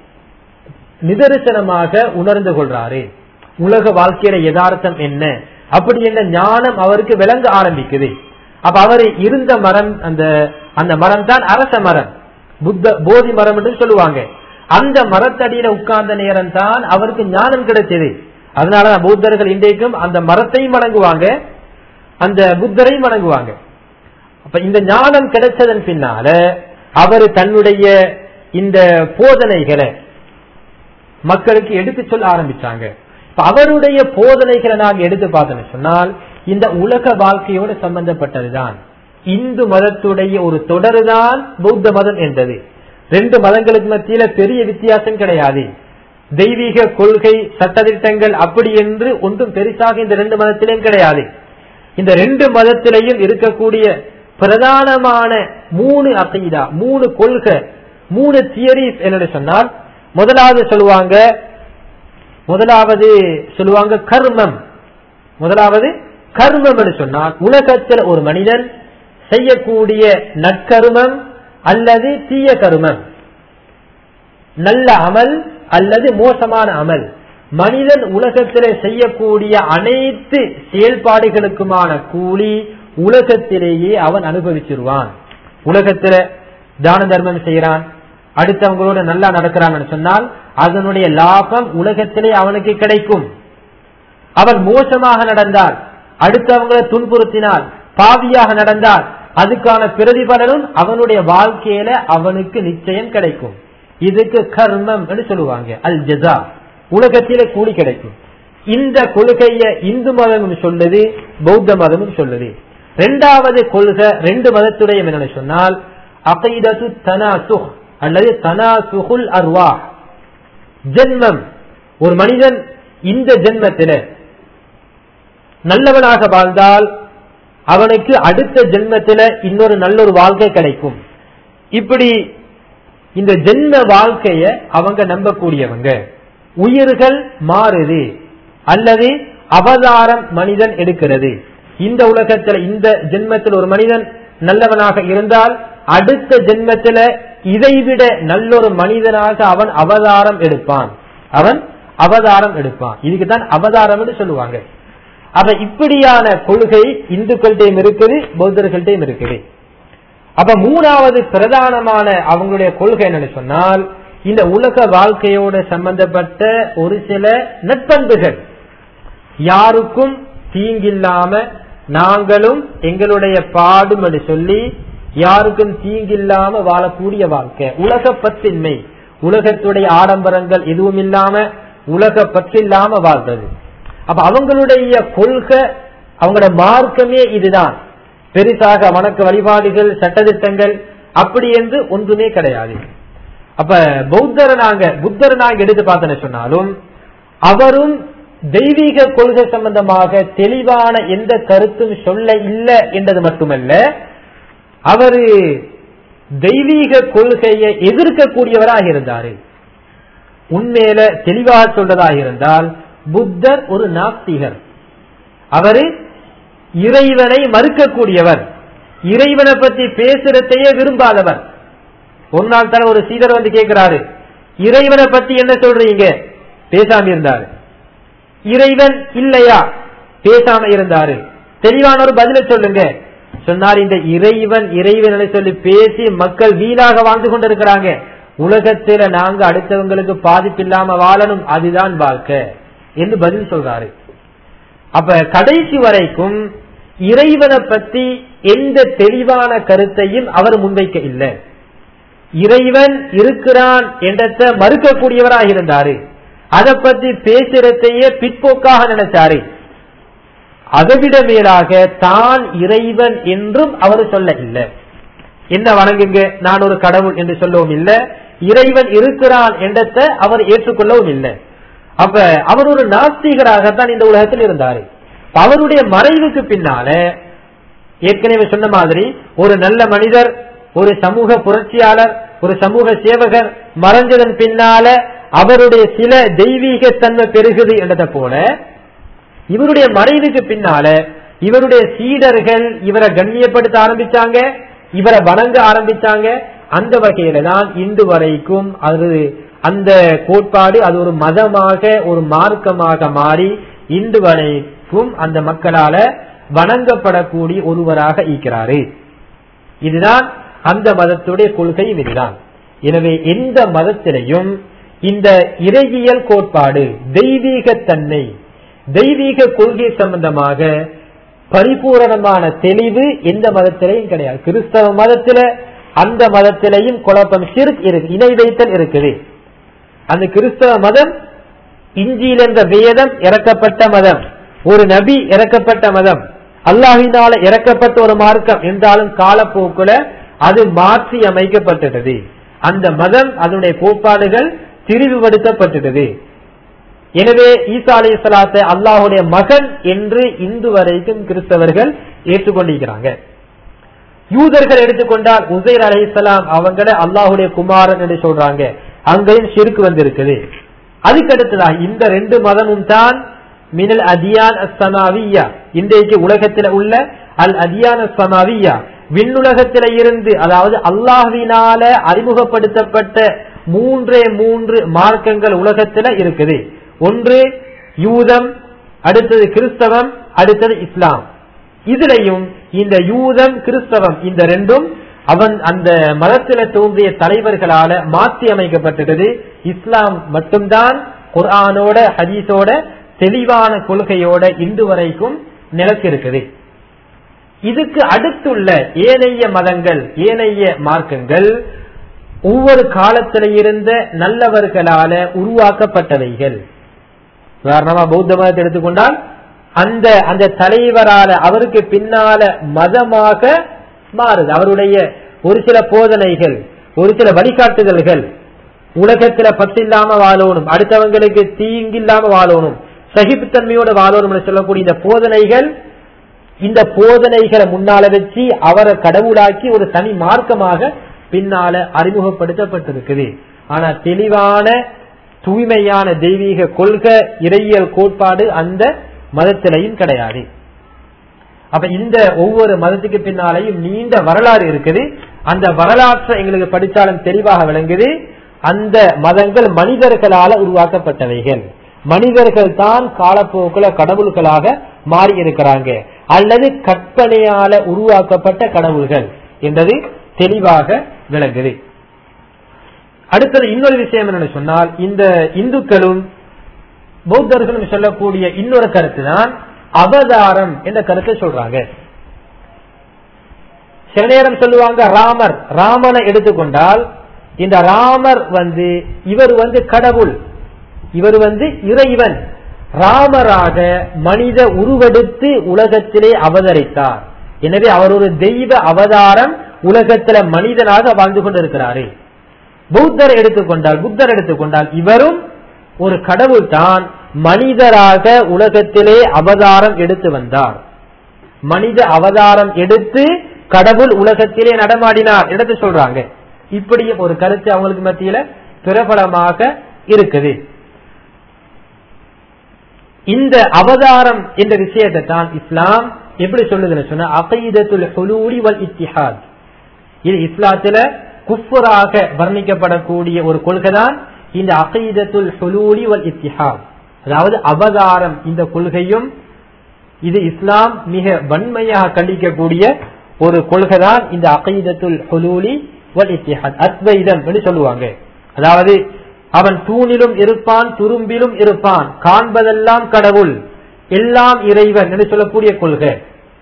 நிதர்சனமாக உணர்ந்து கொள்றாரு உலக வாழ்க்கையில யதார்த்தம் என்ன அப்படி என்ன ஞானம் அவருக்கு விளங்க ஆரம்பிக்குது அப்ப அவர் இருந்த மரம் அந்த அந்த மரம் தான் அரச மரம் புத்த போதி மரம் என்று சொல்லுவாங்க அந்த மரத்தடியில உட்கார்ந்த நேரம் தான் அவருக்கு ஞானம் கிடைச்சது அதனால பௌத்தர்கள் இன்றைக்கும் அந்த மரத்தையும் வணங்குவாங்க அந்த புத்தரையும் வணங்குவாங்க அப்ப இந்த ஞானம் கிடைச்சதன் பின்னால அவர் தன்னுடைய இந்த போதனைகளை மக்களுக்கு எடுத்து சொல்ல ஆரம்பிச்சாங்க இப்ப அவருடைய போதனைகளை நாங்க எடுத்து பார்த்தோம்னு சொன்னால் இந்த உலக வாழ்க்கையோடு சம்பந்தப்பட்டதுதான் இந்து மதத்துடைய ஒரு தொடர்தான் பௌத்த மதம் என்றது ரெண்டு மதங்களுக்கு மத்தியில பெரிய வித்தியாசம் கிடையாது தெய்வீக கொள்கை சட்டத்திட்டங்கள் அப்படி என்று ஒன்றும் பெருசாக இந்த ரெண்டு மதத்திலையும் கிடையாது இந்த ரெண்டு மதத்திலையும் இருக்கக்கூடிய பிரதானமான மூணு அசைதா மூணு கொள்கை மூணு தியரிஸ் என்னன்னு சொன்னால் முதலாவது சொல்லுவாங்க முதலாவது சொல்லுவாங்க கர்மம் முதலாவது கர்மம் என்று சொன்னால் உலகத்தில் ஒரு மனிதன் செய்யக்கூடிய நற்கருமம் அல்லது தீய கருமம் நல்ல அமல் அல்லது மோசமான அமல் மனிதன் உலகத்திலே செய்யக்கூடிய அனைத்து செயல்பாடுகளுக்குமான கூலி உலகத்திலேயே அவன் அனுபவிச்சிருவான் உலகத்துல தான தர்மம் செய்யறான் அடுத்தவங்களோட நல்லா நடக்கிறான்னு சொன்னால் அதனுடைய லாபம் உலகத்திலே அவனுக்கு கிடைக்கும் அவன் மோசமாக நடந்தால் அடுத்தவங்களை துன்புறுத்தினால் பாவியாக நடந்தால் அதுக்கான பிரதிபலனும் அவனுடைய வாழ்க்கையில அவனுக்கு நிச்சயம் கிடைக்கும் இதுக்கு கர்மம் என்று சொல்லுவாங்க அல் ஜசா உலகத்திலே கூலி கிடைக்கும் இந்த கொள்கைய இந்து மதமும் சொல்லுது பௌத்த மதமும் சொல்லுது ரெண்டாவது கொள்கை ரெண்டு மதத்துடைய என்னன்னு சொன்னால் அகைதத்து தனாசுஹ் அல்லது தனாசுகுல் அர்வா ஜென்மம் ஒரு மனிதன் இந்த ஜென்மத்தில நல்லவனாக வாழ்ந்தால் அவனுக்கு அடுத்த ஜென்மத்தில இன்னொரு நல்ல ஒரு வாழ்க்கை கிடைக்கும் இப்படி இந்த ஜென்ம வாழ்க்கைய அவங்க நம்பக்கூடியவங்க உயிர்கள் மாறுது அல்லது அவதாரம் மனிதன் எடுக்கிறது இந்த உலகத்துல இந்த ஜென்மத்தில் ஒரு மனிதன் நல்லவனாக இருந்தால் அடுத்த ஜென்மத்தில இதைவிட நல்லொரு மனிதனாக அவன் அவதாரம் எடுப்பான் அவன் அவதாரம் எடுப்பான் இதுக்கு தான் அவதாரம் சொல்லுவாங்க அப்ப இப்படியான கொள்கை இந்துக்கள்கிட்டையும் இருக்குது பௌத்தர்கள்ட்டையும் இருக்குது அப்ப மூணாவது பிரதானமான அவங்களுடைய கொள்கை என்னன்னு சொன்னால் இந்த உலக வாழ்க்கையோட சம்பந்தப்பட்ட ஒரு சில நட்பண்புகள் யாருக்கும் தீங்கில்லாம நாங்களும் எங்களுடைய பாடும் என்று சொல்லி யாருக்கும் தீங்கில்லாம வாழக்கூடிய வாழ்க்கை உலக பத்தின்மை உலகத்துடைய ஆடம்பரங்கள் எதுவும் இல்லாம உலக பற்றில்லாம வாழ்றது அப்ப அவங்களுடைய கொள்கை அவங்களோட மார்க்கமே இதுதான் பெரிசாக வணக்க வழிபாடுகள் சட்டதிட்டங்கள் அப்படி என்று ஒன்றுமே கிடையாது அப்ப பௌத்தரை நாங்க புத்தரை நாங்க எடுத்து பார்த்தோன்னு சொன்னாலும் அவரும் தெய்வீக கொள்கை சம்பந்தமாக தெளிவான எந்த கருத்தும் சொல்ல இல்லை என்றது மட்டுமல்ல அவரு தெய்வீக கொள்கையை எதிர்க்கக்கூடியவராக இருந்தாரு உண்மையில தெளிவாக சொல்றதாக இருந்தால் புத்தர் ஒரு நாஸ்திகர் அவரு இறைவனை மறுக்கக்கூடியவர் இறைவனை பத்தி பேசுறதையே விரும்பாதவர் ஒரு நாள் தானே ஒரு சீடர் வந்து கேட்கிறாரு இறைவனை பத்தி என்ன சொல்றீங்க பேசாம இருந்தாரு இறைவன் இல்லையா பேசாம இருந்தாரு தெளிவான ஒரு பதில சொல்லுங்க சொன்னார் இந்த இறைவன் இறைவன் சொல்லி பேசி மக்கள் வீணாக வாழ்ந்து கொண்டிருக்கிறாங்க உலகத்தில நாங்க அடுத்தவங்களுக்கு பாதிப்பு இல்லாம வாழணும் அதுதான் வாழ்க்கை என்று பதில் சொல்றாரு அப்ப கடைசி வரைக்கும் இறைவனை பத்தி எந்த தெளிவான கருத்தையும் அவர் முன்வைக்க இல்லை இறைவன் இருக்கிறான் என்றத மறுக்கக்கூடியவராக இருந்தாரு அதை பத்தி பேசுறதையே பிற்போக்காக நினைச்சாரு அதைவிட மேலாக தான் இறைவன் என்றும் அவர் சொல்ல இல்லை என்ன வணங்குங்க நான் ஒரு கடவுள் என்று சொல்லவும் இல்லை இறைவன் இருக்கிறான் என்றத அவர் ஏற்றுக்கொள்ளவும் இல்லை அப்ப அவர் ஒரு நாஸ்திகராகத்தான் இந்த உலகத்தில் இருந்தாரு அவருடைய மறைவுக்கு பின்னால ஏற்கனவே சொன்ன மாதிரி ஒரு நல்ல மனிதர் ஒரு சமூக புரட்சியாளர் ஒரு சமூக சேவகர் மறைஞ்சதன் பின்னால அவருடைய சில தெய்வீக தன்மை பெருகுது என்றதை போல இவருடைய மறைவுக்கு பின்னால இவருடைய சீடர்கள் இவரை கண்ணியப்படுத்த ஆரம்பிச்சாங்க இவரை வணங்க ஆரம்பிச்சாங்க அந்த வகையில தான் இன்று வரைக்கும் அது அந்த கோட்பாடு அது ஒரு மதமாக ஒரு மார்க்கமாக மாறி இன்று வரைக்கும் அந்த மக்களால வணங்கப்படக்கூடிய ஒருவராக இருக்கிறாரு இதுதான் அந்த மதத்துடைய கொள்கையும் இதுதான் எனவே எந்த மதத்திலையும் இந்த இறையியல் கோட்பாடு தெய்வீகத்தன்மை தெய்வீக கொள்கை சம்பந்தமாக பரிபூரணமான தெளிவு எந்த மதத்திலையும் கிடையாது கிறிஸ்தவ மதத்தில அந்த மதத்திலையும் குழப்பம் சிறுக் இருக்கு இணை வைத்தல் இருக்குது அந்த கிறிஸ்தவ மதம் இஞ்சியில் என்ற வேதம் இறக்கப்பட்ட மதம் ஒரு நபி இறக்கப்பட்ட மதம் அல்லாஹினால இறக்கப்பட்ட ஒரு மார்க்கம் என்றாலும் காலப்போக்குல அது மாற்றி அமைக்கப்பட்டது அந்த மதம் அதனுடைய கோட்பாடுகள் திரிவுபடுத்தப்பட்டது எனவே ஈசா அலி சலாத்தை அல்லாஹுடைய மகன் என்று இன்று வரைக்கும் கிறிஸ்தவர்கள் ஏற்றுக்கொண்டிருக்கிறாங்க யூதர்கள் எடுத்துக்கொண்டால் உசைர் அலி இஸ்லாம் அவங்கள அல்லாஹுடைய குமாரன் என்று சொல்றாங்க அங்கேயும் சிறுக்கு வந்திருக்குது அதுக்கடுத்ததாக இந்த ரெண்டு மதமும் தான் மினல் அதியான் அஸ்ஸமாவியா இன்றைக்கு உலகத்தில் உள்ள அல் அதியான் அஸ்ஸமாவியா விண்ணுலகத்தில இருந்து அதாவது அல்லாஹ்வினால அறிமுகப்படுத்தப்பட்ட மூன்றே மூன்று மார்க்கங்கள் உலகத்துல இருக்குது ஒன்று யூதம் அடுத்தது கிறிஸ்தவம் அடுத்தது இஸ்லாம் இதுலயும் இந்த யூதம் கிறிஸ்தவம் இந்த ரெண்டும் அவன் அந்த மதத்தில தோன்றிய தலைவர்களால மாற்றி அமைக்கப்பட்டது இஸ்லாம் மட்டும்தான் குர்ஆனோட ஹதீஸோட தெளிவான கொள்கையோட இன்று வரைக்கும் நிலத்திருக்குது இதுக்கு அடுத்துள்ள ஏனைய மதங்கள் ஏனைய மார்க்கங்கள் ஒவ்வொரு காலத்தில இருந்த நல்லவர்களால உருவாக்கப்பட்டவைகள் உதாரணமா பௌத்த மதத்தை எடுத்துக்கொண்டால் அந்த அந்த தலைவரால அவருக்கு பின்னால மதமாக மாறுது அவருடைய ஒரு சில போதனைகள் ஒரு சில வழிகாட்டுதல்கள் உலகத்துல பத்தில்லாம வாழணும் அடுத்தவங்களுக்கு தீங்கில்லாம வாழணும் சகிப்புத்தன்மையோட வாழணும் சொல்லக்கூடிய இந்த போதனைகள் இந்த போதனைகளை முன்னால வச்சு அவரை கடவுளாக்கி ஒரு தனி மார்க்கமாக பின்னால அறிமுகப்படுத்தப்பட்டிருக்குது ஆனா தெளிவான தூய்மையான தெய்வீக கொள்கை இறையியல் கோட்பாடு அந்த மதத்திலையும் கிடையாது அப்ப இந்த ஒவ்வொரு மதத்துக்கு பின்னாலையும் நீண்ட வரலாறு இருக்குது அந்த வரலாற்றை எங்களுக்கு படித்தாலும் தெளிவாக விளங்குது அந்த மதங்கள் மனிதர்களால உருவாக்கப்பட்டவைகள் மனிதர்கள் தான் காலப்போக்கில் கடவுள்களாக மாறி இருக்கிறாங்க அல்லது கற்பனையால உருவாக்கப்பட்ட கடவுள்கள் என்றது தெளிவாக விளங்குது அடுத்தது இன்னொரு விஷயம் என்னன்னு சொன்னால் இந்த இந்துக்களும் பௌத்தர்களும் சொல்லக்கூடிய இன்னொரு கருத்து தான் அவதாரம் என்ற கருத்தை சொல்றாங்க சில நேரம் சொல்லுவாங்க ராமர் ராமனை எடுத்துக்கொண்டால் இந்த ராமர் வந்து இவர் வந்து கடவுள் இவர் வந்து இறைவன் ராமராக மனித உருவெடுத்து உலகத்திலே அவதரித்தார் எனவே அவர் ஒரு தெய்வ அவதாரம் உலகத்தில மனிதனாக வாழ்ந்து கொண்டிருக்கிறாரு பௌத்தர் எடுத்துக்கொண்டால் புத்தர் எடுத்துக்கொண்டால் இவரும் ஒரு கடவுள் தான் மனிதராக உலகத்திலே அவதாரம் எடுத்து வந்தார் மனித அவதாரம் எடுத்து கடவுள் உலகத்திலே நடமாடினார் எடுத்து சொல்றாங்க இப்படியும் ஒரு கருத்து அவங்களுக்கு மத்தியில பிரபலமாக இருக்குது இந்த அவதாரம் என்ற விஷயத்தை தான் இஸ்லாம் எப்படி சொல்லுதுன்னு சொன்னா அகைதத்துல் ஹுலூலி வல் இத்திஹாத் இது இஸ்லாத்துல குஃபராக வர்ணிக்கப்படக்கூடிய ஒரு கொள்கை தான் இந்த அகைதத்துல் ஹுலூலி வல் இத்திஹாத் அதாவது அவதாரம் இந்த கொள்கையும் இது இஸ்லாம் மிக வன்மையாக கண்டிக்கக்கூடிய ஒரு கொள்கை தான் இந்த அகைதத்துல் ஹுலூலி வல் இத்திஹாத் அத்வைதம் என்று சொல்லுவாங்க அதாவது அவன் தூணிலும் இருப்பான் துரும்பிலும் இருப்பான் காண்பதெல்லாம் கடவுள் எல்லாம் இறைவன் என்று சொல்லக்கூடிய கொள்கை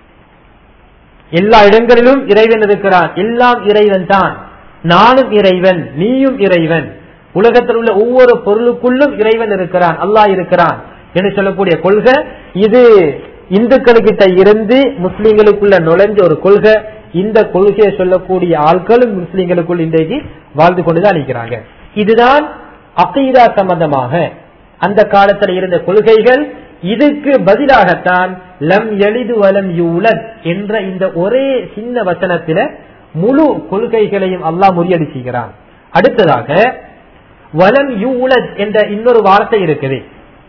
எல்லா இடங்களிலும் இறைவன் இருக்கிறான் எல்லாம் இறைவன் தான் நானும் இறைவன் நீயும் இறைவன் உலகத்தில் உள்ள ஒவ்வொரு பொருளுக்குள்ளும் இறைவன் இருக்கிறான் அல்லாஹ் இருக்கிறான் என்று சொல்லக்கூடிய கொள்கை இது இந்துக்களுக்கிட்ட இருந்து முஸ்லிம்களுக்குள்ள நுழைஞ்ச ஒரு கொள்கை இந்த கொள்கையை சொல்லக்கூடிய ஆட்களும் முஸ்லிம்களுக்குள் இன்றைக்கு வாழ்ந்து கொண்டுதான் நிற்கிறாங்க இதுதான் அகீதா சம்பந்தமாக அந்த காலத்தில் இருந்த கொள்கைகள் இதுக்கு பதிலாகத்தான் லம் எளிது வலம் யூலத் என்ற இந்த ஒரே சின்ன வசனத்தில முழு கொள்கைகளையும் அல்லாஹ் முறியடிச்சுகிறான் அடுத்ததாக வலம் யூலத் என்ற இன்னொரு வார்த்தை இருக்குது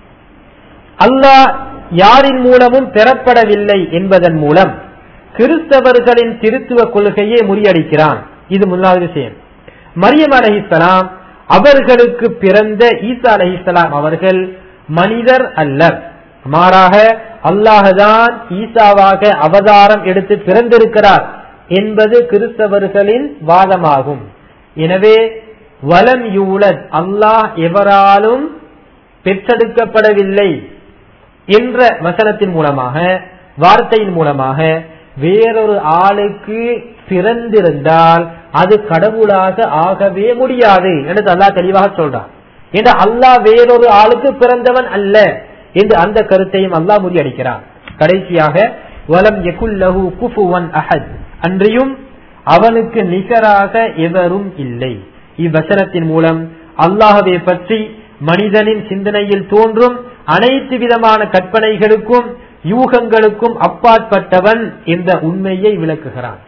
அல்லாஹ் யாரின் மூலமும் பெறப்படவில்லை என்பதன் மூலம் கிறிஸ்தவர்களின் திருத்துவ கொள்கையை முறியடிக்கிறான் இது முதலாவது விஷயம் மரியம் அலஹிஸ்லாம் அவர்களுக்கு பிறந்த ஈசா அலஹிஸ்லாம் அவர்கள் மனிதர் அல்லர் மாறாக அல்லாஹதான் ஈசாவாக அவதாரம் எடுத்து பிறந்திருக்கிறார் என்பது கிறிஸ்தவர்களின் வாதமாகும் எனவே வலம் யூலத் அல்லாஹ் எவராலும் பெற்றெடுக்கப்படவில்லை என்ற வசனத்தின் மூலமாக வார்த்தையின் மூலமாக வேறொரு ஆளுக்கு பிறந்திருந்தால் அது கடவுளாக ஆகவே முடியாது என்று அல்லாஹ் தெளிவாக சொல்றான் என்று அல்லாஹ் வேறொரு ஆளுக்கு பிறந்தவன் அல்ல என்று அந்த கருத்தையும் அல்லாஹ் முறியடிக்கிறான் கடைசியாக வலம் எகுல்லஹு குஃபுவன் அஹத் அன்றியும் அவனுக்கு நிகராக எவரும் இல்லை இவ்வசனத்தின் மூலம் அல்லாஹவை பற்றி மனிதனின் சிந்தனையில் தோன்றும் அனைத்து விதமான கற்பனைகளுக்கும் யூகங்களுக்கும் அப்பாற்பட்டவன் என்ற உண்மையை விளக்குகிறான்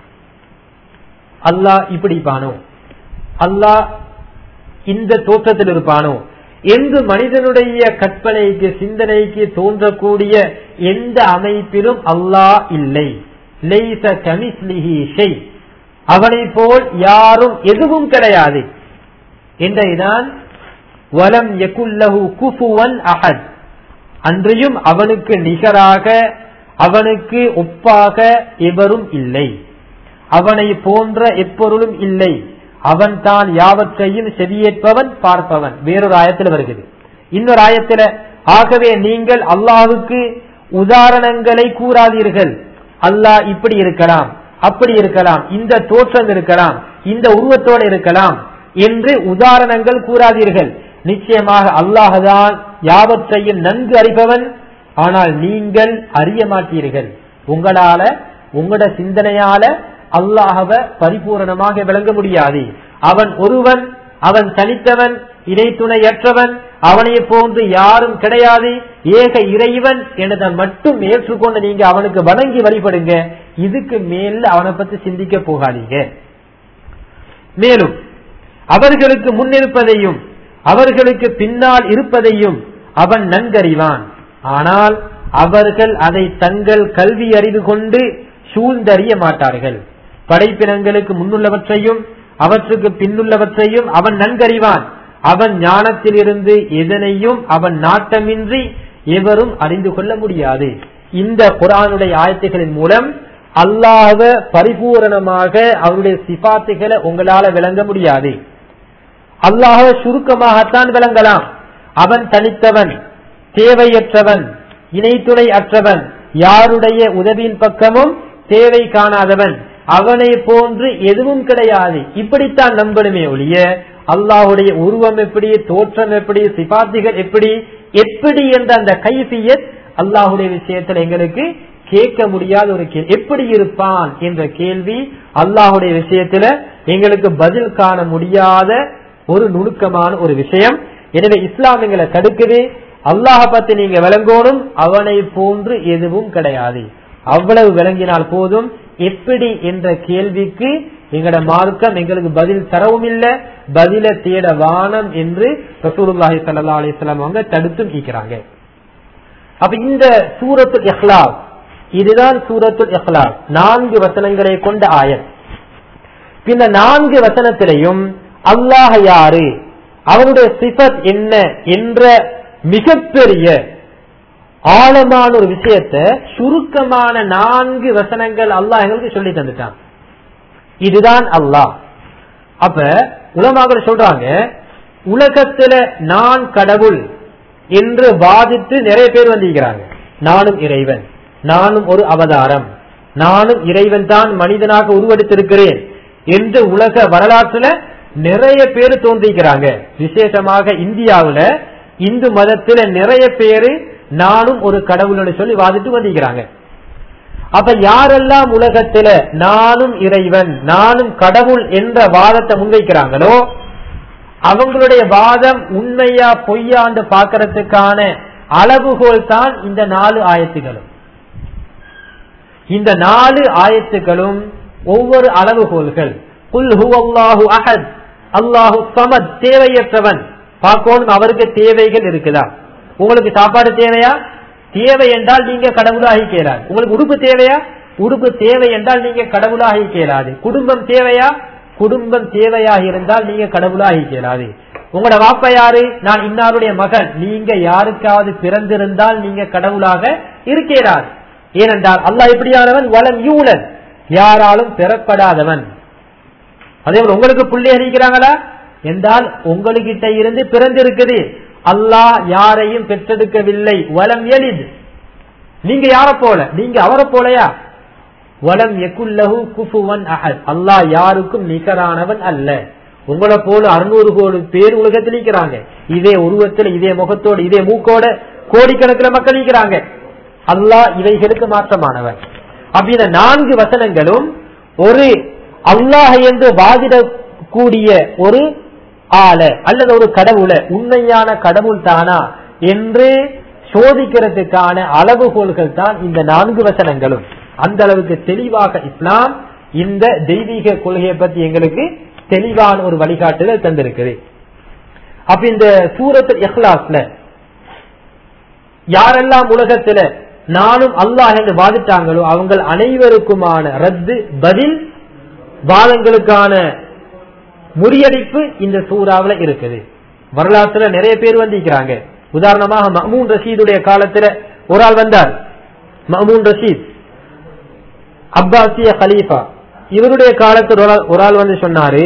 அல்லாஹ் இப்படி இருப்பானோ அல்லாஹ் இந்த தோற்றத்தில் இருப்பானோ என்று மனிதனுடைய கற்பனைக்கு சிந்தனைக்கு தோன்றக்கூடிய எந்த அமைப்பிலும் அல்லாஹ் இல்லை லைச கமிஸ்லிஹி ஷை அவனை போல் யாரும் எதுவும் கிடையாது என்றைதான் வலம் யகுல்லஹு குஃபுவன் அஹத் அன்றியும் அவனுக்கு நிகராக அவனுக்கு ஒப்பாக எவரும் இல்லை அவனை போன்ற எப்பொருளும் இல்லை அவன் தான் யாவற்றையும் செவியேற்பவன் பார்ப்பவன் வேறொரு ஆயத்தில் வருகிறது இன்னொரு ஆயத்தில் ஆகவே நீங்கள் அல்லாஹுக்கு உதாரணங்களை கூறாதீர்கள் அல்லாஹ் இப்படி இருக்கலாம் அப்படி இருக்கலாம் இந்த தோற்றம் இருக்கலாம் இந்த உருவத்தோடு இருக்கலாம் என்று உதாரணங்கள் கூறாதீர்கள் நிச்சயமாக அல்லாஹதான் யாவற்றையும் நன்கு அறிபவன் ஆனால் நீங்கள் அறிய மாட்டீர்கள் உங்களால உங்களோட சிந்தனையால அல்லாஹவ பரிபூரணமாக விளங்க முடியாது அவன் ஒருவன் அவன் தனித்தவன் இணை துணையற்றவன் அவனை போன்று யாரும் கிடையாது ஏக இறைவன் எனதை மட்டும் ஏற்றுக்கொண்டு நீங்க அவனுக்கு வணங்கி வழிபடுங்க இதுக்கு மேல அவனை பத்தி சிந்திக்க போகாதீங்க மேலும் அவர்களுக்கு முன்னிருப்பதையும் அவர்களுக்கு பின்னால் இருப்பதையும் அவன் நன்கறிவான் ஆனால் அவர்கள் அதை தங்கள் கல்வி அறிவு கொண்டு சூழ்ந்தறிய மாட்டார்கள் படைப்பினங்களுக்கு முன்னுள்ளவற்றையும் அவற்றுக்கு பின்னுள்ளவற்றையும் அவன் நன்கறிவான் அவன் ஞானத்திலிருந்து எதனையும் அவன் நாட்டமின்றி எவரும் அறிந்து கொள்ள முடியாது இந்த குரானுடைய ஆயத்துகளின் மூலம் அல்லாஹ பரிபூரணமாக அவருடைய சிபாத்துகளை உங்களால விளங்க முடியாது அல்லாஹ சுருக்கமாகத்தான் விளங்கலாம் அவன் தனித்தவன் தேவையற்றவன் இணைத்துணை அற்றவன் யாருடைய உதவியின் பக்கமும் தேவை காணாதவன் அவனை போன்று எதுவும் கிடையாது இப்படித்தான் நம்பணுமே ஒழிய அல்லாஹுடைய உருவம் எப்படி தோற்றம் எப்படி சிபாத்திகள் எப்படி எப்படி என்ற அந்த கைபியத் அல்லாஹுடைய விஷயத்தில் எங்களுக்கு கேட்க முடியாத ஒரு கேள்வி எப்படி இருப்பான் என்ற கேள்வி அல்லாஹுடைய விஷயத்துல எங்களுக்கு பதில் காண முடியாத ஒரு நுணுக்கமான ஒரு விஷயம் எனவே இஸ்லாம் எங்களை தடுக்குது அல்லாஹ பத்தி நீங்க விளங்கோனும் அவனை போன்று எதுவும் கிடையாது அவ்வளவு விளங்கினால் போதும் எப்படி என்ற கேள்விக்கு எங்கட மார்க்கம் எங்களுக்கு பதில் தரவும் இல்ல பதில தேட வானம் என்று ரசூலுல்லாஹி ஸல்லல்லாஹு அலைஹி வஸல்லம் அவங்க தடுத்தும் ஈக்கிறாங்க அப்ப இந்த சூரத்துல் இஹ்லாஸ் இதுதான் சூரத்துல் இஹ்லாஸ் நான்கு வசனங்களை கொண்ட ஆயத் பின்ன நான்கு வசனத்திலையும் அல்லாஹ் யாரு அவனுடைய சிபத் என்ன என்ற மிகப்பெரிய ஆழமான ஒரு விஷயத்த சுருக்கமான நான்கு வசனங்கள் அல்லாஹ் எங்களுக்கு சொல்லி தந்துட்டான் இதுதான் அல்லாஹ் அப்ப உலமாக சொல்றாங்க உலகத்துல நான் கடவுள் என்று வாதித்து நிறைய பேர் வந்திருக்கிறாங்க நானும் இறைவன் நானும் ஒரு அவதாரம் நானும் இறைவன் தான் மனிதனாக உருவெடுத்திருக்கிறேன் என்று உலக வரலாற்றுல நிறைய பேர் தோன்றிக்கிறாங்க விசேஷமாக இந்தியாவுல இந்து மதத்துல நிறைய பேரு நானும் ஒரு கடவுள்னு சொல்லி வாதிட்டு வந்திருக்கிறாங்க அப்ப யாரெல்லாம் உலகத்துல நானும் இறைவன் நானும் கடவுள் என்ற வாதத்தை முன்வைக்கிறாங்களோ அவங்களுடைய வாதம் உண்மையா பொய்யாண்டு பாக்கிறதுக்கான அளவுகோல் தான் இந்த நாலு ஆயத்துகளும் இந்த நாலு ஆயத்துகளும் ஒவ்வொரு அளவுகோல்கள் குல் ஹுவல்லாஹு அஹத் அல்லாஹு சமத் தேவையற்றவன் பார்க்கணும் அவருக்கு தேவைகள் இருக்குதா உங்களுக்கு சாப்பாடு தேவையா தேவை என்றால் நீங்க கடவுளாகி கேளாது உங்களுக்கு உடுப்பு தேவையா உடுப்பு தேவை என்றால் நீங்க கடவுளாகி கேளாது குடும்பம் தேவையா குடும்பம் தேவையாக இருந்தால் நீங்க கடவுளாகி கேளாது உங்களோட வாப்ப யாரு நான் இன்னாருடைய மகன் நீங்க யாருக்காவது பிறந்திருந்தால் நீங்க கடவுளாக இருக்கிறார் ஏனென்றால் அல்லாஹ் எப்படியானவன் வளம் யூலன் யாராலும் பெறப்படாதவன் அதே போல உங்களுக்கு பிள்ளை இருக்கிறாங்களா என்றால் உங்களுக்கிட்ட இருந்து பிறந்திருக்குது அல்லாஹ் யாரையும் பெற்றெடுக்கவில்லை வலம் எளிது நீங்க யார போல நீங்க அவரை போலயா வலம் எக்குல்லஹு குஃபுவன் அஹத் அல்லாஹ் யாருக்கும் நிகரானவன் அல்ல உங்களை போல அறுநூறு கோடி பேர் உலகத்தில் இருக்கிறாங்க இதே உருவத்தில் இதே முகத்தோடு இதே மூக்கோட கோடிக்கணக்கில் மக்கள் இருக்கிறாங்க அல்லாஹ் இவைகளுக்கு மாற்றமானவன் அப்படின்னா நான்கு வசனங்களும் ஒரு அல்லாஹ் என்று வாதிடக்கூடிய ஒரு ஆள அல்லது ஒரு கடவுளை உண்மையான கடவுள் தானா என்று சோதிக்கிறதுக்கான அளவுகோல்கள் தான் இந்த நான்கு வசனங்களும் அந்த அளவுக்கு தெளிவாக இஸ்லாம் இந்த தெய்வீக கொள்கையை பத்தி எங்களுக்கு தெளிவான ஒரு வழிகாட்டுதல் தந்திருக்குது அப்ப இந்த சூரத்து இஹ்லாஸ்ல யாரெல்லாம் உலகத்துல நானும் அல்லாஹ் என்று வாதிட்டாங்களோ அவங்க அனைவருக்குமான ரத்து பதில் வாதங்களுக்கான முறியடிப்பு இந்த சூறாவுல இருக்குது வரலாற்றுல நிறைய பேர் வந்திருக்கிறாங்க உதாரணமாக மஹமூன் ரஷீதுடைய காலத்துல ஒரு ஆள் வந்தார் மஹமூன் ரஷீத் அப்பாசிய கலீஃபா இவருடைய காலத்தில் ஒரு ஆள் வந்து சொன்னாரு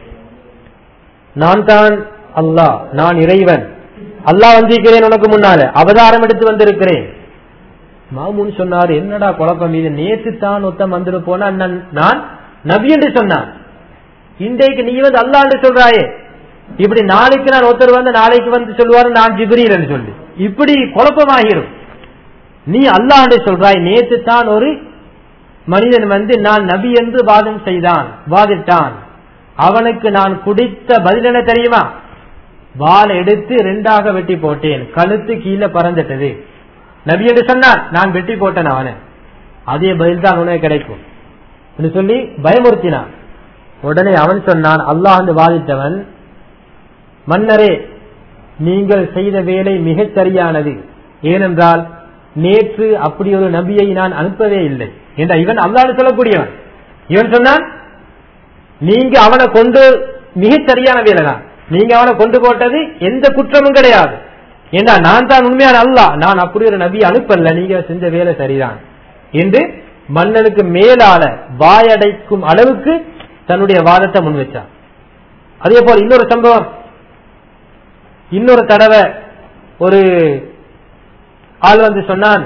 நான் தான் அல்லாஹ் நான் இறைவன் அல்லாஹ் வந்திருக்கிறேன் உனக்கு முன்னால அவதாரம் எடுத்து வந்திருக்கிறேன் மாமூன் சொன்னார் என்னடா குழப்பம் இது நேற்று தான் ஒத்தம் வந்துட்டு போனா நான் நபி என்று சொன்னான் இன்றைக்கு நீ வந்து அல்லா என்று சொல்றாயே இப்படி நாளைக்கு நான் ஒருத்தர் வந்து நாளைக்கு வந்து சொல்லுவாரு நான் ஜிப்ரீல் என்று சொல்லி இப்படி குழப்பமாகிரும் நீ அல்லாஹ் என்று சொல்றாய் நேற்று தான் ஒரு மனிதன் வந்து நான் நபி என்று வாதம் செய்தான் வாதிட்டான் அவனுக்கு நான் குடித்த பதில் என்ன தெரியுமா வால் எடுத்து ரெண்டாக வெட்டி போட்டேன் கழுத்து கீழே பறந்துட்டது நபி என்று சொன்னான் நான் வெட்டி போட்டேன் அவனை அதே பதில் தான் உனக்கு கிடைக்கும் என்று சொல்லி பயமுறுத்தினான் உடனே அவன் சொன்னான் அல்லாஹ் வந்து வாதித்தவன் மன்னரே நீங்கள் செய்த வேலை மிகச் சரியானது ஏனென்றால் நேற்று அப்படி ஒரு நபியை நான் அனுப்பவே இல்லை என்ற இவன் அல்லாஹ் சொல்லக்கூடியவன் இவன் சொன்னான் நீங்க அவனை கொண்டு மிகச் சரியான வேலை தான் நீங்க அவனை கொண்டு போட்டது எந்த குற்றமும் கிடையாது ஏண்டா நான் தான் உண்மையான அல்லா நான் அப்படி ஒரு நபி அனுப்பல நீங்க செஞ்ச வேலை சரிதான் என்று மன்னனுக்கு மேலால வாயடைக்கும் அளவுக்கு தன்னுடைய வாதத்தை முன் வச்சான் அதே போல இன்னொரு சம்பவம் இன்னொரு தடவை ஒரு ஆள் வந்து சொன்னான்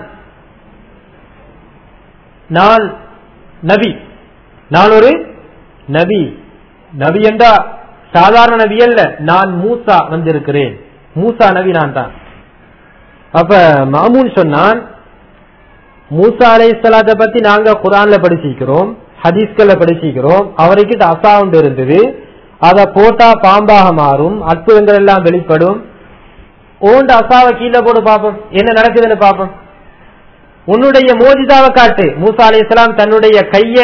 நான் நபி நான் ஒரு நபி நபி என்றா சாதாரண நபி அல்ல நான் மூசா வந்திருக்கிறேன் மூசா நபி நான் தான் அப்ப மாமூன் சொன்னான் மூசா அலை சலாத்தை பத்தி நாங்க குரான்ல படிச்சிருக்கிறோம் ஹதீஸ்கள்ல படிச்சிருக்கிறோம் அவருக்கு அசா ஒன்று இருந்தது அத போட்டா பாம்பாக மாறும் அற்புதங்கள் எல்லாம் வெளிப்படும் ஓண்டு அசாவை கீழே போட்டு பார்ப்போம் என்ன நடக்குதுன்னு பார்ப்போம் உன்னுடைய மோஜிதாவை காட்டு மூசா அலி இஸ்லாம் தன்னுடைய கைய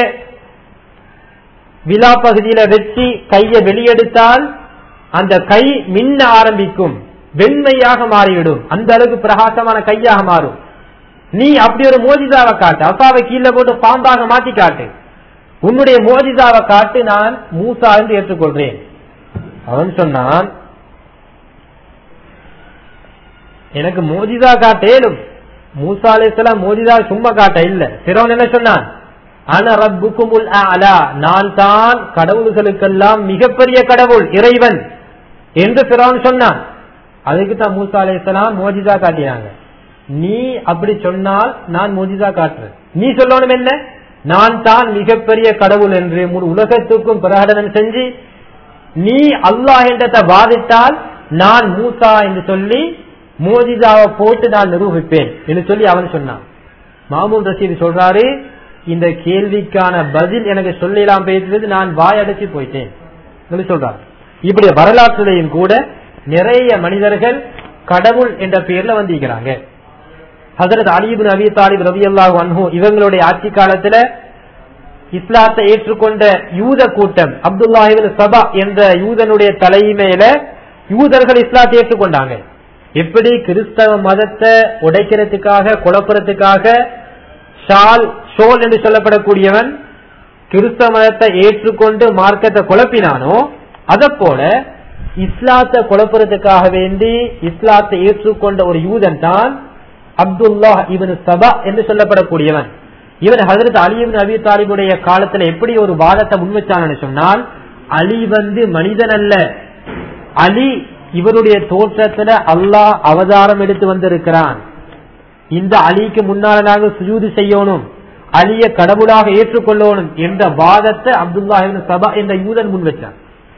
விழா பகுதியில வச்சு கைய வெளியெடுத்தால் அந்த கை மின்ன ஆரம்பிக்கும் வெண்மையாக மாறிவிடும் அந்த அளவுக்கு பிரகாசமான கையாக மாறும் நீ அப்படி ஒரு மோஜிதாவை காட்டு அசாவை கீழே போட்டு பாம்பாக மாத்தி காட்டு உன்னுடைய மோஜிதாவை காட்டு நான் மூசா என்று ஏற்றுக்கொள்றேன் அவன் சொன்னான் எனக்கு மோஜிதா காட்டேலும் மூசா அலிஸ்லாம் மோஜிதா சும்மா காட்ட இல்ல சிறவன் என்ன சொன்னான் அன ரப்புக்குமுல் அலா நான் தான் கடவுள்களுக்கெல்லாம் மிகப்பெரிய கடவுள் இறைவன் என்று சிறவன் சொன்னான் அதுக்கு தான் மூசா அலிஸ்லாம் மோஜிதா காட்டினாங்க நீ அப்படி சொன்னால் நான் மோஜிதா காட்டுறேன் நீ சொல்லணும் என்ன நான் தான் மிகப்பெரிய கடவுள் என்று முழு உலகத்துக்கும் பிரகடனம் செஞ்சு நீ அல்லாஹ் என்றதை வாதிட்டால் நான் மூசா என்று சொல்லி மோஜிதாவை போட்டு நான் நிரூபிப்பேன் என்று சொல்லி அவன் சொன்னான் மாமூன் ரசீது சொல்றாரு இந்த கேள்விக்கான பதில் எனக்கு சொல்லலாம் பேசுறது நான் வாயடைச்சு போயிட்டேன் என்று சொல்றார் இப்படி வரலாற்றிலையும் கூட நிறைய மனிதர்கள் கடவுள் என்ற பெயர்ல வந்திருக்கிறாங்க ஹசரத் அலிபின் அபி தாலிப் ரவி அல்லாஹ் அன்ஹு இவங்களுடைய ஆட்சி காலத்துல இஸ்லாத்தை ஏற்றுக்கொண்ட யூத கூட்டம் அப்துல்லாஹிபின் சபா என்ற யூதனுடைய தலைமையில யூதர்கள் இஸ்லாத்தை ஏற்றுக்கொண்டாங்க எப்படி கிறிஸ்தவ மதத்தை உடைக்கிறதுக்காக குழப்பறதுக்காக ஷால் ஷோல் என்று சொல்லப்படக்கூடியவன் கிறிஸ்தவ மதத்தை ஏற்றுக்கொண்டு மார்க்கத்தை குழப்பினானோ அத போல இஸ்லாத்தை குழப்பறதுக்காக வேண்டி இஸ்லாத்தை ஏற்றுக்கொண்ட ஒரு யூதன் தான் அப்துல்லா இவன் சபா என்று சொல்லப்படக்கூடியவன் இவன் ஹசரத் அலிபின் அபி தாலிபுடைய காலத்துல எப்படி ஒரு வாதத்தை முன்வச்சான்னு சொன்னால் அலி வந்து மனிதன் அல்ல அலி இவருடைய தோற்றத்துல அல்லாஹ் அவதாரம் எடுத்து வந்திருக்கிறான் இந்த அலிக்கு முன்னால நாங்கள் சுஜூதி செய்யணும் அலிய கடவுளாக ஏற்றுக்கொள்ளணும் என்ற வாதத்தை அப்துல்லா சபா என்ற யூதன் முன் வச்சான்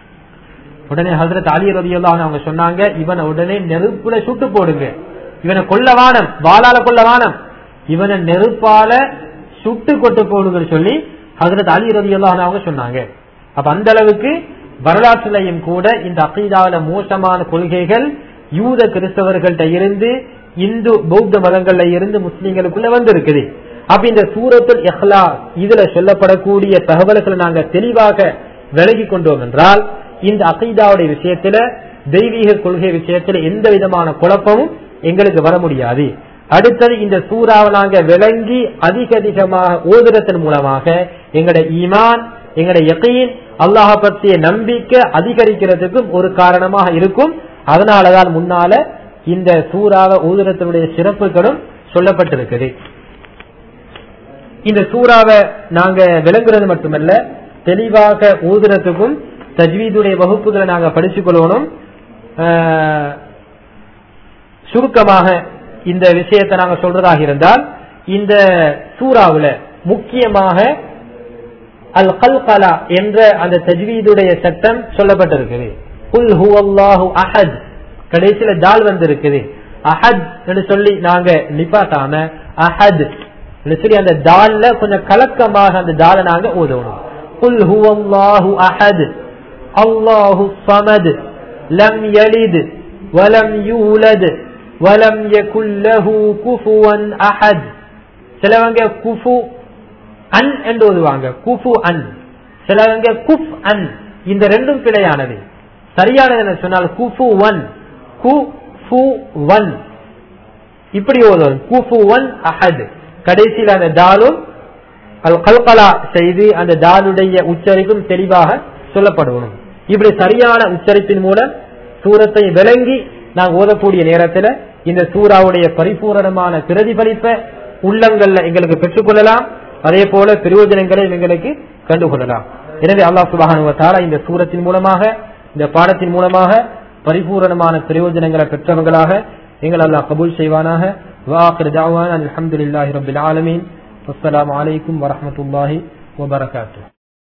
உடனே ஹசரத் அலி ரவி அவங்க சொன்னாங்க இவனை உடனே நெருப்புல சுட்டு போடுங்க இவனை கொல்ல வானம் வாளால கொல்ல வானம் இவனை நெருப்பால சுட்டு கொட்டு போடுங்கன்னு சொல்லி ஹசரத் அலி ரவி அவங்க சொன்னாங்க அப்ப அந்த அளவுக்கு வரலாற்றிலையும் கூட இந்த அகீதாவில மோசமான கொள்கைகள் யூத கிறிஸ்தவர்கள்ட்ட இருந்து இந்து பௌத்த மதங்கள்ல இருந்து முஸ்லீம்களுக்குள்ள வந்திருக்குது அப்ப இந்த சூரத்துல் எஹ்லா இதுல சொல்லப்படக்கூடிய தகவல்களை நாங்க தெளிவாக விலகி கொண்டோம் என்றால் இந்த அகீதாவுடைய விஷயத்துல தெய்வீக கொள்கை விஷயத்துல எந்த விதமான குழப்பமும் எங்களுக்கு வர முடியாது அடுத்தது இந்த சூறாவை நாங்க விளங்கி அதிக அதிகமாக ஓதுறதன் மூலமாக எங்கட ஈமான் எங்கட யகீன் அல்லாஹ பற்றிய நம்பிக்கை அதிகரிக்கிறதுக்கும் ஒரு காரணமாக இருக்கும் அதனாலதான் முன்னால இந்த சூறாவை ஊதுரத்தினுடைய சிறப்புகளும் சொல்லப்பட்டிருக்குது இந்த சூறாவை நாங்க விளங்குறது மட்டுமல்ல தெளிவாக ஊதுறதுக்கும் தஜ்வீதுடைய வகுப்புகளை நாங்க படிச்சுக் கொள்ளணும் சுருக்கமாக இந்த விஷயத்தை நாங்க சொல்றதாக இருந்தால் இந்த சூறாவுல முக்கியமாக அல் கல்கலா என்ற அந்த தஜ்வீதுடைய சட்டம் சொல்லப்பட்டிருக்குது குல் ஹுவல்லாஹு அஹத் கடைசியில தால் வந்து இருக்குது அஹத் என்று சொல்லி நாங்க நிப்பாட்டாம அஹத் சொல்லி அந்த தால்ல கொஞ்சம் கலக்கமாக அந்த தாலை நாங்க ஓதணும் குல் ஹுவல்லாஹு அஹத் அல்லாஹு சமத் லம் யலித் வலம் யூலத் வலம் யகுல் லஹு குஃபுவன் அஹத் சிலவங்க குஃபு அன் என்று ஓதுவாங்க குஃபு அன் சிலவங்க குஃப் அன் இந்த ரெண்டும் பிழையானது சரியானது என்ன சொன்னால் குஃபு ஒன் கு ஃபு ஒன் இப்படி ஓதுவது குஃபு ஒன் அஹத் கடைசியில் அந்த தாலும் அல் கல்கலா செய்து அந்த தாலுடைய உச்சரிப்பும் தெளிவாக சொல்லப்படணும் இப்படி சரியான உச்சரிப்பின் மூலம் சூரத்தை விளங்கி நாங்கள் ஓதக்கூடிய நேரத்தில் இந்த சூறாவுடைய பரிபூரணமான பிரதிபலிப்பை உள்ளங்கள்ல எங்களுக்கு பெற்றுக்கொள்ளலாம் அதே போல பிரயோஜனங்களை எங்களுக்கு கண்டுகொள்ளலாம் எனவே அல்லாஹ் சுபஹானுவ தஆலா இந்த சூரத்தின் மூலமாக இந்த பாடத்தின் மூலமாக பரிபூரணமான பிரயோஜனங்களை பெற்றவங்களாக எங்கள் அல்லாஹ் கபூல் செய்வானாக வாஹிர் தாவான் அல்ஹம்துலில்லாஹி ரப்பில் ஆலமீன் அஸ்ஸலாமு அலைக்கும் வரஹ்மத்துல்லாஹி வபரகாத்துஹு